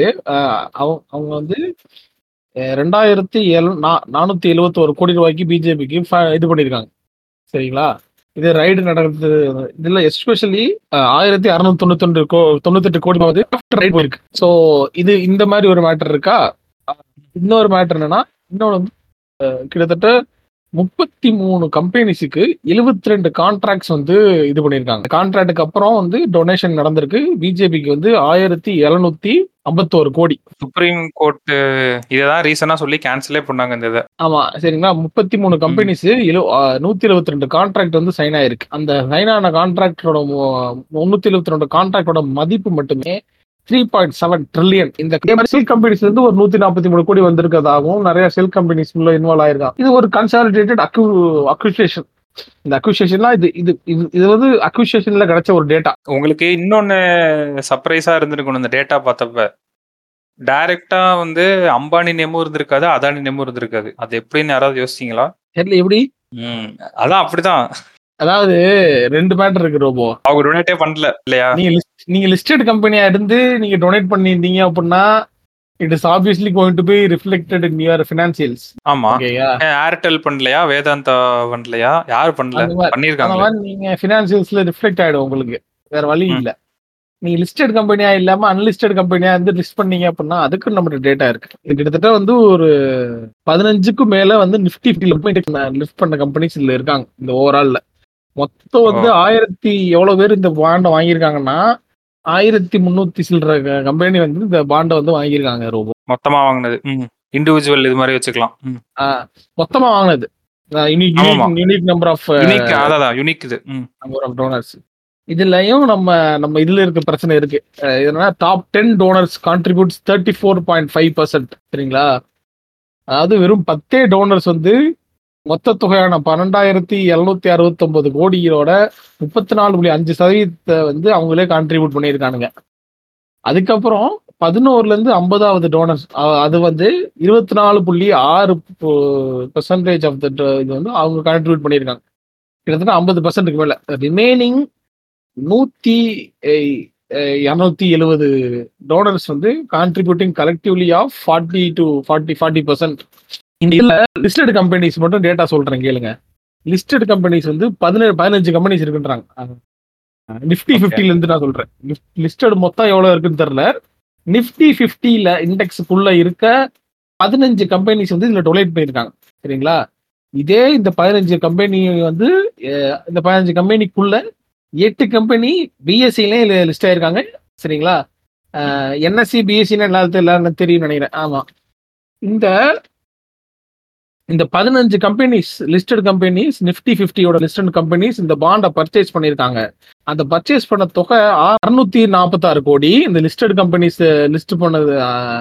அவங்க வந்து அஹ், ரெண்டாயிரத்தி எழு நா- நானூத்தி எழுவத்தோரு கோடி ரூபாய்க்கு பிஜேபிக்கு இது பண்ணிருக்காங்க சரிங்களா இது ரைடு நடக்குது இதுல எஸ்பெஷலி ஆயிரத்தி அறுநூத்தி தொண்ணூத்தி கோ தொண்ணூத்தெட்டு கோடி வந்து ரைடு போயிருக்கு ஸோ இது இந்த மாதிரி ஒரு மேட்டர் இருக்கா அஹ், இன்னொரு மேட்டர் என்னன்னா இன்னொன்று வந்து அஹ், கிட்டத்தட்ட முப்பத்தி மூணு கம்பெனிஸுக்கு எழுபத்தி ரெண்டு கான்ட்ராக்ட்ஸ் வந்து இது பண்ணியிருக்காங்க கான்ட்ராக்டுக்கு அப்புறம் வந்து டொனேஷன் நடந்திருக்கு பிஜேபிக்கு வந்து ஆயிரத்தி எழுநூத்தி ஐம்பத்தோரு கோடி சுப்ரீம் கோர்ட் இததான் ரீசனா சொல்லி கேன்சலே பண்ணாங்க இந்த இதை ஆமா சரிங்களா முப்பத்தி மூணு கம்பெனிஸ் எழு நூத்தி எழுபத்தி ரெண்டு கான்ட்ராக்ட் வந்து சைன் ஆயிருக்கு அந்த சைன் ஆன கான்ட்ராக்டோட முன்னூத்தி எழுபத்தி ரெண்டு கான்ட்ராக்டோட மதிப்பு மட்டுமே த்ரீ பாயிண்ட் செவன் ட்ரில்லியன் இந்த செல் கம்பெனிஸ் இருந்து ஒரு நூத்தி நாற்பத்தி மூணு கோடி வந்திருக்கிறதாகவும் நிறைய செல் கம்பெனிஸ் உள்ள இன்வால்வ் ஆயிருக்காங்க இது ஒரு கன்சாலிடேட்டட் அக்யூ அக்யூசியேஷன் இந்த அக்யூசியேஷன்லாம் இது இது இது இது வந்து அக்யூசியேஷன்ல கிடைச்ச ஒரு டேட்டா உங்களுக்கு இன்னொன்னு சர்ப்ரைஸா இருந்திருக்கணும் இந்த டேட்டா பார்த்தப்ப டைரக்டா வந்து அம்பானி நேமும் இருந்திருக்காது அதானி நேமும் இருந்திருக்காது அது எப்படின்னு யாராவது யோசிச்சீங்களா தெரியல எப்படி ம் அதான் அப்படிதான் அதாவது ரெண்டு மேட்டர் இருக்கு ரோபோ அவங்க டொனேட்டே பண்ணல இல்லையா நீங்க list- நீங்க லிஸ்டட் கம்பெனியா இருந்து நீங்க டொனேட் பண்ணியிருந்தீங்க அப்படின்னா it is obviously going to be reflected in your financials ஆமா ஓகேயா ஏர்டெல் பண்ணலையா வேதாந்தா பண்ணலையா யாரு பண்ணல அந்த மாதிரி அந்த பண்ணிருக்காங்க மாதிரி நீங்க ஃபினான்சியல்ஸ்ல ரிஃப்ளெக்ட் ஆயிடும் உங்களுக்கு வேற வழி ம். இல்ல நீங்க லிஸ்டட் கம்பெனியா இல்லாம அன்லிஸ்டட் கம்பெனியா இருந்து லிஸ்ட் பண்ணீங்க அப்படின்னா அதுக்கு நம்மகிட்ட டேட்டா இருக்கு இது கிட்டத்தட்ட வந்து ஒரு பதினஞ்சுக்கும் மேல வந்து நிஃப்டி லிஸ்ட் பண்ண கம்பெனிஸ் இதுல இருக்காங்க இந்த ஓவரால்ல மொத்தம் வந்து ஆயிரத்தி எவ்வளவு பேர் இந்த பாண்டை வாங்கியிருக்காங்கன்னா ஆயிரத்தி முன்னூத்தி சில்லற கம்பெனி வந்து இந்த பாண்டை வந்து வாங்கியிருக்காங்க ரோபோ மொத்தமா வாங்கினது ம் இண்டிவிஜுவல் இது மாதிரி வச்சுக்கலாம் ம் மொத்தமா வாங்கினது யூனிக் ஆமாமா. யூனிக் நம்பர் ஆஃப் யுனிக் அதான் யுனிக் இது ம் நம்பர் ஆஃப் டோனர்ஸ் இதுலயும் நம்ம நம்ம இதுல இருக்க பிரச்சனை இருக்கு அஹ் என்னன்னா top ten donors contributes thirty four point five percent சரிங்களா அதாவது வெறும் பத்தே டோனர்ஸ் வந்து மொத்த தொகையான பன்னெண்டாயிரத்தி எழுநூத்தி அறுபத்தி ஒன்பது கோடியோட முப்பத்தி நாலு புள்ளி அஞ்சு சதவீதத்தை வந்து அவங்களே கான்ட்ரிபியூட் பண்ணியிருக்கானுங்க அதுக்கப்புறம் பதினோருல இருந்து ஐம்பதாவது டோனர்ஸ் அது வந்து இருபத்தி நாலு புள்ளி ஆறு பெர்சன்டேஜ் ஆஃப் த இது வந்து அவங்க கான்ட்ரிபியூட் பண்ணியிருக்காங்க கிட்டத்தட்ட ஐம்பது பர்சன்ட்டுக்கு மேல ரிமைனிங் நூத்தி இரநூத்தி எழுபது டோனர்ஸ் வந்து contributing collectively of forty to forty forty percent இந்த இதுல லிஸ்டட் கம்பெனிஸ் மட்டும் டேட்டா சொல்றேன் கேளுங்க லிஸ்டட் கம்பெனிஸ் வந்து பதினேழு பதினஞ்சு கம்பெனிஸ் இருக்குன்றாங்க நிஃப்டி Okay. ஃபிஃப்டில இருந்து நான் சொல்றேன் லிஸ்டட் மொத்தம் எவ்வளவு இருக்குன்னு தெரியல நிஃப்டி ஃபிஃப்டில இண்டெக்ஸுக்குள்ள இருக்க பதினஞ்சு கம்பெனிஸ் வந்து இதுல டொனேட் பண்ணியிருக்காங்க சரிங்களா இதே இந்த பதினஞ்சு கம்பெனி வந்து அஹ், இந்த பதினஞ்சு கம்பெனிக்குள்ள எட்டு கம்பெனி பிஎஸ்சிலையும் லிஸ்ட் ஆயிருக்காங்க சரிங்களா என்எஸ்சி பிஎஸ்சின்னு எல்லாத்தையும் எல்லாரும் தெரியும் நினைக்கிறேன் ஆமா இந்த இந்த பதினஞ்சு கம்பெனிஸ் லிஸ்டட் கம்பெனிஸ் நிஃப்டி ஃபிஃப்டியோட லிஸ்டட் கம்பெனிஸ் இந்த பாண்டை பர்ச்சேஸ் பண்ணியிருக்காங்க அந்த பர்ச்சேஸ் பண்ண தொகை அறுநூத்தி நாற்பத்தாறு கோடி இந்த லிஸ்டட் கம்பெனிஸ் லிஸ்ட் பண்ணது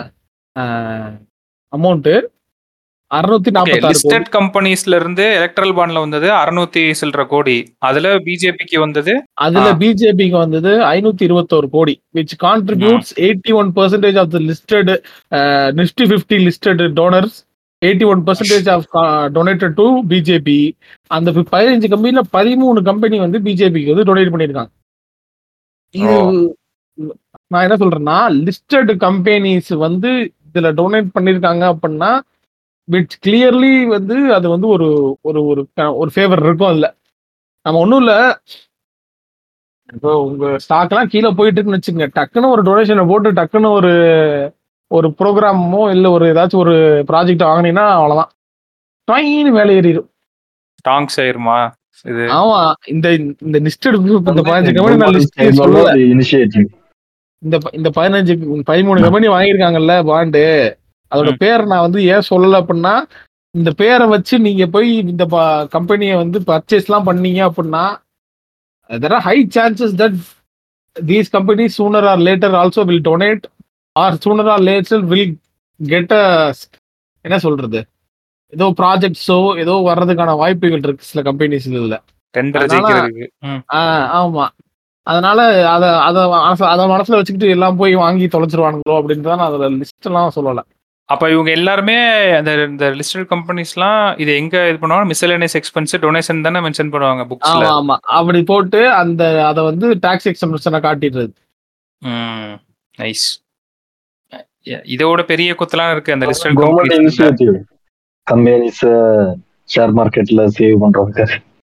அமௌண்ட் அறுநூத்தி நாற்பத்தாறு கோடி லிஸ்டட் கம்பெனிஸ்ல இருந்து எலக்ட்ரல் பாண்ட்ல வந்தது அறுநூத்தி சில்லற கோடி அதுல பிஜேபிக்கு வந்தது அதுல ஆ. பிஜேபிக்கு வந்தது ஐநூத்தி இருபத்தோரு கோடி which contributes eighty one percentage of the listed Nifty fifty listed donors eighty one percentage of donated to BJP அந்த பி- பதினஞ்சு கம்பெனில பதிமூணு கம்பெனி வந்து பிஜேபிக்கு வந்து டொனேட் பண்ணியிருக்காங்க இது நான் என்ன சொல்றேன்னா லிஸ்டட் கம்பெனிஸ் வந்து இதுல டொனேட் பண்ணியிருக்காங்க அப்படின்னா விச் கிளியர்லி வந்து அது வந்து ஒரு ஒரு ஒரு க- ஒரு ஃபேவர் இருக்கும் அதுல நம்ம ஒன்றும் இல்லை இப்போ உங்க ஸ்டாக் எல்லாம் கீழே போயிட்டு இருக்குன்னு வச்சுங்க டக்குன்னு ஒரு டொனேஷனை போட்டு டக்குன்னு ஒரு ஒரு ப்ரோக்ராமோ இல்ல ஒரு ஏதாச்சும் ஒரு ப்ராஜெக்ட் வாங்கினீங்கன்னா அவ்வளவுதான் ட்ரைன்னு வேலை ஏறிடும் ஸ்டாங்ஸ் ஆயிருமா இது ஆமா இந்த இந்த லிஸ்டட் குரூப் இந்த பதினஞ்சு கம்பெனி நான் லிஸ்ட் சொல்லல இனிஷியேட்டிவ் இந்த ப- இந்த பதினஞ்சு பதிமூணு கம்பெனி வாங்கியிருக்காங்கல்ல பாண்டு அதோட ம். பேர் நான் வந்து ஏன் சொல்லல அப்படின்னா இந்த பேரை வச்சு நீங்க போய் இந்த கம்பெனியை வந்து பர்ச்சேஸ்லாம் பண்ணீங்க அப்படின்னா there are high chances that these companies sooner or later also will donate or sooner or later will get a என்ன சொல்றது ஏதோ ப்ராஜெக்ட்ஸோ ஏதோ வர்றதுக்கான வாய்ப்புகள் இருக்கு சில கம்பெனிஸ் இதுல டெண்டர் அதனால- ஜெயிக்கிறதுக்கு ம். ஆ, ஆமா அதனால அத அத மனசு அத மனசுல வச்சுக்கிட்டு எல்லாம் போய் வாங்கி தொலைச்சிருவானுங்களோ அப்படின்னு தான் நான் அதுல லிஸ்ட் எல்லாம் சொல்லல அப்ப இவங்க எல்லாருமே அந்த இந்த லிஸ்டட் கம்பெனிஸ்லாம் இது எங்க இது பண்ணுவாங்க மிஸ்சலேனியஸ் எக்ஸ்பென்ஸ் டொனேஷன் தானே மென்ஷன் பண்ணுவாங்க புக்ஸ்ல ஆமா ஆமா அப்படி போட்டு அந்த அத வந்து டாக்ஸ் எக்ஸம்ஷனை காட்டிடுறது ம் நைஸ் இதோட பெரிய குத்தலாம் இருக்கு அந்த லிஸ்டட் கவர்மெண்ட் கம்பெனிஸ்ல இனிஷியேட்டிவ் கம்பெனிஸ் ஷேர் மார்க்கெட்ல சேவ் பண்றவங்க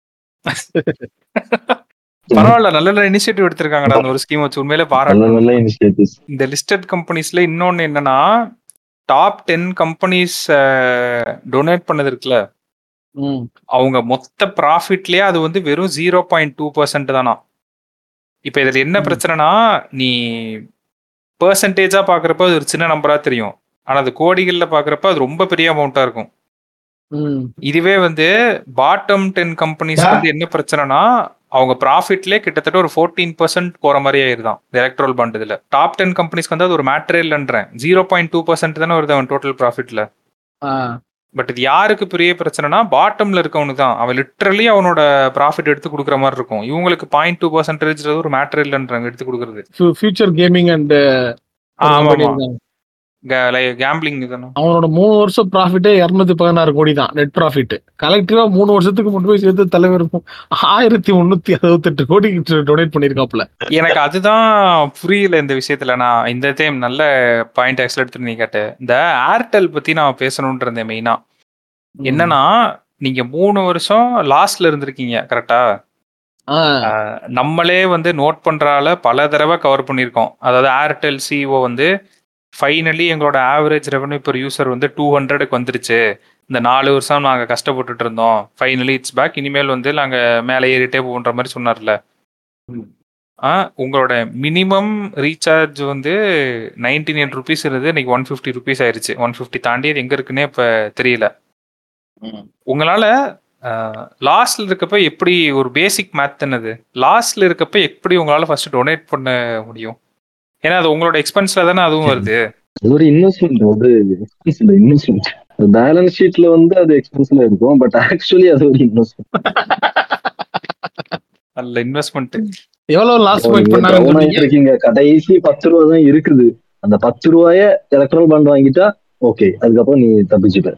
பரவாயில்ல நல்ல நல்ல இனிஷியேட்டிவ் எடுத்திருக்காங்கடா அந்த ஒரு ஸ்கீம் வச்சு உண்மையிலே நல்ல பாராட்டணும் நல்ல இனிஷியேட்டிவ்ஸ் இந்த லிஸ்டட் கம்பெனிஸ்ல இன்னொன்னு என்னன்னா டாப் டென் கம்பெனிஸ் டொனேட் பண்ணது இருக்குல்ல ம் அவங்க மொத்த ப்ராஃபிட்லயே அது வந்து வெறும் ஜீரோ பாயிண்ட் டூ பர்சன்ட் தானா இப்போ இதுல என்ன ம். பிரச்சனைனா நீ பெர்சன்டேஜா பாக்குறப்ப அது ஒரு சின்ன நம்பரா தெரியும் ஆனா அது கோடிகள்ல பாக்குறப்ப அது ரொம்ப பெரிய அமௌண்ட்டா இருக்கும் ம் இதுவே வந்து பாட்டம் டென் கம்பெனிஸ் வந்து என்ன பிரச்சனைனா அவங்க ப்ராஃபிட்லேயே கிட்டத்தட்ட ஒரு ஃபோர்டீன் பர்சன்ட் போற மாதிரி ஆயிருதான் எலக்ட்ரோல் பாண்ட் இதுல டாப் டென் கம்பெனிஸ்க்கு வந்து அது ஒரு மேட்டரே இல்லைன்றேன் ஜீரோ பாயிண்ட் டூ பர்சன்ட் தானே வருது அவன் டோட்டல் ப்ராஃபிட்ல ஆ பட் இது யாருக்கு பெரிய பிரச்சனைனா பாட்டம்ல இருக்கவனுக்கு தான் அவன் லிட்டரலி அவனோட ப்ராஃபிட் எடுத்து கொடுக்குற மாதிரி இருக்கும் இவங்களுக்கு பாயிண்ட் டூ பர்சன்டேஜ் ஒரு மேட்டர் இல்லைன்றாங்க எடுத்து கொடுக்குறது ஃபியூச்சர் கேமிங் அண்ட் ஆமா ஆமா கேம்பிளிங் தானே அவனோட மூணு வருஷம் ப்ராஃபிட்டே இரநூத்தி பதினாறு கோடி தான் நெட் ப்ராஃபிட் கலெக்டிவா மூணு வருஷத்துக்கு மட்டும் போய் சேர்த்து தலைவர் ஆயிரத்தி முன்னூத்தி அறுபத்தெட்டு கோடி டொனேட் பண்ணிருக்காப்ல எனக்கு அதுதான் புரியல இந்த விஷயத்துல நான் இந்த டைம் நல்ல பாயிண்ட் ஆக்சுவல் எடுத்துட்டு நீ கேட்ட இந்த ஏர்டெல் பத்தி நான் பேசணும்னு இருந்தேன் மெயினா என்னன்னா நீங்க மூணு வருஷம் லாஸ்ட்ல இருந்திருக்கீங்க கரெக்டா ஆ, நம்மளே வந்து நோட் பண்றால பல தடவை கவர் பண்ணியிருக்கோம் அதாவது ஏர்டெல் சிஓ வந்து ஃபைனலி எங்களோட ஆவரேஜ் ரெவன்யூ per யூசர் வந்து டூ ஹண்ட்ரடுக்கு வந்துருச்சு இந்த நாலு வருஷம் நாங்கள் கஷ்டப்பட்டுட்டு இருந்தோம் ஃபைனலி இட்ஸ் பேக் இனிமேல் வந்து நாங்கள் மேலே ஏறிட்டே போன்ற மாதிரி சொன்னார்ல ஆ உங்களோட மினிமம் ரீசார்ஜ் வந்து நைன்டி நைன் ருபீஸ் இருந்தது இன்னைக்கு ஒன் ஃபிஃப்டி ருபீஸ் ஆயிருச்சு ஒன் ஃபிஃப்டி தாண்டி அது எங்க இருக்குன்னே இப்போ தெரியல உங்களால லாஸ்ட்ல இருக்கப்ப எப்படி ஒரு பேசிக் மேத் என்னது லாஸ்ட்ல இருக்கப்ப எப்படி உங்களால ஃபர்ஸ்ட் டொனேட் பண்ண முடியும் ஏன்னா அது உங்களோட எக்ஸ்பென்ஸ்ல தானே அதுவும் வருது அது ஒரு இன்வெஸ்ட்மெண்ட் அது எக்ஸ்பென்ஸ் இல்ல இன்வெஸ்ட்மெண்ட் பேலன்ஸ் ஷீட்ல வந்து அது எக்ஸ்பென்ஸ்ல இருக்கும் பட் ஆக்சுவலி அது ஒரு இன்வெஸ்ட்மெண்ட் நல்ல இன்வெஸ்ட்மெண்ட் எவ்வளவு லாஸ் பாயிண்ட் பண்ணாங்கன்னு கவனம் சொன்னீங்க இருக்கீங்க கடைசி பத்து ரூபா தான் இருக்குது அந்த பத்து ரூபாய எலக்ட்ரல் பாண்ட் வாங்கிட்டா ஓகே அதுக்கப்புறம் நீ தப்பிச்சுப்ப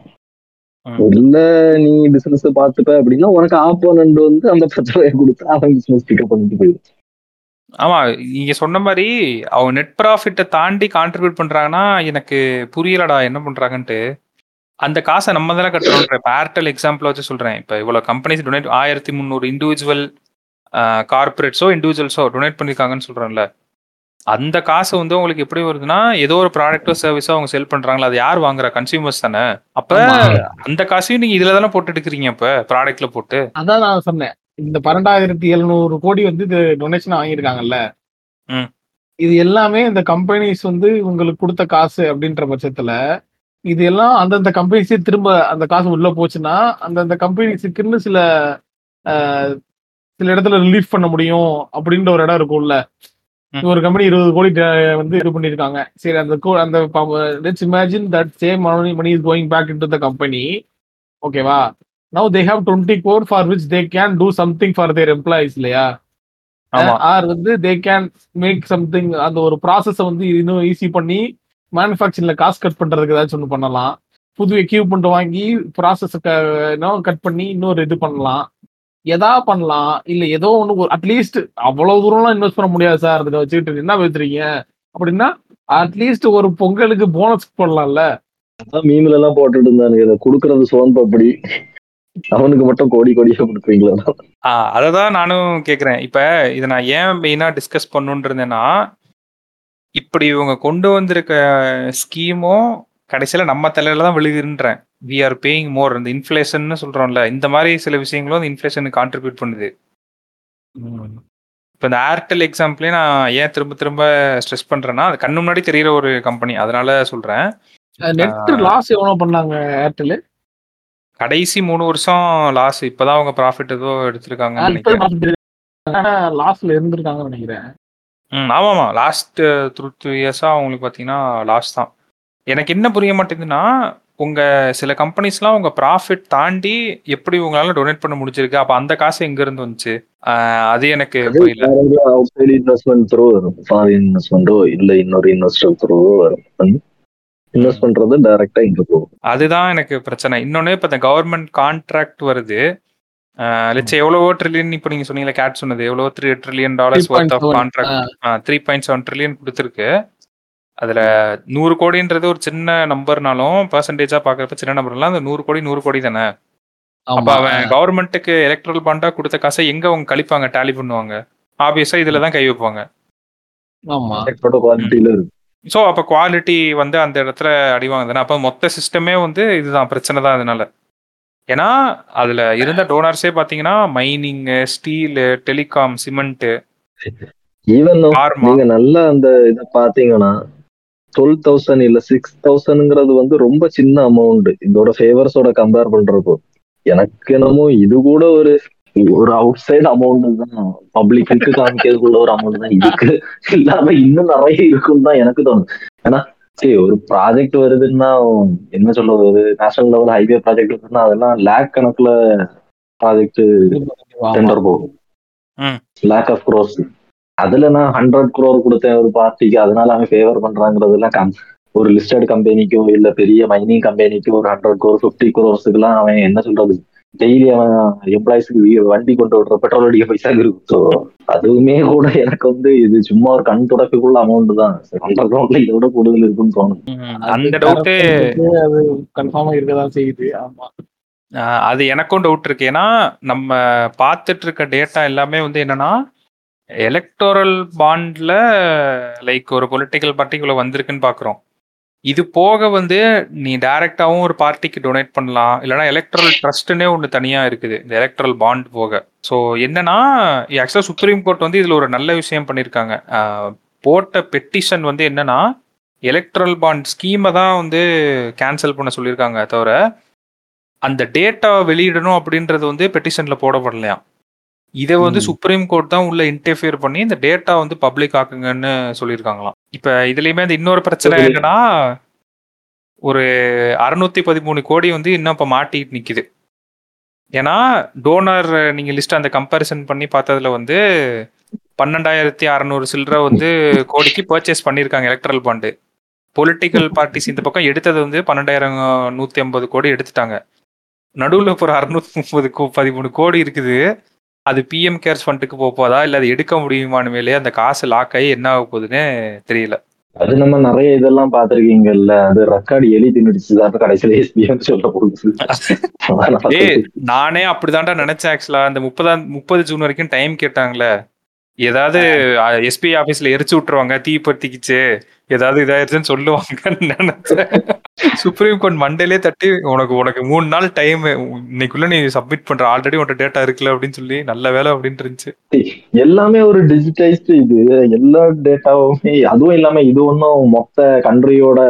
இல்ல நீ பிசினஸ் பாத்துப்ப அப்படின்னா உனக்கு ஆப்போனண்ட் வந்து அந்த பத்து ரூபாய் கொடுத்தா அவன் பிசினஸ் பிக்கப் பண்ணிட்டு போயிடும் ஆமா நீங்க சொன்ன மாதிரி அவங்க நெட் ப்ராஃபிட்டை தாண்டி கான்ட்ரிபியூட் பண்றாங்கன்னா எனக்கு புரியலடா என்ன பண்றாங்கன்ட்டு அந்த காசை நம்ம தானே கட்டுறோன்ற இப்போ ஏர்டெல் எக்ஸாம்பிள் வச்சு சொல்றேன் இப்போ இவ்வளவு கம்பெனிஸ் டொனேட் ஆயிரத்தி முந்நூறு இண்டிவிஜுவல் கார்பரேட்ஸோ இண்டிவிஜுவல்ஸோ டொனேட் பண்ணிருக்காங்கன்னு சொல்றேன்ல அந்த காசு வந்து உங்களுக்கு எப்படி வருதுன்னா ஏதோ ஒரு ப்ராடக்ட்டோ சர்வீஸோ அவங்க செல் பண்றாங்களா அது யார் வாங்குறா கன்சியூமர்ஸ் தானே அப்ப ஆமா. அந்த காசையும் நீங்க இதுல தானே போட்டு எடுக்கிறீங்க இப்ப ப்ராடக்ட்ல போட்டு அதான் நான் சொன்னேன் இந்த பன்னெண்டாயிரத்தி எழுநூறு கோடி வந்து இது டொனேஷன் வாங்கியிருக்காங்கல்ல ம். இது எல்லாமே இந்த கம்பெனிஸ் வந்து உங்களுக்கு கொடுத்த காசு அப்படின்ற பட்சத்துல இது எல்லாம் அந்தந்த கம்பெனிஸே திரும்ப அந்த காசு உள்ள போச்சுன்னா அந்தந்த கம்பெனிஸுக்குன்னு சில ஆஹ், சில இடத்துல ரிலீஃப் பண்ண முடியும் அப்படின்ற ஒரு இடம் இருக்கும்ல ம். ஒரு கம்பெனி இருபது கோடி ட- வந்து இது பண்ணிருக்காங்க சரி அந்த co- அந்த let's imagine that same money money is going back in to the company ஓகேவா now they have 20 crore for which they can do something for their employees இல்லையா ஆமா ஆர் வந்து தே கேன் மேக் சம்திங் அந்த ஒரு ப்ராசஸை வந்து இன்னும் easy பண்ணி மேனுஃபேக்சரிங்ல காசு கட் பண்றதுக்கு ஏதாச்சும் ஒன்று பண்ணலாம் புது எக்யூப்மெண்ட் வாங்கி ப்ராசஸ் கட் பண்ணி இன்னொரு இது பண்ணலாம் எதா பண்ணலாம் இல்ல ஏதோ ஒன்று அட்லீஸ்ட் அவ்வளவு தூரம்லாம் இன்வெஸ்ட் பண்ண முடியாது சார் இதை வச்சுக்கிட்டு என்ன பேசுறீங்க அப்படின்னா அட்லீஸ்ட் ஒரு பொங்கலுக்கு போனஸ் போடலாம்ல அதான் மீம்ல எல்லாம் போட்டுட்டு இருந்தானுங்க இதை கொடுக்கறது சோன் பப்படி அவனுக்கு மட்டும் கோடி கோடியா கொடுக்குறீங்களா ஆ அதை தான் நானும் கேட்குறேன் இப்போ இதை நான் ஏன் மெயினாக டிஸ்கஸ் பண்ணுன்னு இருந்தேன்னா இப்படி இவங்க கொண்டு வந்திருக்க ஸ்கீமும் கடைசியில் நம்ம தலையில தான் விழுகுன்றேன் வி ஆர் பேயிங் மோர் இந்த இன்ஃப்ளேஷன் சொல்கிறோம்ல இந்த மாதிரி சில விஷயங்களும் இந்த இன்ஃப்ளேஷனுக்கு கான்ட்ரிபியூட் பண்ணுது இப்போ இந்த ஏர்டெல் எக்ஸாம்பிளே நான் ஏன் திரும்ப திரும்ப ஸ்ட்ரெஸ் பண்ணுறேன்னா அது கண்ணு முன்னாடி தெரியிற ஒரு கம்பெனி அதனால சொல்கிறேன் நெட் லாஸ் எவ்வளவு பண்ணாங்க ஏர்டெல் கடைசி மூணு வருஷம் லாஸ் இப்போதான் அவங்க ப்ராஃபிட் ஏதோ எடுத்திருக்காங்கன்னு நினைக்கிறேன் லாஸ்ட்ல இருந்திருக்காங்கன்னு நினைக்கிறேன் ம் ஆமாம்மா லாஸ்ட் த்ரூ டூ இயர்ஸாக அவங்களுக்கு பார்த்தீங்கன்னா லாஸ் தான் எனக்கு என்ன புரிய மாட்டேங்குதுன்னா உங்கள் சில கம்பெனிஸ்லாம் உங்கள் ப்ராஃபிட் தாண்டி எப்படி உங்களால டொனேட் பண்ண முடிஞ்சிருக்கு அப்போ அந்த காசு எங்கேருந்து வந்துச்சு ஆஹ் அது எனக்கு புரியல அவுட் சைடு இன்வெஸ்ட்மெண்ட் த்ரூ வரும் ஃபாரின் இன்வெஸ்ட்மெண்ட்டோ இல்ல இன்னொரு இன்வெஸ்டர் த்ரூவோ வரும் இன்வெஸ்ட் பண்றது டைரக்டா இங்க போகும் அதுதான் எனக்கு பிரச்சனை இன்னொன்னு இப்ப இந்த கவர்மெண்ட் கான்ட்ராக்ட் வருது லட்ச எவ்வளவோ ட்ரில்லியன் இப்போ நீங்க சொன்னீங்களா கேட் சொன்னது எவ்வளவோ three trillion dollars worth of contract three point seven trillion கொடுத்துருக்கு அதுல நூறு கோடின்றது ஒரு சின்ன நம்பர்னாலும் பர்சன்டேஜா பாக்குறப்ப சின்ன நம்பர்லாம் அந்த நூறு கோடி நூறு கோடி தானே அப்ப அவன் கவர்மெண்ட்டுக்கு எலக்ட்ரல் பாண்டா கொடுத்த காசை எங்க அவங்க கழிப்பாங்க டேலி பண்ணுவாங்க ஆப்வியஸா இதுல தான் கை வைப்பாங்க ஆமா குவாலிட்டியில இருக்கு ஸோ அப்ப குவாலிட்டி வந்து அந்த இடத்துல அடிவாங்க தானே அப்ப மொத்த சிஸ்டமே வந்து இதுதான் பிரச்சனை தான் அதனால ஏன்னா அதுல இருந்த டோனர்ஸே பாத்தீங்கன்னா mining steel telecom cement even ஆர்மா நீங்க நல்லா அந்த இதை பாத்தீங்கன்னா டுவெல் தௌசண்ட் இல்ல சிக்ஸ் தௌசண்ட்ங்கிறது வந்து ரொம்ப சின்ன அமௌண்ட் இதோட ஃபேவர்ஸோட கம்பேர் பண்றப்போ எனக்கு என்னமோ இது கூட ஒரு ஒரு அவுட் சைடு அமௌண்ட் தான் பப்ளிக்கு காமிக்கிறதுக்குள்ள ஒரு அமௌண்ட் தான் இதுக்கு இல்லாம இன்னும் நிறைய இருக்குன்னு தான் எனக்கு தோணும் ஏன்னா சரி ஒரு ப்ராஜெக்ட் வருதுன்னா என்ன சொல்றது ஒரு நேஷனல் லெவல் ஹைவே ப்ராஜெக்ட் வருதுன்னா அதெல்லாம் லேக் கணக்குல ப்ராஜெக்ட் டெண்டர் போகும் ம். லேக் ஆஃப் க்ரோர்ஸ் அதுல நான் ஹண்ட்ரட் குரோர் கொடுத்தேன் ஒரு பார்ட்டிக்கு அதனால அவன் ஃபேவர் பண்றாங்கிறதுலாம் கம் ஒரு லிஸ்டட் கம்பெனிக்கோ இல்ல பெரிய மைனிங் கம்பெனிக்கோ ஒரு ஹண்ட்ரட் குரோர் ஃபிஃப்டி குரோர்ஸுக்குலாம் அவன் என்ன சொல்றது டெய்லி அவன் எம்ப்ளாயிஸ்க்கு வண்டி கொண்டு விடுற பெட்ரோல் அடிக்க பைசா இருக்கும் ஸோ அதுவுமே கூட எனக்கு வந்து இது சும்மா ஒரு கண் தொடக்கக்குள்ள அமௌண்ட் தான் ஹண்ட்ரட் ரவுண்ட்ல இதை விட கூடுதல் இருக்குன்னு தோணுது அந்த டவுட்டு அது கன்ஃபார்மா இருக்கதான் செய்யுது ஆமா அது எனக்கும் டவுட் இருக்கு ஏன்னா நம்ம பார்த்துட்டு இருக்க டேட்டா எல்லாமே வந்து என்னன்னா எலக்டோரல் பாண்ட்ல லைக் ஒரு பொலிட்டிக்கல் பார்ட்டிக்குள்ள வந்திருக்குன்னு பாக்குறோம் இது போக வந்து நீ டைரக்டாவும் ஒரு பார்ட்டிக்கு டொனேட் பண்ணலாம் இல்லைன்னா எலக்ட்ரல் ட்ரஸ்ட்னே ஒன்று தனியா இருக்குது இந்த எலக்ட்ரல் பாண்ட் போக ஸோ என்னன்னா ஆக்சுவலாக சுப்ரீம் கோர்ட் வந்து இதுல ஒரு நல்ல விஷயம் பண்ணியிருக்காங்க ஆஹ் போட்ட பெட்டிஷன் வந்து என்னன்னா எலக்ட்ரல் பாண்ட் ஸ்கீமை தான் வந்து கேன்சல் பண்ண சொல்லியிருக்காங்க தவிர அந்த டேட்டா வெளியிடணும் அப்படின்றது வந்து பெட்டிஷன்ல போடப்படலையாம் இதை வந்து ம். சுப்ரீம் கோர்ட் தான் உள்ள இன்டர்ஃபியர் பண்ணி இந்த டேட்டா வந்து பப்ளிக் ஆக்குங்கன்னு சொல்லியிருக்காங்களாம் இப்ப இதுலயுமே அந்த இன்னொரு பிரச்சனை சரி. என்னன்னா ஒரு அறுநூத்தி பதிமூணு கோடி வந்து இன்னும் இப்ப மாட்டிட்டு நிக்குது ஏன்னா டோனர் நீங்க லிஸ்ட் அந்த கம்பேரிசன் பண்ணி பார்த்ததுல வந்து பன்னெண்டாயிரத்தி அறநூறு சில்லற வந்து கோடிக்கு பர்ச்சேஸ் பண்ணியிருக்காங்க எலக்ட்ரல் பாண்டு பொலிட்டிக்கல் பார்ட்டிஸ் இந்த பக்கம் எடுத்தது வந்து பன்னெண்டாயிரம் நூத்தி ஐம்பது கோடி எடுத்துட்டாங்க நடுவில் இப்போ ஒரு அறுநூத்தி முப்பது கோ பதிமூணு கோடி இருக்குது அது பிஎம் கேர்ஸ் ஃபண்டுக்கு போக போதா இல்லை அது எடுக்க முடியுமான்னு மேலே அந்த காசு லாக் ஆகி என்ன ஆக போகுதுன்னு தெரியல அது நம்ம நிறைய இதெல்லாம் பாத்திருக்கீங்கல்ல அது ரெக்கார்டு எழுதி தின்னுடுச்சு கடைசியில எஸ்பிஎம் சொல்ல போகுது ஏய் நானே அப்படிதான்டா நினைச்சேன் ஆக்சுவலா அந்த முப்பதாம் முப்பது ஜூன் வரைக்கும் டைம் கேட்டாங்களே ஏதாவது எஸ்பி ஆபீஸ்ல எரிச்சு விட்டுருவாங்க தீ பத்திக்கிச்சு ஏதாவது இதாயிருச்சுன்னு சொல்லுவாங்கன்னு நினைச்சேன் சுப்ரீம் கோர்ட் மண்டேலே தட்டி உனக்கு உனக்கு மூணு நாள் டைம் இன்னைக்குள்ள நீ சப்மிட் பண்ற ஆல்ரெடி உன்ட்ட டேட்டா இருக்குல்ல அப்படின்னு சொல்லி நல்ல வேலை அப்படின்னு இருந்துச்சு எல்லாமே ஒரு டிஜிட்டைஸ்டு இது எல்லா டேட்டாவுமே அதுவும் இல்லாம இது ஒன்றும் மொத்த கண்ட்ரியோட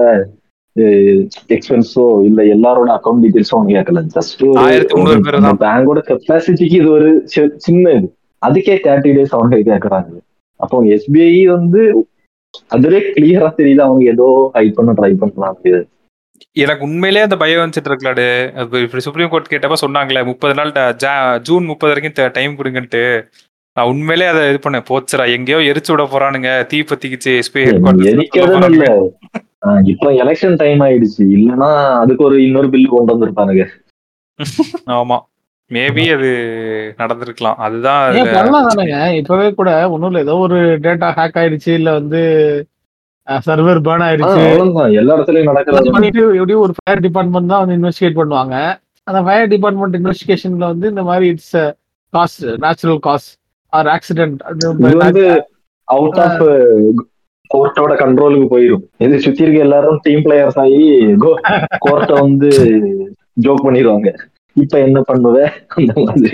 எக்ஸ்பென்ஸோ இல்ல எல்லாரோட அக்கௌண்ட் டீடைல்ஸோ ஒன்று கேட்கல ஜஸ்ட் ஆயிரத்தி முந்நூறு பேர் தான். பேங்கோட கெப்பாசிட்டிக்கு இது ஒரு சி- சின்ன இது அதுக்கே தேர்ட்டி டேஸ் அவங்க கேட்கறாங்க அப்போ எஸ்பிஐ வந்து அதுவே கிளியரா தெரியுது அவங்க ஏதோ ஹைட் பண்ண ட்ரை பண்றாங்க எனக்கு உண்மையிலேயே அந்த பயம் வந்துட்டு இருக்கலாடு அது இப்படி சுப்ரீம் கோர்ட் கேட்டப்ப சொன்னாங்களே முப்பது நாள் ட- ஜா- ஜூன் முப்பது வரைக்கும் டைம் கொடுங்கன்ட்டு நான் உண்மையிலேயே அதை இது பண்ணேன் போச்சுடா எங்கேயோ எரிச்சு விட போறானுங்க தீ பத்திக்கிச்சு எஸ்பி எரிக்கிறதுன்னு இல்ல ஆஹ் இப்ப எலெக்ஷன் டைம் ஆயிடுச்சு இல்லைன்னா அதுக்கு ஒரு இன்னொரு பில் கொண்டு வந்திருப்பானுங்க ஆமா மேபி அது நடந்திருக்கலாம் அதுதான் ஏன் அதுல- பண்ணலாம் தானேங்க இப்பவே கூட ஒண்ணும் இல்ல ஏதோ ஒரு டேட்டா ஹேக் ஆயிடுச்சு இல்ல வந்து சர்வர் பேர்ன் ஆஹ் ஆயிடுச்சு அவ்வளவுதான் எல்லா இடத்துலயும் அது நடக்கிறது பண்ணிட்டு எப்படியும் ஒரு ஃபயர் டிபார்ட்மெண்ட் தான் வந்து இன்வெஸ்டிகேட் பண்ணுவாங்க அந்த ஃபயர் டிபார்ட்மெண்ட் இன்வெஸ்டிகேஷன்ல வந்து இந்த மாதிரி it's cost natural cost or accident இது வந்து அவுட் ஆஃப் கோர்ட்டோட கண்ட்ரோலுக்கு போயிடும் இது சுத்தி இருக்க எல்லாரும் டீம் பிளேயர்ஸ் ஆகி கோர்ட்டை வந்து ஜோக் பண்ணிடுவாங்க இப்ப என்ன பண்ணுவ அந்த மாதிரி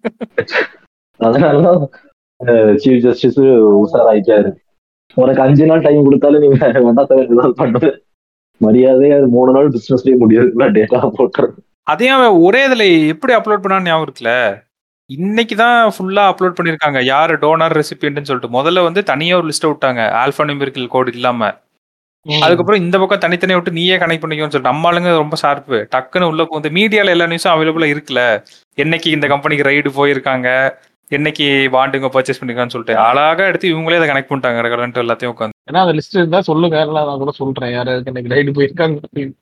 அதனாலதான் சீஃப் ஜஸ்டிஸ் உஷாராயிட்டாரு உனக்கு அஞ்சு நாள் டைம் கொடுத்தாலும் நீ வேற வேண்டாத ஏதாவது பண்ணுவ மரியாதையா அது மூணு நாள் பிசினஸ்லயே முடியாதுக்குள்ள டேட்டா போட்டுறது அதையும் அவன் ஒரே இதுல எப்படி அப்லோட் பண்ணான்னு ஞாபகம் இருக்குல்ல இன்னைக்கு தான் ஃபுல்லா அப்லோட் பண்ணிருக்காங்க யாரு டோனர் ரெசிபியன்ட்னு சொல்லிட்டு முதல்ல வந்து தனியா ஒரு லிஸ்ட் விட்டாங்க ஆல்பா நியூமெரிக்கல் கோட் இல்லாம அதுக்கப்புறம் இந்த பக்கம் தனித்தனியா விட்டு நீயே கனெக்ட் பண்ணிக்கோன்னு சொல்லிட்டு நம்ம ஆளுங்க ரொம்ப ஷார்ப்பு டக்குன்னு உள்ள வந்து மீடியால எல்லா நியூஸும் அவைலபிளா இருக்குல்ல என்னைக்கு இந்த கம்பெனிக்கு ரைடு போயிருக்காங்க என்னைக்கு பாண்டுங்க பர்ச்சேஸ் பண்ணிருக்கான்னு சொல்லிட்டு அழகா எடுத்து இவங்களே அதை கனெக்ட் பண்ணிட்டாங்க கரண்ட் எல்லாத்தையும் உட்காந்து ஏன்னா அந்த லிஸ்ட் இருந்தா சொல்லுங்க இல்ல நான் கூட சொல்றேன் யாராருக்கு எனக்கு ரைடு போயிருக்காங்க அப்படின்னு.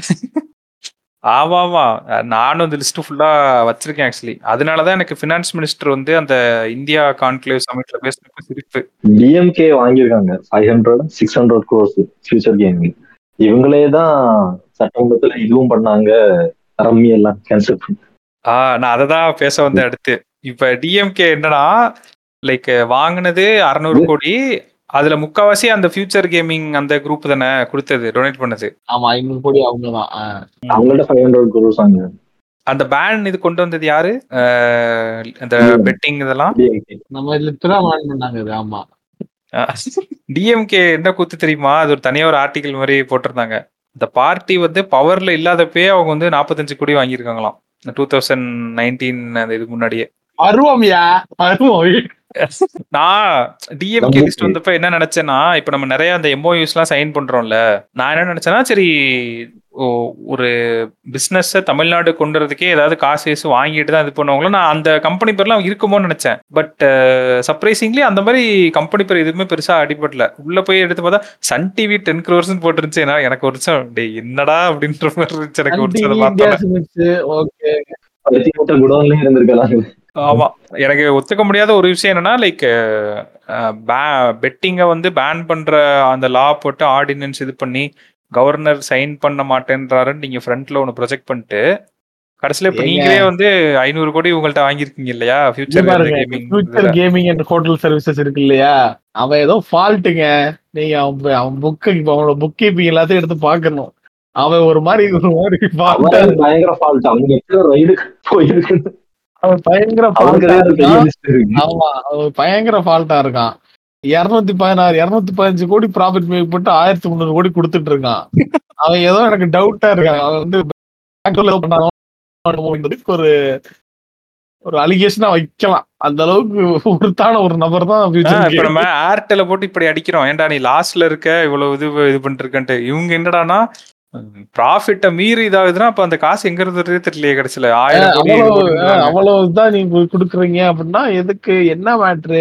ஆமா ஆமா அஹ் நானும் இந்த லிஸ்ட் ஃபுல்லா வச்சிருக்கேன் ஆக்சுவலி அதனாலதான் எனக்கு ஃபினான்ஸ் மினிஸ்டர் வந்து அந்த இந்தியா கான்க்ளேவ் சமிட்ல பேசுறப்ப சிரிப்பு டிஎம்கே வாங்கியிருக்காங்க five hundred six hundred crores Future Gaming இவங்களே தான் சட்டமன்றத்துல இதுவும் பண்ணாங்க ரம்மி எல்லாம் கேன்சல் ஆ நான் அதை தான் பேச வந்தேன் அடுத்து இப்ப டிஎம்கே என்னன்னா லைக் வாங்கினது அறநூறு கோடி அதுல முக்காவாசி அந்த ஃபியூச்சர் கேமிங் அந்த குரூப் தானே கொடுத்தது டொனேட் பண்ணது ஆமா ஐநூறு கோடி அவங்க தான் அவங்கள்ட்ட ஃபைவ் ஹண்ட்ரட் கோர்ஸ் வாங்க அந்த பேன் இது கொண்டு வந்தது யாரு அஹ் அந்த பெட்டிங் இதெல்லாம் டிஎம்கே நம்ம இதுல இப்பதான் வான் பண்ணாங்க இது ஆமா டிஎம்கே என்ன கூத்து தெரியுமா அது ஒரு தனியா ஒரு ஆர்டிகல் மாதிரி போட்டிருந்தாங்க இந்த பார்ட்டி வந்து பவர்ல இல்லாதப்பயே அவங்க வந்து நாற்பத்தஞ்சு கோடி வாங்கியிருக்காங்களாம் டூ தௌசண்ட் நைன்டீன் அந்த இதுக்கு முன்னாடியே அருவம்யா அருவம் நான் டிஎம்கே நம்ம- லிஸ்ட் வந்தப்ப என்ன நினைச்சேன்னா இப்ப நம்ம நிறைய அந்த எம்ஓயூஸ் எல்லாம் சைன் பண்றோம்ல நான் என்ன நினைச்சேன்னா சரி ஓ- ஒரு பிசினஸ் தமிழ்நாடு கொண்டு வரதுக்கே ஏதாவது காசு ஏசு வாங்கிட்டு தான் இது பண்ணுவாங்களோ நான் அந்த கம்பெனி பேர்லாம் இருக்குமோன்னு நினைச்சேன் பட் சர்ப்ரைசிங்லி அந்த மாதிரி கம்பெனி பேர் எதுவுமே பெருசா அடிபடல உள்ள போய் எடுத்து பார்த்தா சன் டிவி டென் க்ரோர்ஸ் போட்டுருந்துச்சு ஏன்னா எனக்கு ஒரு நிமிஷம் டேய் என்னடா அப்படின்ற மாதிரி இருந்துச்சு எனக்கு ஒரு நிமிஷம் அதை பார்த்தோன்னே. ஓகே பருத்தி குடோன்லயும் இருந்திருக்கலாம் ஆமா எனக்கு ஒத்துக்க முடியாத ஒரு விஷயம் என்னன்னா லைக் பெட்டிங்கை வந்து பேன் பண்ற அந்த லா போட்டு ஆர்டினன்ஸ் இது பண்ணி கவர்னர் சைன் பண்ண மாட்டேன்றாருன்னு நீங்க ஃப்ரண்ட்ல ஒன்னு ப்ரொஜெக்ட் பண்ணிட்டு கடைசியில இப்ப ஏங்க. நீங்களே வந்து ஐநூறு கோடி உங்கள்ட்ட வாங்கியிருக்கீங்க இல்லையா Future Gaming Future Gaming and hotel services இருக்கு இல்லையா அவன் ஏதோ ஃபால்ட்டுங்க நீங்க அவன் அவன் புக்கு அவனோட புக் கீப்பிங் எல்லாத்தையும் எடுத்து பார்க்கணும் அவன் ஒரு மாதிரி ஒரு மாதிரி fault ஆ அவன் பயங்கர ஃபால்ட் அவங்க எத்தனை ரைடு போயிருக்கு அவன் பயங்கர அவனுக்கு fault ஆ ஒரு பெரிய இருக்கான். லிஸ்ட் இருக்கு ஆமா அவன் பயங்கர ஃபால்ட்டா இருக்கான் இருநூத்தி பதினாறு இருநூத்தி பதினஞ்சு கோடி ப்ராஃபிட் மேக் போட்டு ஆயிரத்தி முந்நூறு கோடி கொடுத்துட்டு இருக்கான் அவன் ஏதோ எனக்கு டவுட்டா இருக்கான் அவன் வந்து backdoor ல ஏதோ பண்ணானோ அப்படின்றதுக்கு ஒரு ஒரு அலிகேஷனா வைக்கலாம் அந்த அளவுக்கு ஒருத்தான ஒரு நபர் தான் இப்ப future நம்ம ஏர்டெல போட்டு இப்படி அடிக்கிறோம் ஏன்டா நீ லாஸ்ட்ல இருக்க இவ்வளவு இது இது பண்ணிட்டு இருக்கன்ட்டு இவங்க என்னடானா ப்ராஃபிட்ட மீறி இதாகுதுன்னா அப்ப அந்த காசு எங்க இருந்ததே தெரியலையே கடைசியில ஆயிரம் கோடி இது அவ்வளவு கோடின்றாங்க. அவ்வளவுதான் நீங்க குடுக்குறீங்க அப்படின்னா எதுக்கு என்ன மேட்ரு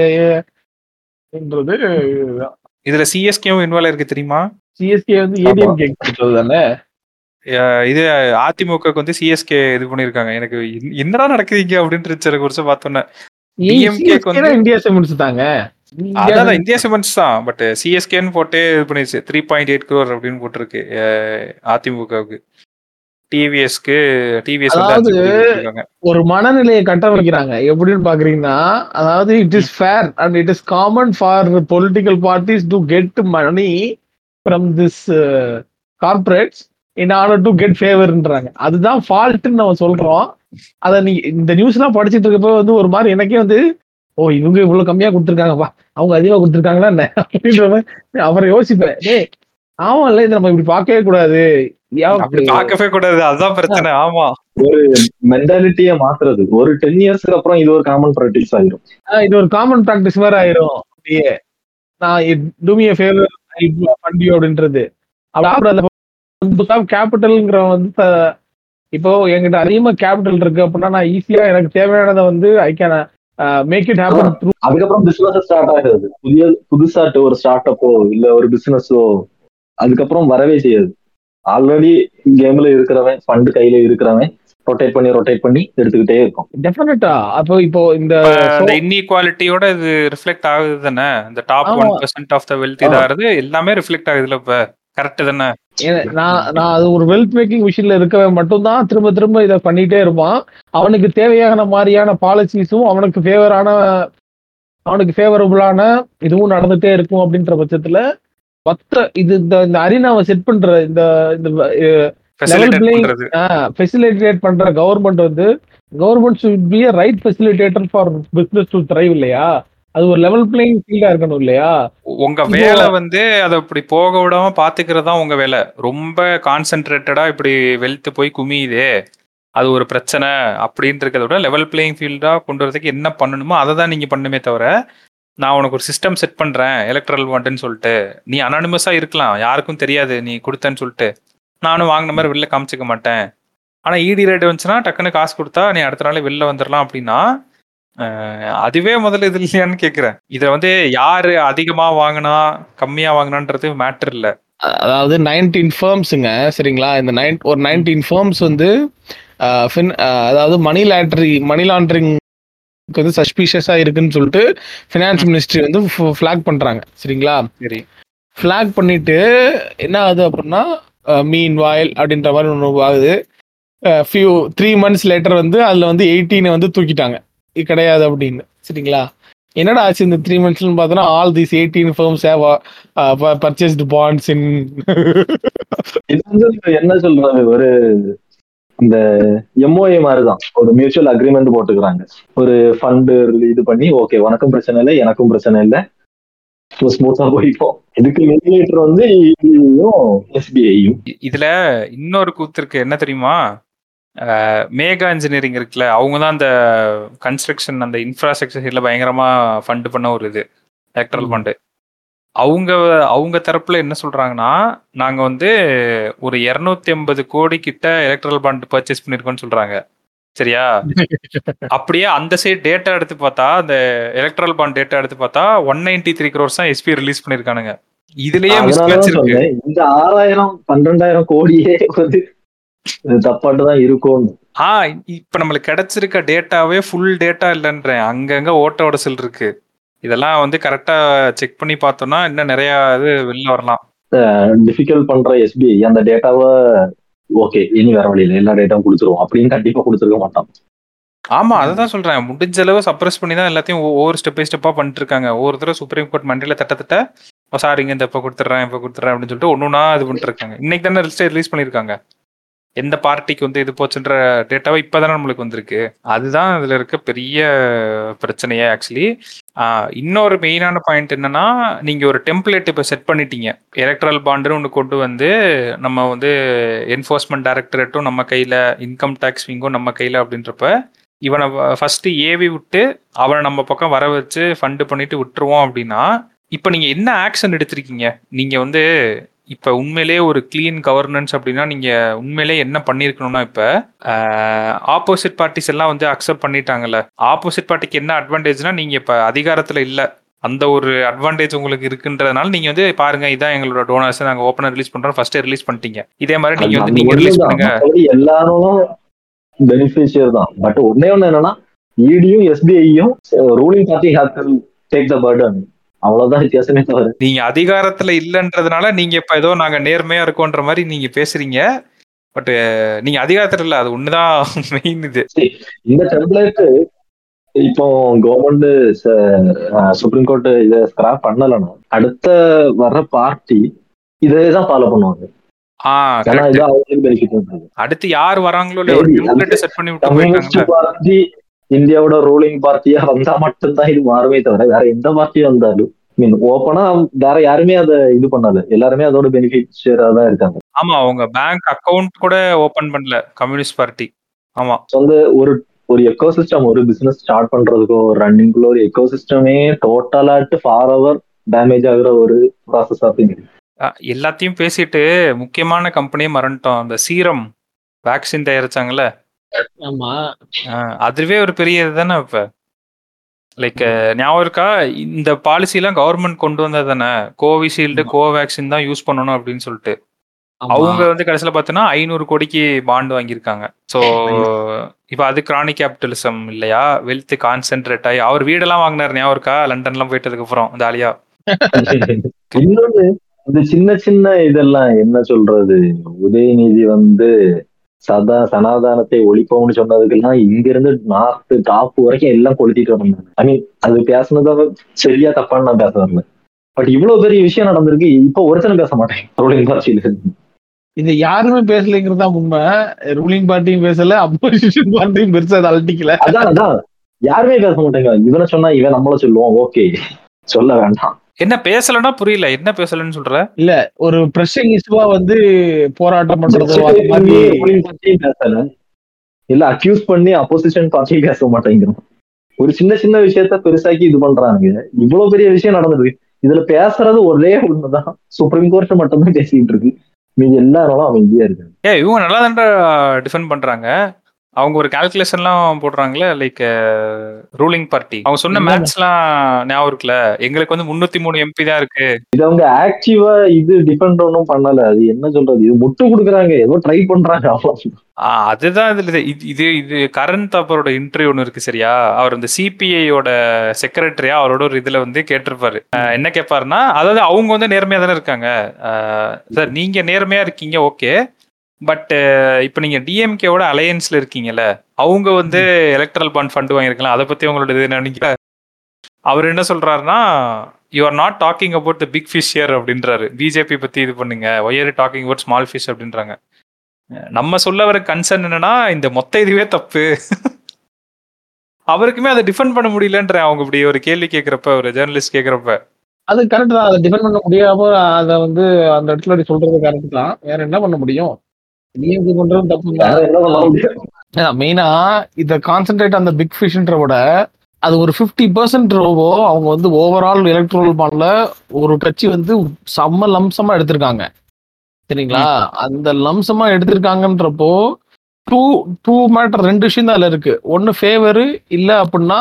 என்றது இதுல சிஎஸ்கேவும் இன்வால்வ் இருக்கு தெரியுமா சிஎஸ்கே வந்து ஏடிஎம் கேக் கொடுத்தது தானே அஹ் இது அதிமுகக்கு வந்து சிஎஸ்கே இது பண்ணிருக்காங்க எனக்கு என்ன- என்னடா நடக்குதுங்க அப்படின்ட்டு இருந்துச்சு எனக்கு ஒரு நிமிஷம் பார்த்தோன்னே DMK க்கு வந்து- இந்தியா சிமெண்ட்ஸ் தாங்க அதான் இந்தியா சிமெண்ட்ஸ் தான் பட் சிஎஸ்கேன்னு போட்டு இது பண்ணிருச்சு த்ரீ பாயிண்ட் எயிட் crore அப்படின்னு போட்டிருக்கு அஹ் அதிமுகவுக்கு டிவிஎஸ்க்கு டிவிஎஸ் வந்து அஞ்சு அதாவது- கோடி கொடுத்திருக்காங்க. ஒரு மனநிலையை கட்ட வைக்கிறாங்க எப்படின்னு பாக்குறீங்கன்னா அதாவது it is fair and it is common for political parties to get money from this corporates in order to get ஃபேவர்ன்றாங்க அதுதான் ஃபால்ட்னு நம்ம சொல்றோம் அத நீ இந்த நியூஸ் எல்லாம் படிச்சிட்டு இருக்கப்போ வந்து ஒரு மாதிரி எனக்கே வந்து ஓ இவங்க இவ்வளவு கம்மியா கொடுத்துருக்காங்கப்பா அவங்க அதிகமா கொடுத்துருக்காங்களா என்ன அப்படின்ற மாதிரி அவரை யோசிப்பேன் டேய் ஆமா இல்ல இதை நம்ம இப்படி பார்க்கவே கூடாது அப்படி பார்க்கவே கூடாது அதுதான் பிரச்சனை ஆமா மென்டாலிட்டியை மாத்துறது ஒரு டென் இயர்ஸ்க்கு அப்புறம் இது ஒரு காமன் ப்ராக்டிஸ் ஆயிரும் ஆஹ் இது ஒரு காமன் ப்ராக்டிஸ் வேற ஆயிரும் அப்படியே நான் டூமி ஃபேவர் ஃபண்ட் யூ அப்படின்றது அப்படி கேபிட்டல்ங்கிற வந்து த- இப்போ என்கிட்ட அதிகமா கேபிட்டல் இருக்கு அப்படின்னா நான் ஈஸியா எனக்கு தேவையானதை வந்து I can make it happen through அதுக்கப்புறம் பிசினஸ் ஸ்டார்ட் ஆகுது புதிய புதுசா ஒரு ஸ்டார்ட் அப்போ இல்ல ஒரு பிசினஸோ அதுக்கப்புறம் வரவே செய்யாது ஆல்ரெடி கேம்ல இருக்கிறவன் ஃபண்ட் கையில இருக்கிறவன் ரொட்டேட் பண்ணி ரொட்டேட் பண்ணி எடுத்துக்கிட்டே இருக்கும் டெஃபினட்டா அப்போ இப்போ இந்த அந்த இன்இக்வாலிட்டியோட இது ரிஃப்ளெக்ட் ஆகுது தானே இந்த டாப் ஆமா. One percent of the wealth இதாகிறது எல்லாமே ரிஃப்ளெக்ட் ஆகுதுல இப்ப கரெக்ட் தானே ஏ- நான் நான் அது ஒரு வெல்த் மேக்கிங் விஷயத்துல இருக்கவன் மட்டும்தான் திரும்ப திரும்ப இதை பண்ணிட்டே இருப்பான் அவனுக்கு தேவையான மாதிரியான பாலிசிஸும் அவனுக்கு ஃபேவரான அவனுக்கு ஃபேவரபுளான இதுவும் நடந்துட்டே இருக்கும் அப்படின்ற பட்சத்துல மற்ற இது இந்த இந்த அரினாவை செட் பண்ற இந்த இந்த ஃபெசிலிட்டேட் playing- பண்றது ஃபெசிலிட்டேட் பண்ற கவர்மெண்ட் வந்து government should be a right facilitator for business to thrive இல்லையா அது ஒரு லெவல் பிளேயிங் ஃபீல்டா இருக்கணும் இல்லையா உங்க இப்போ- வேலை வந்து அதை இப்படி போக விடாம பாத்துக்கிறது தான் உங்க வேலை ரொம்ப கான்சென்ட்ரேட்டடா இப்படி வெல்த் போய் குமியுதே அது ஒரு பிரச்சனை அப்படின்னு இருக்கிறத விட லெவல் பிளேயிங் ஃபீல்டா கொண்டு வரதுக்கு என்ன பண்ணணுமோ அதை தான் நீங்க பண்ணுமே தவிர நான் உனக்கு ஒரு சிஸ்டம் செட் பண்றேன் எலக்ட்ரல் வாண்டுன்னு சொல்லிட்டு நீ அனானிமஸா இருக்கலாம் யாருக்கும் தெரியாது நீ கொடுத்தேன்னு சொல்லிட்டு நானும் வாங்கின மாதிரி வெளில காமிச்சிக்க மாட்டேன் ஆனா இடி ரேட் வந்துச்சுன்னா டக்குன்னு காசு கொடுத்தா நீ அடுத்த நாள் வெளில வந்துடலாம் அப்படின்னா அஹ் அதுவே முதல்ல இது இல்லையான்னு கேக்குறேன் இத வந்து யாரு அதிகமா வாங்கினா கம்மியா வாங்கினான்றது மேட்டர் இல்ல அதாவது நைன்டீன் ஃபேர்ம்ஸுங்க சரிங்களா இந்த நைன் ஒரு நைன்டீன் ஃபேர்ம்ஸ் வந்து அஹ், fin- அஹ், அதாவது மணி லாண்ட்ரி மணி லாண்ட்ரிங் வந்து சஸ்பீஷியஸா இருக்குன்னு சொல்லிட்டு ஃபினான்ஸ் மினிஸ்ட்ரி வந்து ஃபிளாக் பண்றாங்க சரிங்களா சரி ஃபிளாக் பண்ணிட்டு என்ன ஆகுது அப்படின்னா மீன் வாயில் அப்படின்ற மாதிரி ஒன்று ஆகுது ஃபியூ த்ரீ மந்த்ஸ் லேட்டர் வந்து அதில் வந்து எயிட்டீனை வந்து தூக்கிட்டாங்க இது கிடையாது அப்படின்னு சரிங்களா என்னடா ஆச்சு இந்த த்ரீ மந்த்ஸ்னு பார்த்தோன்னா all these eighteen firms have purchased bonds in இது வந்து என்ன சொல்றது ஒரு இந்த எம்ஓஏ மாதிரிதான் ஒரு மியூச்சுவல் அக்ரிமெண்ட் போட்டுக்கிறாங்க ஒரு ஃபண்டு இது பண்ணி ஓகே உனக்கும் பிரச்சனை இல்லை எனக்கும் பிரச்சனை இல்லை ஸ்மூத்தா போய்ப்போம் இதுக்கு ரெகுலேட்டர் வந்து எஸ்பிஐயும் இ- இதுல இன்னொரு கூத்து இருக்கு என்ன தெரியுமா அஹ் மேகா இன்ஜினியரிங் இருக்குல்ல அவங்க தான் அந்த கன்ஸ்ட்ரக்ஷன் அந்த இன்ஃப்ராஸ்ட்ரக்சர் சைடில் பயங்கரமா ஃபண்ட் பண்ண ஒரு இது எலக்ட்ரல் ஃபண்டு அவங்க அவங்க தரப்புல என்ன சொல்றாங்கன்னா நாங்க வந்து ஒரு இருநூத்தி ஐம்பது கோடி கிட்ட எலக்ட்ரல் பாண்ட் பர்ச்சேஸ் பண்ணிருக்கோம்னு சொல்றாங்க சரியா அப்படியே அந்த சைடு டேட்டா எடுத்து பார்த்தா அந்த எலக்ட்ரல் பாண்ட் டேட்டா எடுத்து பார்த்தா ஒன் நைன்டி த்ரீ க்ரோர்ஸ் தான் எஸ்பி ரிலீஸ் பண்ணிருக்கானுங்க இதுலயே மிஸ் அதனாலதான் இருக்கு சொன்னேன் இந்த ஆறாயிரம் பன்னெண்டாயிரம் கோடியே வந்து தப்பாட்டு தான் இருக்கும்னு ஆ இப்ப நம்மளுக்கு கிடைச்சிருக்க டேட்டாவே ஃபுல் டேட்டா இல்லைன்றேன் அங்கங்க ஓட்ட உடசல் இருக்கு இதெல்லாம் வந்து கரெக்டா செக் பண்ணி பார்த்தோம்னா இன்னும் நிறைய இது வெளில வரலாம் டிஃபிகல்ட் பண்ற எஸ்பிஐ அந்த டேட்டாவை ஓகே இனி வேற வழியில எல்லா டேட்டாவும் கொடுத்துருவோம் அப்படின்னு கண்டிப்பா கொடுத்துருக்க மாட்டான் ஆமா அததான் சொல்றேன் முடிஞ்ச அளவு சப்ரஸ் பண்ணி தான் எல்லாத்தையும் ஒ- ஒவ்வொரு ஸ்டெப் பை ஸ்டெப்பா பண்ணிட்டு இருக்காங்க ஒவ்வொரு தடவை சுப்ரீம் கோர்ட் மண்டியில தட்ட தட்ட "ஓ, சாரிங்க இந்த இப்ப கொடுத்துட்றேன் இப்ப கொடுத்துட்றேன் அப்படின்னு சொல்லிட்டு ஒன்னொன்னா இது பண்ணிட்டு இருக்காங்க இன்னைக்கு தானே லிஸ்ட் ரிலீஸ் பண்ணிருக்காங்க எந்த பார்ட்டிக்கு வந்து இது போச்சுன்ற டேட்டாவை இப்பதானே நம்மளுக்கு வந்திருக்கு அதுதான் இதுல இருக்க பெரிய பிரச்சனையே ஆக்சுவலி இன்னொரு மெயினான பாயிண்ட் என்னன்னா நீங்க ஒரு டெம்ப்ளேட் இப்ப செட் பண்ணிட்டீங்க எலக்ட்ரல் பாண்டுன்னு ஒன்று கொண்டு வந்து நம்ம வந்து என்ஃபோர்ஸ்மெண்ட் டைரக்டரேட்டும் நம்ம கையில இன்கம் டேக்ஸ் விங்கும் நம்ம கையில அப்படின்றப்ப இவனை ஃபர்ஸ்ட் ஏவி விட்டு அவனை நம்ம பக்கம் வர வச்சு ஃபண்டு பண்ணிட்டு விட்டுருவோம் அப்படின்னா இப்போ நீங்க என்ன ஆக்ஷன் எடுத்திருக்கீங்க நீங்க வந்து இப்ப உண்மையிலேயே ஒரு க்ளீன் கவர்னன்ஸ் அப்படின்னா நீங்க உண்மையிலேயே என்ன பண்ணிருக்கணும்னா இப்ப ஆப்போசிட் பார்ட்டிஸ் எல்லாம் வந்து அக்செப்ட் பண்ணிட்டாங்கல்ல ஆப்போசிட் பார்ட்டிக்கு என்ன அட்வான்டேஜ்னா நீங்க இப்ப அதிகாரத்துல இல்ல அந்த ஒரு அட்வான்டேஜ் உங்களுக்கு இருக்குன்றதுனால நீங்க வந்து பாருங்க இதான் எங்களோட டோனர்ஸ் நாங்க ஓப்பனா ரிலீஸ் பண்றோம் ஃபர்ஸ்டே ரிலீஸ் பண்ணிட்டீங்க இதே மாதிரி நீங்க வந்து நீங்க ரிலீஸ் பண்ணுங்க மற்றபடி எல்லாரும் பெனிஃபிஷியர் தான் பட் ஒன்னே ஒண்ணு என்னன்னா இடியும் எஸ்பிஐயும் ruling party have to take the burden அவ்வளவுதான் வித்தியாசமே தவிர நீங்க அதிகாரத்துல இல்லன்றதுனால நீங்க இப்ப ஏதோ நாங்க நேர்மையா இருக்கோன்ற மாதிரி நீங்க பேசுறீங்க பட் நீங்க அதிகாரத்துல இல்ல அது ஒண்ணுதான் மெயின் இது இந்த டெம்ப்ளேட் இப்போ கவர்மெண்ட் சுப்ரீம் கோர்ட் இதை ஸ்கிராப் பண்ணலன்னா அடுத்த வர்ற பார்ட்டி இதே தான் ஃபாலோ பண்ணுவாங்க ஆ ஏன்னா correct. இது அவங்களுக்கு பெனிஃபிட் பண்றது அடுத்து யார் வராங்களோ இல்ல ஒரு சரி, டெம்ப்ளேட் செட் பண்ணி விட்டு கம்யூனிஸ்ட் போயிருக்காங்கல்ல பார்ட்டி இந்தியாவோட ரூலிங் பார்ட்டியா வந்தா மட்டும்தான் இது மாறுமே தவிர வேற எந்த பார்ட்டியும் வந்தாலும் மீன் ஓப்பனா வேற யாருமே அதை இது பண்ணல எல்லாருமே அதோட பெனிஃபிஷியரா தான் இருக்காங்க ஆமா அவங்க பேங்க் அக்கவுண்ட் கூட ஓபன் பண்ணல கம்யூனிஸ்ட் பார்ட்டி ஆமா So வந்து ஒரு ஒரு எக்கோசிஸ்டம் ஒரு பிசினஸ் ஸ்டார்ட் பண்றதுக்கோ ரன்னிங்குள்ள ஒரு எக்கோசிஸ்டமே டோட்டலாட்டு ஃபார் அவர் டேமேஜ் ஆகுற ஒரு ப்ராசஸ் ஆஃப் அஹ், எல்லாத்தையும் பேசிட்டு முக்கியமான கம்பெனியே மறந்துட்டோம் அந்த சீரம் வேக்சின் தயாரிச்சாங்கல்ல ஆமா அஹ், அதுவே ஒரு பெரிய இதுதானே இப்ப லைக் ஞாபகம் இருக்கா இந்த பாலிசி எல்லாம் கவர்மெண்ட் கொண்டு வந்தது தானே கோவிஷீல்டு கோவேக்சின் தான் யூஸ் பண்ணணும் அப்படின்னு சொல்லிட்டு அவங்க வந்து கடைசியில பார்த்தோன்னா ஐநூறு கோடிக்கு பாண்ட் வாங்கியிருக்காங்க ஸோ இப்போ அது கிரானிக் கேபிட்டலிசம் இல்லையா வெல்த் கான்சென்ட்ரேட் ஆகி அவர் வீடெல்லாம் வாங்கினார் ஞாபகம் இருக்கா லண்டன்லாம் போயிட்டதுக்கு அப்புறம் ஜாலியா இன்னொன்னு இந்த சின்ன சின்ன இதெல்லாம் என்ன சொல்றது உதயநிதி வந்து சதா சனாதானத்தை ஒழிப்போம்னு சொன்னதுக்கெல்லாம் இங்க இருந்து நார்த் டாப் வரைக்கும் எல்லாம் கொளுத்திட்டு வந்தாங்க ஐ மீன் அது பேசுனத சரியா தப்பான்னு நான் பேச வரல பட் இவ்வளவு பெரிய விஷயம் நடந்திருக்கு இப்ப ஒருத்தனும் பேச மாட்டேன் ரூலிங் பார்ட்டியில இது யாருமே பேசலைங்கிறது தான் உண்மை ரூலிங் பார்ட்டியும் பேசல அப்போசிஷன் பார்ட்டியும் பெருசா அதை அழட்டிக்கல அதான் அதான் யாருமே பேச மாட்டேங்க இவனை சொன்னா இவன் நம்மள சொல்லுவான் ஓகே சொல்ல வேண்டாம் என்ன பேசலன்னா புரியல என்ன பேசலன்னு சொல்ற ஒரு பிரஷிங் இஷ்யூவா வந்து போராட்டம் பண்றதோ அந்த மாதிரி ruling party பேசல இல்ல அக்யூஸ் பண்ணி அப்போசிஷன் பார்ட்டியும் பேச மாட்டேங்கிறோம் ஒரு சின்ன சின்ன விஷயத்த பெருசாக்கி இது பண்றாங்க இவ்வளவு பெரிய விஷயம் நடந்தது இதுல பேசுறது ஒரே ஒண்ணுதான் சுப்ரீம் கோர்ட் மட்டும்தான் பேசிட்டு இருக்கு மீதி எல்லாரும் அமைதியா இருக்கு ஏ இவங்க நல்லா தான்டா டிஃபெண்ட் பண்றாங்க அவங்க ஒரு கால்குலேஷன்லாம் போடுறாங்களே லைக் ரூலிங் பார்ட்டி அவங்க சொன்ன இல்ல. மேட்ச்லாம் ஞாபகம் இருக்குல்ல எங்களுக்கு வந்து முன்னூத்தி மூணு எம்பி தான் இருக்கு இது அவங்க ஆக்டிவா இது டிபெண்ட் ஒன்றும் பண்ணல அது என்ன சொல்றது இது முட்டு கொடுக்குறாங்க ஏதோ ட்ரை பண்றாங்க அவ்வளவு ஆ, அதுதான் இதுல இது- இது இது கரண் தாப்பரோட இன்டர்வியூ ஒன்று இருக்கு சரியா அவர் இந்த சிபிஐயோட செக்ரட்டரியா அவரோட ஒரு இதுல வந்து கேட்டிருப்பாரு அஹ், என்ன கேட்பாருன்னா அதாவது அவங்க வந்து நேர்மையா தானே இருக்காங்க சார் நீங்க நேர்மையா இருக்கீங்க ஓகே பட் இப்போ நீங்க டிஎம்கேவோட அலையன்ஸ்ல இருக்கீங்கல்ல அவங்க வந்து எலக்ட்ரல் பாண்ட் ஃபண்ட் வாங்கியிருக்கலாம் அதை பத்தி உங்களோட இது நினைக்கல அவர் என்ன சொல்றாருன்னா you are not talking about the big fish here அப்படின்றாரு பிஜேபி பத்தி இது பண்ணுங்க you're talking about small fish அப்படின்றாங்க நம்ம சொல்ல வர கன்சர்ன் என்னன்னா இந்த மொத்த இதுவே தப்பு அவருக்குமே அதை டிஃபெண்ட் பண்ண முடியலன்ற அவங்க இப்படி ஒரு கேள்வி கேட்கிறப்ப ஒரு ஜேர்னலிஸ்ட் கேட்கிறப்ப அது கரெக்ட் தான் அதை டிஃபெண்ட் பண்ண முடியாம அதை வந்து அந்த இடத்துல அப்படி சொல்றது கரெக்ட் தான் வேற என்ன பண்ண முடியும் டிஎம்கே பண்றது தப்பு வேற என்ன பண்ண முடியும் மெயினா இத கான்சென்ட்ரேட் அந்த பிக் ஃபிஷ்ன்ற விட அது ஒரு ஃபிஃப்டி பர்சன்ட் ரோவோ அவங்க வந்து ஓவரால் எலக்ட்ரல் பாண்ட்ல ஒரு கட்சி வந்து செம்ம லம்சமா எடுத்திருக்காங்க சரிங்களா அந்த லம்சமா எடுத்திருக்காங்கன்றப்போ டூ டூ மேட்டர் ரெண்டு விஷயம் தான் அதுல இருக்கு ஒன்னு ஃபேவரு இல்ல அப்படின்னா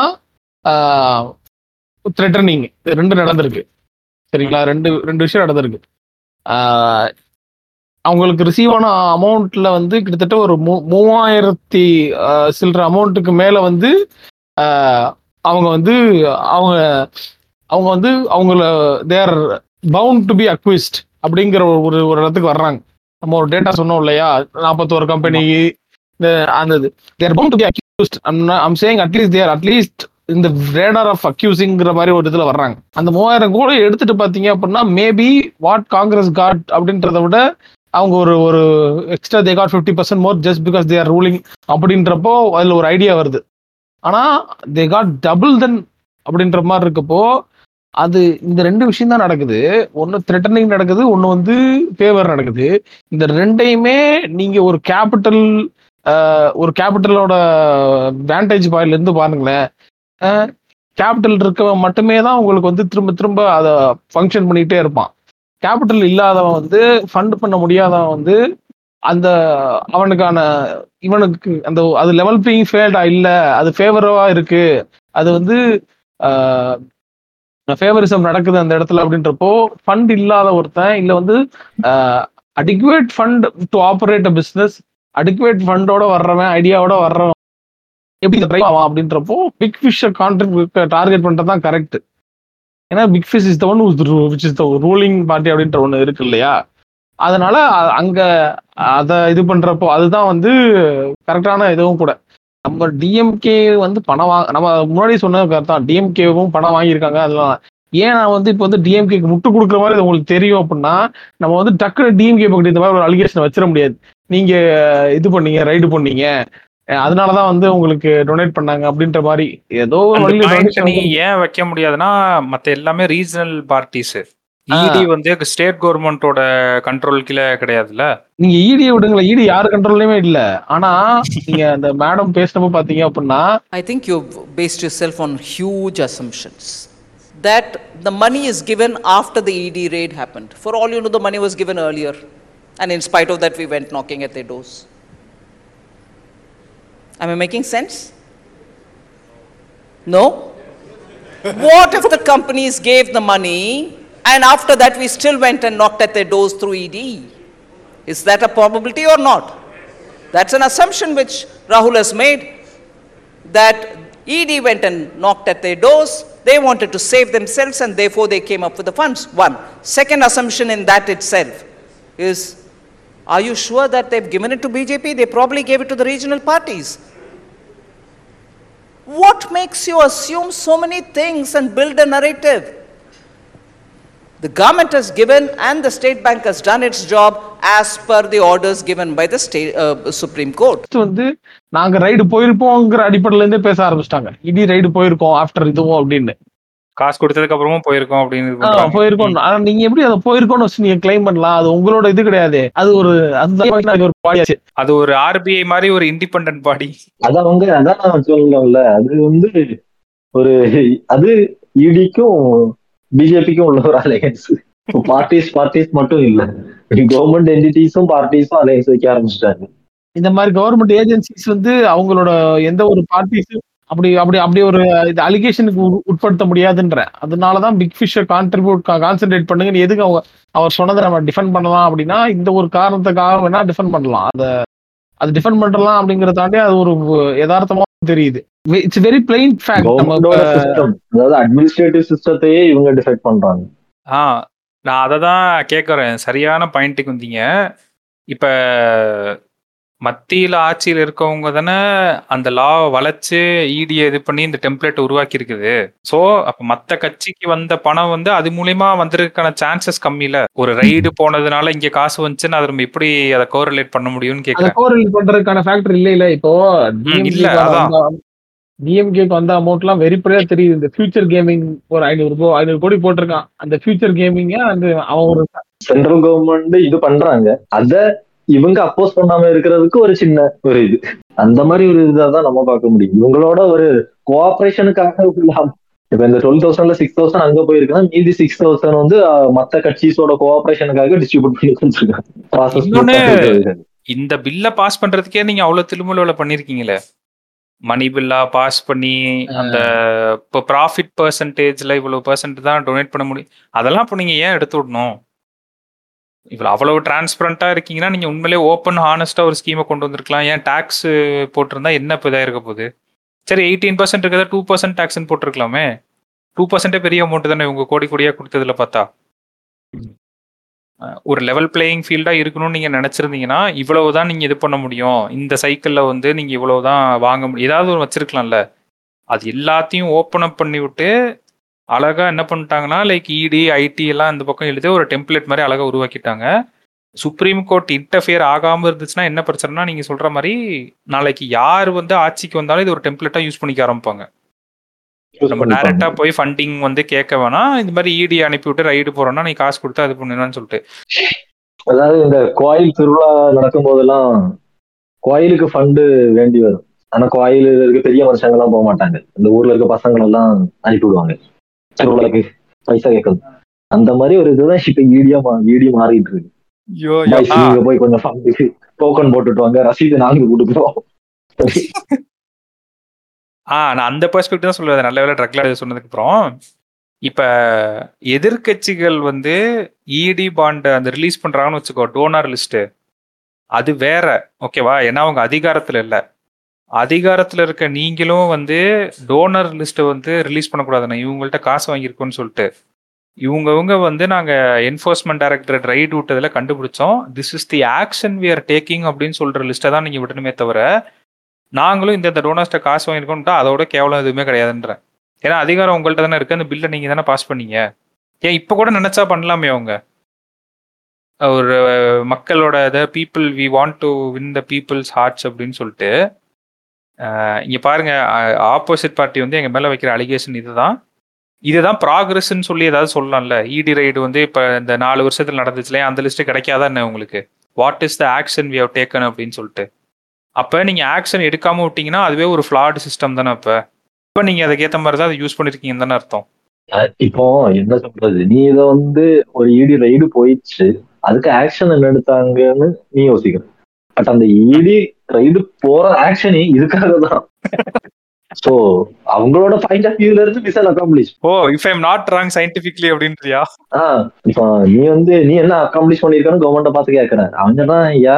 த்ரெட்டனிங் ரெண்டு நடந்திருக்கு சரிங்களா ரெண்டு ரெண்டு விஷயம் நடந்திருக்கு ஆஹ் அவங்களுக்கு ரிசீவ் ஆன அமௌண்ட்ல வந்து கிட்டத்தட்ட ஒரு மூ- மூவாயிரத்தி ஆஹ், சில்லற அமௌண்ட்டுக்கு மேல வந்து ஆஹ், அவங்க வந்து அவங்க அவங்க வந்து அவங்கள they're bound to be accused அப்படிங்கிற ஒரு ஒரு ஒரு இடத்துக்கு வர்றாங்க நம்ம ஒரு டேட்டா சொன்னோம் இல்லையா நாற்பத்தோரு கம்பெனி அந்த they're bound to be accused I'm saying at least they're at least இந்த ரேடார் ஆஃப் அக்யூசிங்கிற மாதிரி ஒரு இதுல வர்றாங்க அந்த மூவாயிரம் கோடி எடுத்துட்டு பாத்தீங்க அப்படின்னா மேபி வாட் காங்கிரஸ் காட் அப்படின்றத விட அவங்க ஒரு ஒரு extra they got fifty percent more just because they are ruling அப்படின்றப்போ அதுல ஒரு ஐடியா வருது ஆனா தே காட் டபுள் தென் அப்படின்ற மாதிரி இருக்கப்போ அது இந்த ரெண்டு விஷயம் தான் நடக்குது ஒன்னு த்ரெட்டனிங் நடக்குது ஒன்னு வந்து ஃபேவர் நடக்குது இந்த ரெண்டையுமே நீங்க ஒரு கேபிட்டல் ஒரு கேபிட்டலோட வேண்டேஜ் பாயிண்ட்ல இருந்து பாருங்களேன் கேபிட்டல் இருக்கவன் மட்டுமே தான் உங்களுக்கு வந்து திரும்ப திரும்ப அதை ஃபங்க்ஷன் பண்ணிக்கிட்டே இருப்பான் கேபிட்டல் இல்லாதவன் வந்து ஃபண்ட் பண்ண முடியாதவன் வந்து அந்த அவனுக்கான இவனுக்கு அந்த அது லெவல் பிளேயிங் ஃபேல்டா இல்ல அது ஃபேவரவா இருக்கு அது வந்து ஃபேவரிசம் நடக்குது அந்த இடத்துல அப்படின்றப்போ ஃபண்ட் இல்லாத ஒருத்தன் இல்ல வந்து adequate fund to operate a business adequate ஃபண்டோட வர்றவன் ஐடியாவோட வர்றவன் எப்படி இந்த ட்ரை ஆவான் அப்படின்றப்போ பிக் ஃபிஷ் கான்ட்ரிபியூட் டார்கெட் பண்றது தான் கரெக்ட் ஏன்னா big fish is the one which is the ruling party அப்படின்ற ஒன்று இருக்கு இல்லையா அதனால அ- அங்க அதை இது பண்றப்போ அதுதான் வந்து கரெக்டான இதுவும் கூட நம்ம டிஎம்கே வந்து பணம் வாங்க நம்ம முன்னாடி சொன்னது கரெக்ட் தான் டிஎம்கேவும் பணம் வாங்கியிருக்காங்க அதெல்லாம் ஏன் நான் வந்து இப்போ வந்து டிஎம்கேக்கு முட்டு கொடுக்குற மாதிரி இது உங்களுக்கு தெரியும் அப்படின்னா நம்ம வந்து டக்குனு டிஎம்கே பக்கத்து இந்த மாதிரி ஒரு அலிகேஷன் வச்சிட முடியாது நீங்க இது பண்ணீங்க ரைடு பண்ணீங்க அஹ் அதனாலதான் வந்து உங்களுக்கு டொனேட் பண்ணாங்க அப்படின்ற மாதிரி ஏதோ ஒரு அந்த வழியில point donation நீ வந்து- ஏன் வைக்க முடியாதுன்னா மத்த எல்லாமே ரீஜனல் பார்ட்டிஸ் ஆ. இடி வந்து ஸ்டேட் கவர்மெண்டோட கண்ட்ரோல் கீழே கிடையாதுல்ல நீங்க ஈடியை விடுங்களேன் ஈடி யாரு கண்ட்ரோல்லயுமே இல்ல ஆனா நீங்க அந்த மேடம் பேசினப்ப பாத்தீங்க அப்படின்னா I think you've based yourself on huge assumptions. That the money is given after the ED raid happened. For all you know, the money was given earlier. And in spite of that, we went knocking at their doors. Am I making sense? No? what if the companies gave the money and after that we still went and knocked at their doors through ED? Is that a probability or not? That's an assumption which Rahul has made that ED went and knocked at their doors. They wanted to save themselves and therefore they came up with the funds. One. Second assumption in that itself is are you sure that they've given it to BJP? They probably gave it to the regional parties. What makes you assume so many things and build a narrative? The government has given and the state bank has done its job as per the orders given by the state, uh, Supreme Court. first வந்து நாங்க ride போயிருப்போங்கிற அடிப்படையில இருந்தே பேச ஆரம்பிச்சிட்டாங்க இடி ride போயிருக்கோம் after இதுவும் அப்படின்னு காசு கொடுத்ததுக்கு அப்புறமும் போயிருக்கோம் அப்படின்னு இது ஆ, பண்றாங்க. போயிருக்கோம் ஆனா நீங்க எப்படி அதை போயிருக்கோம்னு வச்சு நீங்க கிளைம் பண்ணலாம் அது உங்களோட இது கிடையாது அது ஒரு அதுதான் அது ஒரு பாடியாச்சு அது ஒரு ஆர்பிஐ மாதிரி ஒரு இண்டிபெண்டன்ட் பாடி அது அவங்க அதான் நான் சொல்லல அது வந்து ஒரு அது இடிக்கும் பிஜேபிக்கும் உள்ள ஒரு அலையன்ஸ் பார்ட்டிஸ் பார்ட்டிஸ் மட்டும் இல்ல கவர்மெண்ட் என்டிட்டிஸும் பார்ட்டிஸும் அலையன்ஸ் வைக்க ஆரம்பிச்சிட்டாங்க இந்த மாதிரி கவர்மெண்ட் ஏஜென்சிஸ் வந்து அவங்களோட எந்த ஒரு பார்ட்டிஸும் அப்படி அப்படி அப்படி ஒரு இது அலிகேஷனுக்கு உட்படுத்த முடியாதுன்ற அதனாலதான் பிக் ஃபிஷ்ஷை கான்ட்ரிபியூட் கான்சென்ட்ரேட் பண்ணுங்கன்னு எதுக்கு அவங்க அவர் சொன்னதை நம்ம டிஃபெண்ட் பண்ணலாம் அப்படின்னா இந்த ஒரு காரணத்துக்காக வேணா டிஃபெண்ட் பண்ணலாம் அத அது டிஃபெண்ட் பண்ணலாம் அப்படிங்கறத தாண்டி அது ஒரு யதார்த்தமா தெரியுது இட்ஸ் வெரி பிளைன் ஃபேக்ட் நம்ம கவர்மெண்டோட இப்ப- சிஸ்டம் அதாவது அட்மினிஸ்ட்ரேட்டிவ் சிஸ்டத்தையே இவங்க டிசைட் பண்றாங்க ஆ நான் அதை தான் கேட்குறேன் சரியான பாயிண்ட்டுக்கு வந்தீங்க இப்போ மத்தியில் ஆட்சியில் இருக்கவங்க தானே அந்த லா வளைச்சு இடியை இது பண்ணி இந்த டெம்ப்ளேட் உருவாக்கி இருக்குது ஸோ அப்போ மற்ற கட்சிக்கு வந்த பணம் வந்து அது மூலியமா வந்திருக்கான சான்சஸ் கம்மியில ஒரு ரைடு போனதுனால இங்க காசு வந்துச்சுன்னு அதை நம்ம எப்படி அதை கோரிலேட் பண்ண முடியும்னு அதை கேட்குறேன் கோரில் பண்றதுக்கான ஃபேக்டர் இல்ல இல்ல இப்போ இல்ல, அதான். டிஎம்கேக்கு வந்த அமௌண்ட் எல்லாம் வெறிப்படையா தெரியுது இந்த ஃபியூச்சர் கேமிங் ஒரு ஐநூறு ரூபாய் ஐநூறு கோடி போட்டிருக்கான் அந்த ஃபியூச்சர் கேமிங்க அந்த அவன் ஒரு சென்ட்ரல் கவர்மெண்ட் இது பண்றாங்க அத இவங்க அப்போஸ் பண்ணாம இருக்கிறதுக்கு ஒரு சின்ன ஒரு இது அந்த மாதிரி ஒரு இதான் நம்ம பார்க்க முடியும் இவங்களோட ஒரு கோஆபரேஷனுக்காக இப்ப இந்த டுவெல் தௌசண்ட்ல சிக்ஸ் தௌசண்ட் அங்க போயிருக்குன்னா மீதி சிக்ஸ் தௌசண்ட் வந்து அஹ், மத்த கட்சிஸோட கோஆபரேஷனுக்காக டிஸ்ட்ரிபியூட் பண்ணி கொடுத்துருக்காங்க ப்ராசஸ் இன்னொன்னு- இந்த பில்லை பாஸ் பண்றதுக்கே நீங்க அவ்வளவு திருமலுவில் பண்ணிருக்கீங்களே மணி பில்லா பாஸ் பண்ணி அந்த இப்போ ப்ராஃபிட் பர்சன்டேஜ்ல இவ்வளவு பர்சன்ட் தான் டொனேட் பண்ண முடியும் அதெல்லாம் இப்போ நீங்க ஏன் எடுத்து விடணும் இவ்வளவு அவ்வளவு டிரான்ஸ்பரண்டா இருக்கீங்கன்னா நீங்க உண்மையிலே ஓப்பன் ஹானஸ்டா ஒரு ஸ்கீமை கொண்டு வந்திருக்கலாம் ஏன் டாக்ஸ் போட்டிருந்தா என்ன இப்போ இதாக இருக்க போகுது சரி எயிட்டீன் பர்சன்ட் இருக்கிறத டூ பர்சன்ட் டாக்ஸ்ன்னு போட்டிருக்கலாமே டூ பர்சன்டே பெரிய அமௌண்ட் தானே இவங்க கோடி கோடியா கொடுத்ததுல பார்த்தா அஹ் ஒரு லெவல் பிளேயிங் ஃபீல்டா இருக்கணும்னு நீங்க நினைச்சிருந்தீங்கன்னா இவ்வளவுதான் நீங்க இது பண்ண முடியும் இந்த சைக்கிள்ல வந்து நீங்க இவ்வளவுதான் வாங்க முடியும் ஏதாவது ஒரு வச்சிருக்கலாம்ல அது எல்லாத்தையும் ஓப்பன் அப் பண்ணி விட்டு அழகா என்ன பண்ணிட்டாங்கன்னா லைக் இடி ஐடி எல்லாம் இந்த பக்கம் எழுதி ஒரு டெம்ப்ளேட் மாதிரி அழகா உருவாக்கிட்டாங்க சுப்ரீம் கோர்ட் இன்டர்ஃபியர் ஆகாம இருந்துச்சுன்னா என்ன பிரச்சனைனா நீங்க சொல்ற மாதிரி நாளைக்கு யார் வந்து ஆட்சிக்கு வந்தாலும் இது ஒரு டெம்ப்ளேட்டா யூஸ் பண்ணிக்க ஆரம்பிப்பாங்க நம்ம டைரக்டா போய் ஃபண்டிங் வந்து கேட்க வேணாம் இந்த மாதிரி இடி அனுப்பி விட்டு ரைடு போறோம்னா நீ காசு கொடுத்து அது பண்ணணும்னு சொல்லிட்டு அதாவது இந்த கோயில் திருவிழா நடக்கும் போதெல்லாம் கோயிலுக்கு ஃபண்டு வேண்டி வரும் ஆனா கோயில் இருக்க பெரிய மனுஷங்க எல்லாம் போக மாட்டாங்க இந்த ஊர்ல இருக்க பசங்க எல்லாம் அனுப்பி விடுவாங்க திருவிழாக்கு பைசா கேட்கறது அந்த மாதிரி ஒரு இதுதான் இப்ப ஈடியா ஈடி மாறிட்டு இருக்கு ஐயோ Boys, நீங்க போய் கொஞ்சம் ஃபண்டுக்கு டோக்கன் போட்டுட்டு வாங்க ரசீது நாங்க கொடுக்குறோம் ஆ நான் அந்த பெர்ஸ்பெக்டிவ் தான் சொல்லுவேன் நல்ல வேலை ட்ரக்ல சொன்னதுக்கு அப்புறம் இப்ப எதிர்க்கட்சிகள் வந்து இடி பாண்ட் அந்த ரிலீஸ் பண்றாங்கன்னு வச்சுக்கோ டோனார் லிஸ்ட் அது வேற ஓகேவா ஏன்னா அவங்க அதிகாரத்துல இல்ல அதிகாரத்துல இருக்க நீங்களும் வந்து டோனர் லிஸ்ட் வந்து ரிலீஸ் பண்ணக்கூடாதுண்ணா இவங்கள்ட்ட காசு வாங்கியிருக்கோம்னு சொல்லிட்டு இவங்கவுங்க வந்து நாங்க என்ஃபோர்ஸ்மெண்ட் டைரக்டரேட் ரைட் விட்டதுல கண்டுபிடிச்சோம் this is the action we are taking அப்படின்னு சொல்ற லிஸ்ட்டை தான் நீங்க விடணுமே தவிர நாங்களும் இந்த டோனர்ஸ்ட்ட காசு வாங்கியிருக்கோம்ட்டா அதோட கேவலம் எதுவுமே கிடையாதுன்றேன் ஏன்னா அதிகாரம் உங்கள்ட்ட தானே இருக்கு அந்த பில்லை நீங்க தானே பாஸ் பண்ணீங்க ஏன் இப்போ கூட நினைச்சா பண்ணலாமே அவங்க ஒரு மக்களோட இதை people we want to win the people's hearts அப்படின்னு சொல்லிட்டு அஹ், இங்க பாருங்க ஆப்போசிட் பார்ட்டி வந்து எங்க மேல வைக்கிற அலிகேஷன் இதுதான் இதுதான் ப்ராக்ரஸ்ன்னு சொல்லி ஏதாவது சொல்லலாம்ல இடி ரைடு வந்து இப்ப இந்த நாலு வருஷத்துல நடந்துச்சுல அந்த லிஸ்ட் கிடைக்காதா என்ன உங்களுக்கு what is the action we have taken அப்படின்னு சொல்லிட்டு அப்ப நீங்க ஆக்ஷன் எடுக்காம விட்டீங்கன்னா அதுவே ஒரு ஃபிளாட் சிஸ்டம் தானே அப்ப இப்ப நீங்க அதுக்கேத்த மாதிரி தான் அதை யூஸ் பண்ணிருக்கீங்கன்னு தானே அர்த்தம் இப்போ என்ன சொல்றது நீ இத வந்து ஒரு இடி ரைடு போயிடுச்சு அதுக்கு ஆக்ஷன் என்ன எடுத்தாங்கன்னு நீ யோசிக்கிற பட் அந்த இடி ரைடு போற ஆக்ஷனே இதுக்காக தான் சோ அவங்களோட பாயிண்ட் ஆஃப் வியூல இருந்து mission accomplish oh if I'm not wrong scientifically அப்படின்றியா ஆஹ் இப்போ நீ வந்து நீ என்ன அக்காம்ப்ளிஷ் பண்ணிருக்கான்னு கவர்மெண்ட பார்த்து கேக்குற அவங்க தான் யா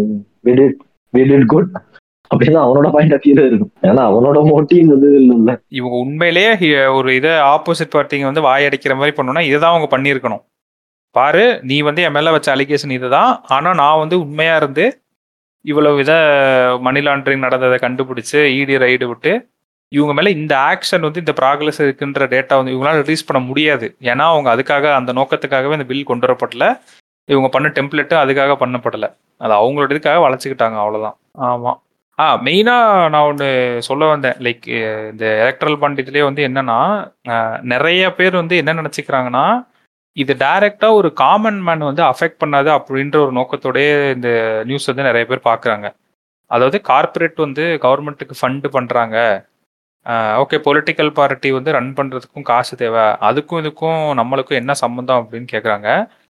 we did குட் அப்படின்னு அவனோட பாயிண்ட் ஆஃப் வியூல இருக்கும் ஏன்னா அவனோட மோட்டிவ் இது இல்லைல்ல இவங்க உண்மையிலேயே ஹி- ஒரு இதை ஆப்போசிட் பார்ட்டிங்க வந்து வாயடிக்கிற மாதிரி பண்ணணும்னா இதுதான் அவங்க பண்ணியிருக்கணும் பாரு நீ வந்து என் மேல வச்ச அலிகேஷன் இதுதான் ஆனா நான் வந்து உண்மையா இருந்து இவ்வளவு இதை மணி லாண்டரிங் நடந்ததை கண்டுபிடிச்சு இடி ரைடு விட்டு இவங்க மேல இந்த ஆக்ஷன் வந்து இந்த ப்ராக்ரஸ் இருக்குன்ற டேட்டா வந்து இவங்களால ரிலீஸ் பண்ண முடியாது ஏன்னா அவங்க அதுக்காக அந்த நோக்கத்துக்காகவே இந்த பில் கொண்டு வரப்படல இவங்க பண்ண டெம்ப்ளேட்டும் அதுக்காக பண்ணப்படல அது அவங்களோட இதுக்காக வளைச்சிக்கிட்டாங்க அவ்வளவுதான் ஆமா ஆ மெயினா நான் ஒன்று சொல்ல வந்தேன் லைக் இந்த எலக்ட்ரல் பாண்ட் இதுலேயே வந்து என்னன்னா அஹ், நிறைய பேர் வந்து என்ன நினச்சிக்கிறாங்கன்னா இது டைரக்டா ஒரு காமன் மேன் வந்து அஃபெக்ட் பண்ணாது அப்படின்ற ஒரு நோக்கத்தோடயே இந்த நியூஸ் வந்து நிறைய பேர் பார்க்குறாங்க அதாவது கார்ப்பரேட் வந்து கவர்மெண்ட்டுக்கு ஃபண்டு பண்ணுறாங்க ஓகே பொலிட்டிக்கல் பார்ட்டி வந்து ரன் பண்ணுறதுக்கும் காசு தேவை அதுக்கும் இதுக்கும் நம்மளுக்கும் என்ன சம்மந்தம் அப்படின்னு கேட்குறாங்க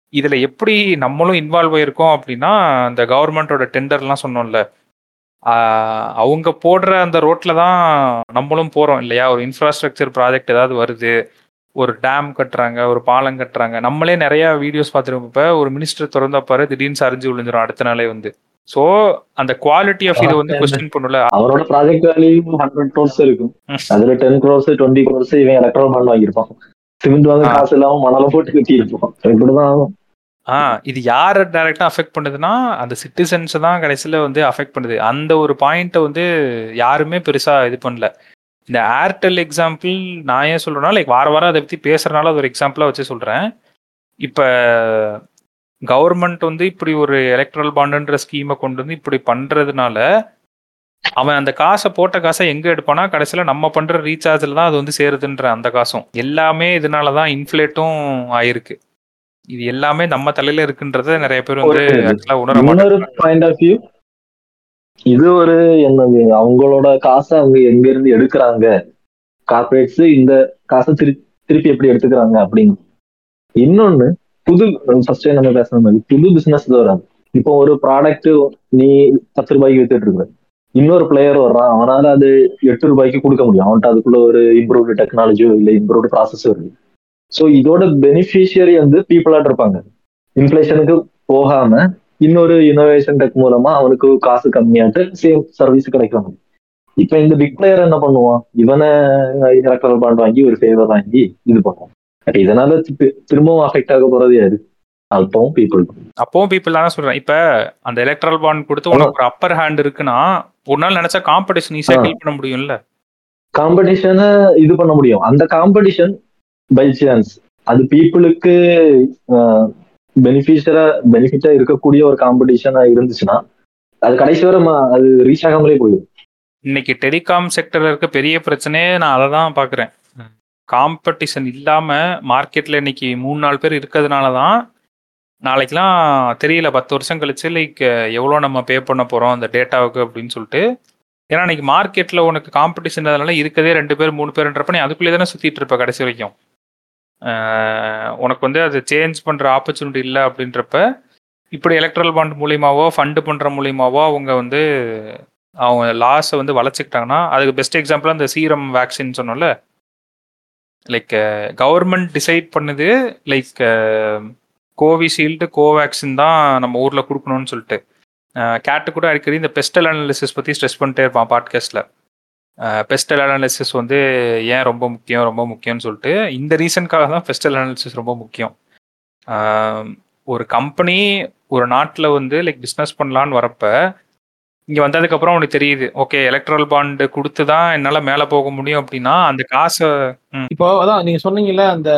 இதுல எப்படி நம்மளும் இன்வால்வ் ஆயிருக்கோம் அப்படின்னா அந்த கவர்மெண்டோட டெண்டர்லாம் சொன்னோம்ல ஆஹ் அவங்க போடுற அந்த ரோட்ல தான் நம்மளும் போறோம் இல்லையா ஒரு இன்ஃப்ராஸ்ட்ரக்சர் ப்ராஜெக்ட் ஏதாவது வருது ஒரு டேம் கட்டுறாங்க ஒரு பாலம் கட்டுறாங்க நம்மளே நிறைய வீடியோஸ் பார்த்துருப்போம் இப்போ ஒரு மினிஸ்டர் திறந்தப்பாரு திடீர்னு சரிஞ்சு விழுந்துரும் அடுத்த நாளே வந்து ஸோ அந்த குவாலிட்டி ஆஃப் இதை வந்து கொஸ்டின் பண்ணல அவரோட ப்ராஜெக்ட் வேல்யூ ஹண்ட்ரட் க்ரோர்ஸ் இருக்கும் அதுல டென் க்ரோர்ஸ் டுவெண்ட்டி க்ரோர்ஸ் இவன் எலக்ட்ரல் பாண்ட் வாங்கியிருப்பான் சிமெண்ட் வாங்க ஆ. காசு இல்லாம மணல போட்டு கட்டி இருப்பான் இப்படிதான் ஆகும் ஆ இது யாரை டைரக்டா அஃபெக்ட் பண்ணுதுன்னா அந்த சிட்டிசன்ஸ் தான் கடைசியில் வந்து அஃபெக்ட் பண்ணுது அந்த ஒரு பாயிண்ட்டை வந்து யாருமே பெருசா இது பண்ணல இந்த ஏர்டெல் எக்ஸாம்பிள் நான் ஏன் சொல்றேன்னா லைக் வார வாரம் அதை பத்தி பேசுறதுனால அது ஒரு எக்ஸாம்பிளா வச்சு சொல்றேன் இப்ப கவர்மெண்ட் வந்து இப்படி ஒரு எலக்ட்ரல் பாண்டுன்ற ஸ்கீமை கொண்டு வந்து இப்படி பண்றதுனால அவன் அந்த காசை போட்ட காசை எங்க எடுப்பானா கடைசியில நம்ம பண்ற ரீசார்ஜ்ல தான் அது வந்து சேருதுன்ற அந்த காசும் எல்லாமே இதனால தான் இன்ஃபிளேட்டும் ஆயிருக்கு இது எல்லாமே நம்ம தலையில இருக்குன்றத நிறைய பேர் வந்து ஒரு- ஆக்சுவலா உணர இன்னொரு மாட்டாங்க பாயிண்ட் ஆஃப் வியூ இது ஒரு என்னது அவங்களோட காசை அவங்க எங்க இருந்து எடுக்கிறாங்க கார்பரேட்ஸ் இந்த காசை திருப்பி திருப்பி எப்படி எடுத்துக்கிறாங்க அப்படின்னு இன்னொன்னு புது ஃபர்ஸ்ட் நம்ம பேசுன மாதிரி புது பிசினஸ் வராது இப்போ ஒரு ப்ராடக்ட் நீ பத்து ரூபாய்க்கு வித்துட்டு இருக்க இன்னொரு பிளேயர் வர்றான் அவனால அது எட்டு ரூபாய்க்கு கொடுக்க முடியும் அவன்கிட்ட அதுக்குள்ள ஒரு இம்ப்ரூவ்டு டெக்னாலஜியோ இல்லை இம்ப்ரூவ்டு ப்ராசஸோ இருக்கு ஸோ இதோட பெனிஃபிஷியரி வந்து பீப்புளாட் இருப்பாங்க இன்ஃபிளேஷனுக்கு போகாம இன்னொரு இனோவேஷன் டெக் மூலமா அவனுக்கு காசு கம்மியாட்டு சேம் சர்வீஸ் கிடைக்கும் இப்ப இந்த பிக் பிளேயர் என்ன பண்ணுவான் இவனை எலக்ட்ரல் பாண்ட் வாங்கி ஒரு ஃபேவர் வாங்கி இது பண்ணுவான் அப்ப இதனால திருப்பி- திரும்பவும் அஃபெக்ட் ஆக போறது யாரு அல்பம் பீப்புள் அப்பவும் பீப்புள் தான் சொல்றேன் இப்ப அந்த எலக்ட்ரல் பாண்ட் கொடுத்து உனக்கு ஒரு அப்பர் ஹேண்ட் இருக்குன்னா ஒரு நாள் நினைச்சா காம்படிஷன் ஈஸியா ஆ. கில் பண்ண முடியும்ல காம்படிஷனை இது பண்ண முடியும் அந்த காம்படிஷன் பை சான்ஸ் அது பீப்புளுக்கு பெனிஃபிஷரா பெனிஃபிட்டா இருக்கக்கூடிய ஒரு காம்படிஷனா இருந்துச்சுன்னா அது கடைசி வரை ம- அது ரீச் ஆகாமலே போயிடும் இன்னைக்கு டெலிகாம் செக்டர்ல இருக்க பெரிய பிரச்சனையே நான் அதை தான் பாக்குறேன் காம்படிஷன் இல்லாம மார்க்கெட்ல இன்னைக்கு மூணு நாலு பேர் இருக்கிறதுனால தான் நாளைக்கெல்லாம் தெரியல பத்து வருஷம் கழிச்சு லைக் எவ்வளோ நம்ம பே பண்ண போறோம் அந்த டேட்டாவுக்கு அப்படின்னு சொல்லிட்டு ஏன்னா இன்னைக்கு மார்க்கெட்ல உனக்கு காம்படிஷன் அதனால இருக்கதே ரெண்டு பேர் மூணு பேருன்றப்ப நீ அதுக்குள்ளே தானே சுத்திட்டு இருப்ப கடைசி வரைக்கும் ஆஹ் உனக்கு வந்து அது சேஞ்ச் பண்ற ஆப்பர்ச்சுனிட்டி இல்லை அப்படின்றப்ப இப்படி எலக்ட்ரல் பாண்ட் மூலியமாவோ ஃபண்டு பண்ற மூலியமாவோ அவங்க வந்து அவங்க லாஸை வந்து வளைச்சிக்கிட்டாங்கன்னா அதுக்கு பெஸ்ட் எக்ஸாம்பிள் அந்த சீரம் வேக்சின் சொன்னோம்ல லைக் கவர்மெண்ட் டிசைட் பண்ணுது லைக் கோவிஷீல்டு கோவேக்சின் தான் நம்ம ஊரில் கொடுக்கணும்னு சொல்லிட்டு கேட்டு கூட அடிக்கடி இந்த பெஸ்டல் அனாலிசிஸ் பற்றி ஸ்ட்ரெஸ் பண்ணிட்டே இருப்பான் பாட்காஸ்ட்டில் பெஸ்டல் அனாலிசிஸ் வந்து ஏன் ரொம்ப முக்கியம் ரொம்ப முக்கியம்னு சொல்லிட்டு இந்த ரீசனுக்காக தான் பெஸ்டல் அனாலிசிஸ் ரொம்ப முக்கியம் ஆஹ் ஒரு கம்பெனி ஒரு நாட்டில் வந்து லைக் பிஸ்னஸ் பண்ணலான்னு வரப்ப இங்கே வந்ததுக்கப்புறம் உனக்கு தெரியுது ஓகே எலக்ட்ரல் பாண்டு கொடுத்து தான் என்னால் மேலே போக முடியும் அப்படின்னா அந்த காசை இப்போ அதான் நீங்க சொன்னீங்கல்ல அந்த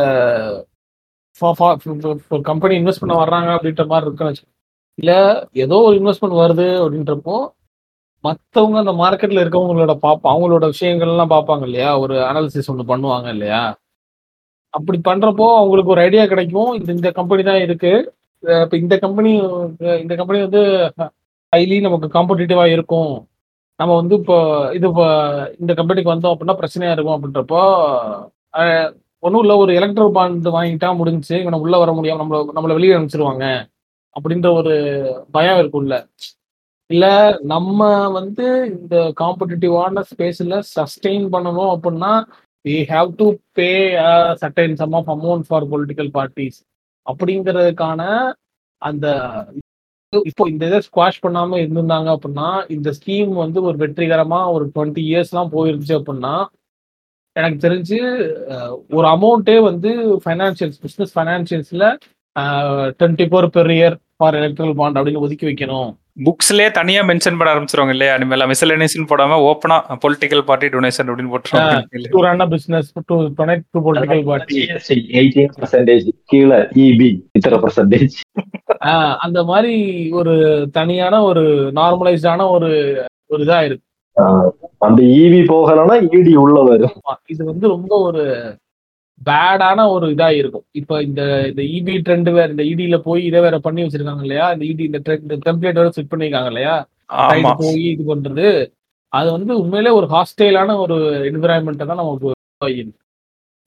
ஒரு கம்பெனி இன்வெஸ்ட் பண்ண வர்றாங்க அப்படின்ற மாதிரி இருக்குன்னு வச்சுக்கோங்க. இல்ல ஏதோ ஒரு இன்வெஸ்ட்மெண்ட் வருது அப்படின்றப்போ மத்தவங்க அந்த மார்க்கெட்ல இருக்கவங்களோட பாப்பா அவங்களோட விஷயங்கள்லாம் பார்ப்பாங்க இல்லையா ஒரு அனாலிசிஸ் ஒன்று பண்ணுவாங்க இல்லையா அப்படி பண்றப்போ அவங்களுக்கு ஒரு ஐடியா கிடைக்கும் இது இந்த கம்பெனி தான் இருக்கு அஹ் இப்ப இந்த கம்பெனி இந்த கம்பெனி வந்து ஹைலி நமக்கு காம்படிட்டிவா இருக்கும் நம்ம வந்து இப்போ இது இப்போ இந்த கம்பெனிக்கு வந்தோம் அப்படின்னா பிரச்சனையா இருக்கும் அப்படின்றப்போ ஒன்றும் இல்லை ஒரு எலக்ட்ரல் பாண்ட் வாங்கிட்டா முடிஞ்சுச்சு இவனை உள்ள வர முடியாம நம்மள நம்மளை வெளியே அனுப்பிச்சிருவாங்க அப்படின்ற ஒரு பயம் இருக்கும்ல இல்ல நம்ம வந்து இந்த காம்படிட்டிவான ஸ்பேஸ்ல சஸ்டெயின் பண்ணணும் அப்படின்னா we have to pay certain sum of amount for political parties அப்படிங்கிறதுக்கான அந்த இப்போ இந்த இதை ஸ்குவாஷ் பண்ணாம இருந்திருந்தாங்க அப்படின்னா இந்த ஸ்கீம் வந்து ஒரு வெற்றிகரமா ஒரு டுவெண்ட்டி இயர்ஸ்லாம் போயிருச்சு அப்படின்னா எனக்கு தெரிஞ்சு அஹ், ஒரு அமௌண்ட்டே வந்து ஃபைனான்சியல்ஸ் பிஸ்னஸ் ஃபைனான்சியல்ஸ்ல twenty four per year for electoral bond அப்படின்னு ஒதுக்கி வைக்கணும் புக்ஸ்லயே தனியா மென்ஷன் பண்ண ஆரம்பிச்சிருவாங்க இல்லையா இனிமேல் மிஸ்லனேஷன் போடாம ஓப்பனா பொலிட்டிக்கல் பார்ட்டி டொனேஷன் அப்படின்னு போட்டுருவாங்க to run business to donate to political party eighteen percentage கீழே இபி இத்தனை பர்சன்டேஜ் அந்த மாதிரி ஒரு தனியான ஒரு நார்மலைஸ்டான ஒரு ஒரு இதா இருக்கு அந்த இவி போகலன்னா இடி உள்ள வரும் ஆமா, இது வந்து ரொம்ப ஒரு பேடான ஒரு இதா இருக்கும் இப்ப இந்த இந்த இபி ட்ரெண்ட் வேற இந்த இடியில போய் இதை வேற பண்ணி வச்சிருக்காங்க இல்லையா இந்த இடி இந்த ட்ரெண்ட் டெம்ப்ளேட் வேற செட் பண்ணிருக்காங்க இல்லையா ஆமா Side போய் இது பண்றது அது வந்து உண்மையிலே ஒரு ஹாஸ்டைலான ஒரு என்விரான்மெண்ட்டை தான் நமக்கு உருவாக்கிடுது.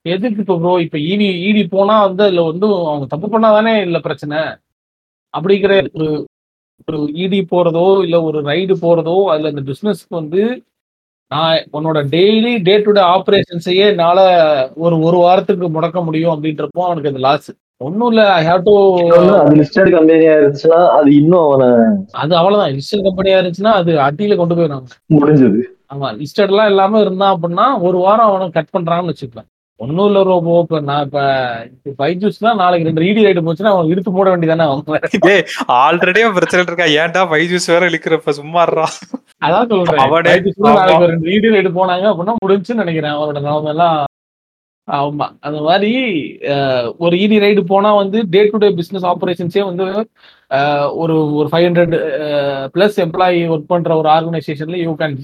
எதுக்கு இப்போ ப்ரோ இப்போ இடி இடி போனா வந்து அதுல வந்து அவங்க தப்பு பண்ணாதானே இல்ல பிரச்சனை அப்படிங்கிற ஒரு ஒரு இடி போறதோ இல்ல ஒரு ரைடு போறதோ அதுல இந்த பிசினஸ்க்கு வந்து நான் உன்னோட டெய்லி டே டு டே ஆப்ரேஷன்ஸையே என்னால ஒரு ஒரு வாரத்துக்கு முடக்க முடியும் அப்படின்றப்போ அவனுக்கு அது லாஸ் ஒன்றும் இல்ல ஐ ஹாவ் டு இன்னொன்னு அது லிஸ்டட் கம்பெனியா இருந்துச்சுன்னா அது இன்னும் அவனை அது அவ்வளவுதான் லிஸ்டட் கம்பெனியா இருந்துச்சுன்னா அது அடியில கொண்டு போயிடும் முடிஞ்சது ஆமா லிஸ்டட்லாம் இல்லாம இருந்தான் அப்படின்னா ஒரு வாரம் அவனை கட் பண்றான்னு வச்சுக்கலாம் ஒன்னும் இல்ல ரோபோ இப்ப நான் இப்ப பைஜூஸ் தான் நாளைக்கு ரெண்டு ரீடி ரைடு போச்சுன்னா அவன் இழுத்து போட வேண்டியதானே அவங்க டேய் ஆல்ரெடி பிரச்சனை இருக்கா ஏன்டா பைஜூஸ் வேற இழுக்கிறப்ப சும்மாறா அதான் சொல்றேன் அவனே- பைஜூஸ் தான் ஆமா. நாளைக்கு ஒரு ரெண்டு ரீடி ரைடு போனாங்க அப்படின்னா முடிஞ்சுன்னு நினைக்கிறேன் அவரோட நிலைமை எல்லாம் ஆமா அந்த மாதிரி அஹ், ஒரு இடி ரைடு போனா வந்து டே டு டே பிசினஸ் ஆபரேஷன்ஸே வந்து அஹ், ஒரு ஒரு five hundred plus employee work பண்ற ஒரு ஆர்கனைசேஷன்ல you can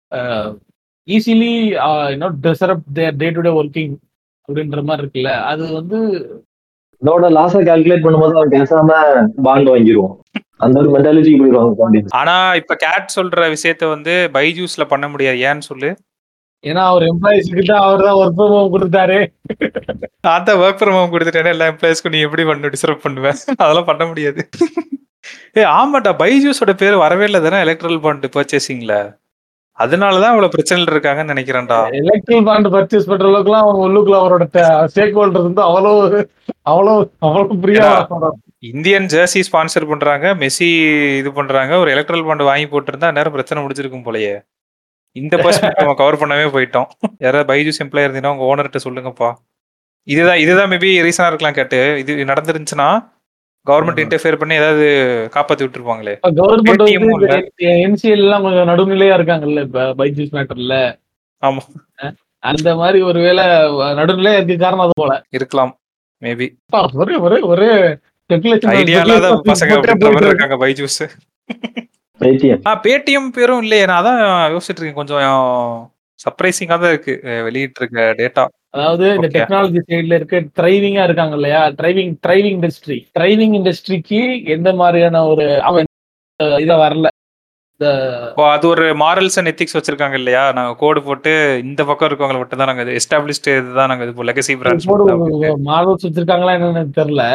easily you know disrupt their day to day working அப்படின்ற மாதிரி இருக்குல்ல அது வந்து இதோட லாஸ கால்குலேட் பண்ணும்போது அவன் பேசாம பாண்ட் வாங்கிடுவான் அந்த ஒரு மென்டாலிட்டிக்கு போயிடுவாங்க கம்பெனி ஆனா இப்ப கேட் சொல்ற விஷயத்த வந்து பைஜூஸ்ல பண்ண முடியாது ஏன்னு சொல்லு ஏன்னா அவர் எம்ப்ளாயிஸ் கிட்ட அவர் தான் ஒர்க் ஃப்ரம் கொடுத்தாரு அந்த ஒர்க் ஃப்ரம் ஹோம் கொடுத்துட்டேன்னா எல்லா எம்ப்ளாயிஸ்க்கும் நீ எப்படி பண்ணு டிஸ்டர்ப் பண்ணுவேன் அதெல்லாம் பண்ண முடியாது ஏ ஆமாட்டா பைஜூஸோட பேர் வரவே இல்லை தானே எலக்ட்ரல் பாண்ட் பர்ச்சேசிங்ல அதனாலதான் அவ்வளவு பிரச்சனைகள் இருக்காங்கன்னு நினைக்கிறேன்டா எலக்ட்ரல் பாண்ட் பர்ச்சேஸ் பண்ற அளவுக்குலாம் அவங்க உள்ளுக்குள்ள அவரோட ஸ்டேக் ஹோல்டர் வந்து அவ்வளவு அவ்வளவு அவ்வளவு பிரியா இந்தியன் ஜெர்சி ஸ்பான்சர் பண்றாங்க மெஸ்ஸி இது பண்றாங்க ஒரு எலக்ட்ரல் பாண்ட் வாங்கி போட்டிருந்தா நேரம் பிரச்சனை முடிஞ்சிருக்கும் போலயே இந்த பர்சன் நம்ம கவர் பண்ணவே போயிட்டோம் யாராவது பைஜூஸ் எம்ப்ளாயர் இருந்தீங்கன்னா உங்க ஓனர்கிட்ட சொல்லுங்கப்பா இதுதான் இதுதான் மேபி ரீசனா இருக்கலாம் கேட்டு இது நடந்துருந்துச்சுன்னா கவர்மெண்ட் இன்டர்ஃபியர் பண்ணி ஏதாவது காப்பாத்தி விட்டுருப்பாங்களே கவர்மெண்ட் ATM உம் இல்ல. வந்து என்சிஎல் எல்லாம் கொஞ்சம் நடுநிலையா இருக்காங்கல்ல இப்ப பைஜூஸ் மேட்டர்ல ஆமா அந்த மாதிரி ஒருவேளை நடுநிலையா இருக்க காரணம் அது போல இருக்கலாம் மேபி அப்பா, ஒரே ஒரே ஒரே speculation, ஐடியா இல்லாத speculation பசங்க போட்டே அப்படின்ற மாதிரி போயிட்டு இருக்காங்க பைஜூஸ் பேடிஎம் ஆ பேடிஎம் பேரும் இல்லையே நான் அதான் யோசிச்சுட்டு இருக்கேன் கொஞ்சம் சர்ப்ரைசிங்கா தான் இருக்கு அஹ் வெளியிட்டு இருக்க டேட்டா அதாவது இந்த Okay. டெக்னாலஜி சைடுல இருக்க டிரைவிங்கா இருக்காங்க இல்லையா டிரைவிங் டிரைவிங் இண்டஸ்ட்ரி டிரைவிங் இண்டஸ்ட்ரிக்கு எந்த மாதிரியான ஒரு அவன் அஹ் இத வரல இந்த ஓ அது ஒரு மாரல்ஸ் அண்ட் எத்திக்ஸ் வச்சிருக்காங்க இல்லையா நாங்க கோடு போட்டு இந்த பக்கம் இருக்கவங்க மட்டும் தான் நாங்க எஸ்டாப்ளிஷ்டு இதுதான் நாங்க இது லெகசி பிரான்ச் மாடல்ஸ் வச்சிருக்காங்களா என்னன்னு எனக்கு தெரியல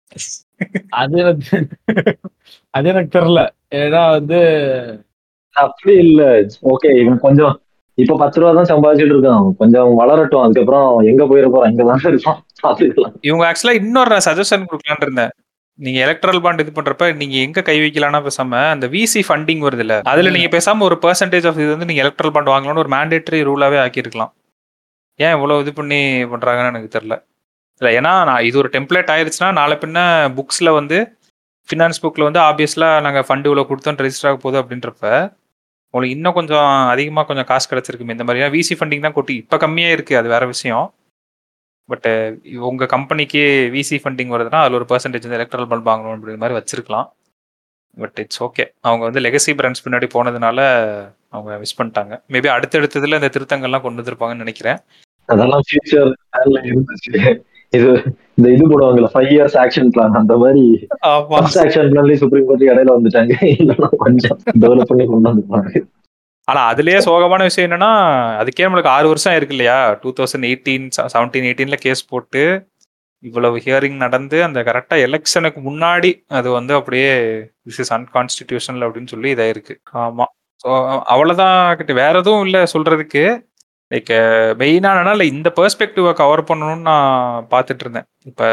அது எனக்கு அது எனக்கு தெரியல ஏன்னா வந்து அப்படி இல்ல ஓகே இவன் கொஞ்சம் இப்ப பத்து ரூபா தான் சம்பாதிச்சிட்டு இருக்கான் கொஞ்சம் வளரட்டும் அதுக்கப்புறம் எங்க போயிட போறான் இங்க தான் இருப்பான் பாத்துக்கலாம் இவங்க ஆக்சுவலா இன்னொரு சஜஷன் கொடுக்கலான்னு இருந்தேன் நீங்க எலக்ட்ரல் பாண்ட் இது பண்றப்ப நீங்க எங்க கை வைக்கலாம்னா பேசாம அந்த விசி ஃபண்டிங் வருது இல்ல அதுல நீங்க பேசாம ஒரு பெர்சன்டேஜ் ஆஃப் இது வந்து நீங்க எலக்ட்ரல் பாண்ட் வாங்கலாம்னு ஒரு மேண்டேட்டரி ரூலாவே ஆக்கியிருக்கலாம் ஏன் இவ்வளவு இது பண்ணி பண்றாங்கன்னு எனக்கு தெரியல இல்ல ஏன்னா நான் இது ஒரு டெம்ப்ளேட் ஆயிருச்சுன்னா நாளை பின்ன புக்ஸ்ல வந்து ஃபினான்ஸ் புக்ல வந்து ஆப்வியஸ்லா நாங்க ஃபண்ட் இவ்வளவு கொடுத்தோம் ரெஜிஸ்டர் ஆக போகுது அப்படின்றப்ப உங்களுக்கு இன்னும் கொஞ்சம் அதிகமா கொஞ்சம் காசு கிடைச்சிருக்குமே இந்த மாதிரி விசி ஃபண்டிங் தான் கொட்டி இப்ப கம்மியா இருக்கு அது வேற விஷயம் பட் உங்க கம்பெனிக்கு விசி ஃபண்டிங் வருதுன்னா அதுல ஒரு பர்சன்டேஜ் வந்து எலக்ட்ரல் பாண்ட் வாங்கணும் அப்படிங்கிற மாதிரி வச்சிருக்கலாம் பட் இட்ஸ் ஓகே அவங்க வந்து லெகசி பிராண்ட்ஸ் பின்னாடி போனதுனால அவங்க மிஸ் பண்ணிட்டாங்க மேபி அடுத்தடுத்ததுல இந்த திருத்தங்கள்லாம் கொண்டு வந்திருப்பாங்கன்னு நினைக்கிறேன் அதெல்லாம் ஃபியூச்சர் இருந்துச்சு இது இந்த இது போடுவாங்கல்ல ஃபைவ் இயர்ஸ் ஆக்ஷன் பிளான் அந்த மாதிரி ஆமா ஃபர்ஸ்ட் ஆக்ஷன் பிளான்லயும் சுப்ரீம் கோர்ட் இடையில வந்துட்டாங்க இல்லைன்னா கொஞ்சம் டெவலப் பண்ணி கொண்டு வந்துருப்பாங்க ஆனா அதுலயே சோகமான விஷயம் என்னன்னா அதுக்கே நம்மளுக்கு ஆறு வருஷம் இருக்கு இல்லையா டூ தௌசண்ட் எயிட்டீன் செவன்டீன் எயிட்டீன்ல கேஸ் போட்டு இவ்வளவு ஹியரிங் நடந்து அந்த கரெக்டா எலெக்ஷனுக்கு முன்னாடி அது வந்து அப்படியே திஸ் இஸ் அன்கான்ஸ்டிடியூஷனல் அப்படின்னு சொல்லி இதாயிருக்கு ஆமா ஸோ அவ்வளவுதான் கிட்ட வேற எதுவும் இல்லை சொல்றதுக்கு லைக் மெயினா இல்லை இந்த பெர்ஸ்பெக்டிவை கவர் பண்ணணும்னு நான் பார்த்துட்டு இருந்தேன் இப்போ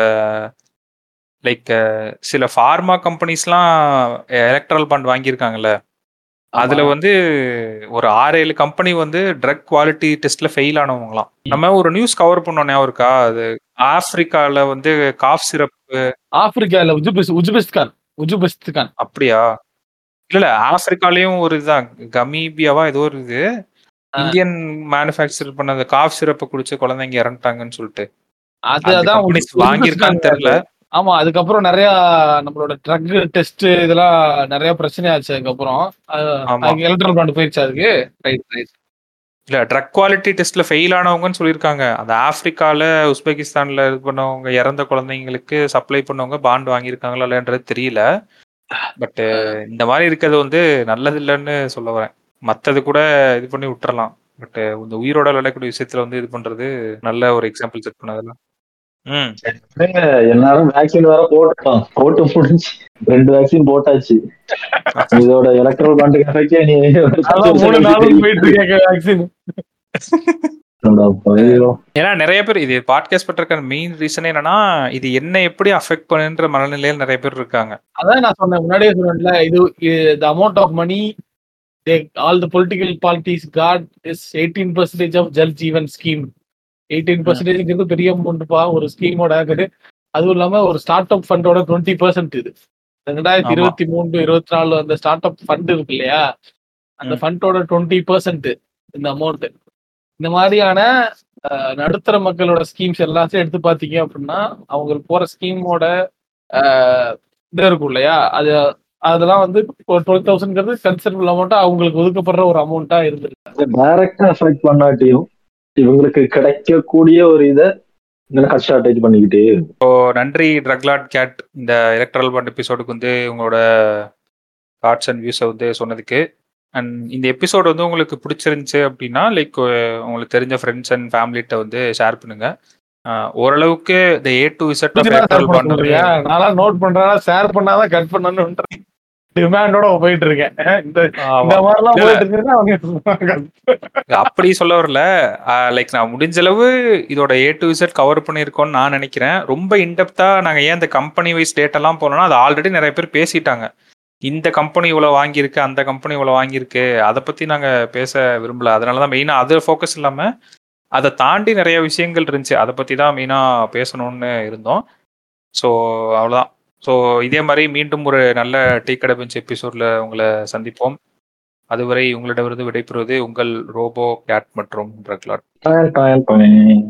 லைக் சில ஃபார்மா கம்பெனிஸ்லாம் எலக்ட்ரல் பாண்ட் வாங்கியிருக்காங்கல்ல அதுல வந்து ஒரு ஆறு ஏழு கம்பெனி வந்து ட்ரக் குவாலிட்டி டெஸ்ட்ல ஃபெயில் ஆனவங்களாம் நம்ம ஒரு நியூஸ் கவர் பண்ணோம் ஞாபகம் இருக்கா அது ஆப்பிரிக்கால வந்து காஃப் சிரப் ஆப்பிரிக்கால உஜுபெஸ் உஜுபெஸ்தான் உஜுபெஸ்தான் அப்படியா இல்ல இல்ல ஆப்பிரிக்காலயும் ஒரு இதுதான் கமீபியாவா ஏதோ ஒரு இது இந்தியன் மேனுஃபேக்சர் பண்ண அந்த காஃப் சிரப்பை குடிச்சு குழந்தைங்க இறந்துட்டாங்கன்னு சொல்லிட்டு அது அந்த அதான் companies உஜு- வாங்கியிருக்கான்னு உஜுபெஸ்தான் தெரியல ஆமா அதுக்கப்புறம் நிறைய நம்மளோட ட்ரக் டெஸ்ட் இதெல்லாம் நிறைய பிரச்சனை ஆச்சு அதுக்கப்புறம் ஆமா. எலக்ட்ரல் பாண்ட் போயிருச்சு அதுக்கு ரைட் ரைட் இல்ல ட்ரக் குவாலிட்டி டெஸ்ட்ல ஃபெயில் ஆனவங்கன்னு சொல்லியிருக்காங்க அந்த ஆப்பிரிக்கால உஸ்பெகிஸ்தான்ல இது பண்ணவங்க இறந்த குழந்தைங்களுக்கு சப்ளை பண்ணவங்க பாண்ட் வாங்கியிருக்காங்களா இல்லைன்றது தெரியல பட் இந்த மாதிரி இருக்கிறது வந்து நல்லது இல்லைன்னு சொல்ல வரேன் மத்தது கூட இது பண்ணி விட்டுறலாம் பட் இந்த உயிரோட விளையாடக்கூடிய விஷயத்துல வந்து இது பண்றது நல்ல ஒரு எக்ஸாம்பிள் செட் பண்ணதெல்லாம் ம் ஏங்க, எல்லாரும் வேக்சின் வேற போட்டோம் போட்டு முடிஞ்சு ரெண்டு வேக்சின் போட்டாச்சு இதோட எலக்ட்ரல் பாண்டுக்கு எஃபெக்டே நீ ஒரு அதான் மூணு நாளும் தெரியும். போயிட்டு இருக்க வேக்சின் என்னடா பையோ. ஏன்னா நிறைய பேர் இது பாட்காஸ்ட் பண்றதுக்கான மெயின் ரீசன் என்னன்னா இது என்ன எப்படி அஃபெக்ட் பண்ணுன்ற மனநிலையில் நிறைய பேர் இருக்காங்க அதான் நான் சொன்னேன் முன்னாடியே சொன்னேன்ல இது the amount of money all the political parties got is eighteen percentage of Jal Jeevan scheme eighteen பர்சன்டேஜ்ங்கிறது பெரிய அமௌண்ட்ப்பா ஒரு ஸ்கீமோட இது அதுவும் இல்லாம ஒரு ஸ்டார்ட் அப் ஃபண்டோட டுவெண்ட்டி பர்சன்ட் இது ரெண்டாயிரத்தி ஆமா. இருபத்தி மூணு இருபத்தி நாலு அந்த ஸ்டார்ட் அப் ஃபண்ட் இருக்கு இல்லையா அந்த ம். ஃபண்டோட டுவெண்ட்டி பர்சன்ட் இந்த அமௌண்ட் இந்த மாதிரியான அஹ், நடுத்தர மக்களோட ஸ்கீம்ஸ் எல்லாத்தையும் எடுத்து பார்த்தீங்க அப்படின்னா அவங்களுக்கு போற ஸ்கீமோட இது இருக்கும் இல்லையா அது அதெல்லாம் வந்து ஒரு டுவெல் தௌசண்ட்ங்கிறது கன்சிடபிள் அமௌண்ட்டா அவங்களுக்கு ஒதுக்கப்படுற ஒரு அமௌண்ட்டா இருந்திருக்கு அது டைரக்டா அஃபெக்ட் பண்ணாட்டியும் இவங்களுக்கு கிடைக்கக்கூடிய ஒரு இதை இன்னும் கட் ஷார்டேஜ் பண்ணிக்கிட்டே இருக்கு. ஸோ நன்றி ட்ரக்லாட் கேட் இந்த எலக்ட்ரல் பாண்ட் எபிசோடுக்கு வந்து உங்களோட தாட்ஸ் அண்ட் வியூஸை வந்து சொன்னதுக்கு அண்ட் இந்த எபிசோடு வந்து உங்களுக்கு பிடிச்சிருந்துச்சு அப்படின்னா லைக் உங்களுக்கு தெரிஞ்ச ஃப்ரெண்ட்ஸ் அண்ட் ஃபேமிலிட்ட வந்து ஷேர் பண்ணுங்க அஹ், ஓரளவுக்கு இந்த A to Z of electoral bond வந்து நான் நோட் பண்றேன் ஷேர் பண்ணாதான் கட் பண்ணணும்ன்ற டிமாண்டோட போயிட்டு இருக்கேன் இந்த ஆமா. இந்த மாதிரிலாம் இல்ல, போயிட்டு இருக்குன்னா அவங்க அப்படி சொல்ல வரல லைக் நான் முடிஞ்ச அளவு இதோட ஏ டு இசட் கவர் பண்ணியிருக்கோம்னு நான் நினைக்கிறேன் ரொம்ப இன்டெப்தா நாங்க ஏன் இந்த கம்பெனி வைஸ் டேட்டெல்லாம் போனோம்னா அது ஆல்ரெடி நிறைய பேர் பேசிட்டாங்க இந்த கம்பெனி இவ்வளவு வாங்கியிருக்கு அந்த கம்பெனி இவ்வளவு வாங்கியிருக்கு அதை பத்தி நாங்க பேச விரும்பல அதனால தான் மெயினா அது ஃபோக்கஸ் இல்லாம அதை தாண்டி நிறைய விஷயங்கள் இருந்துச்சு அதை பத்தி தான் மெயினா பேசணும்னு இருந்தோம் ஸோ அவ்வளோதான் ஸோ இதே மாதிரி மீண்டும் ஒரு நல்ல டீ கடை பெஞ்ச் எபிசோட்ல உங்களை சந்திப்போம் அதுவரை உங்களிடமிருந்து விடைபெறுவது உங்கள் ரோபோ கேட் மற்றும் ட்ரக்லாட் டான் டான் டான்.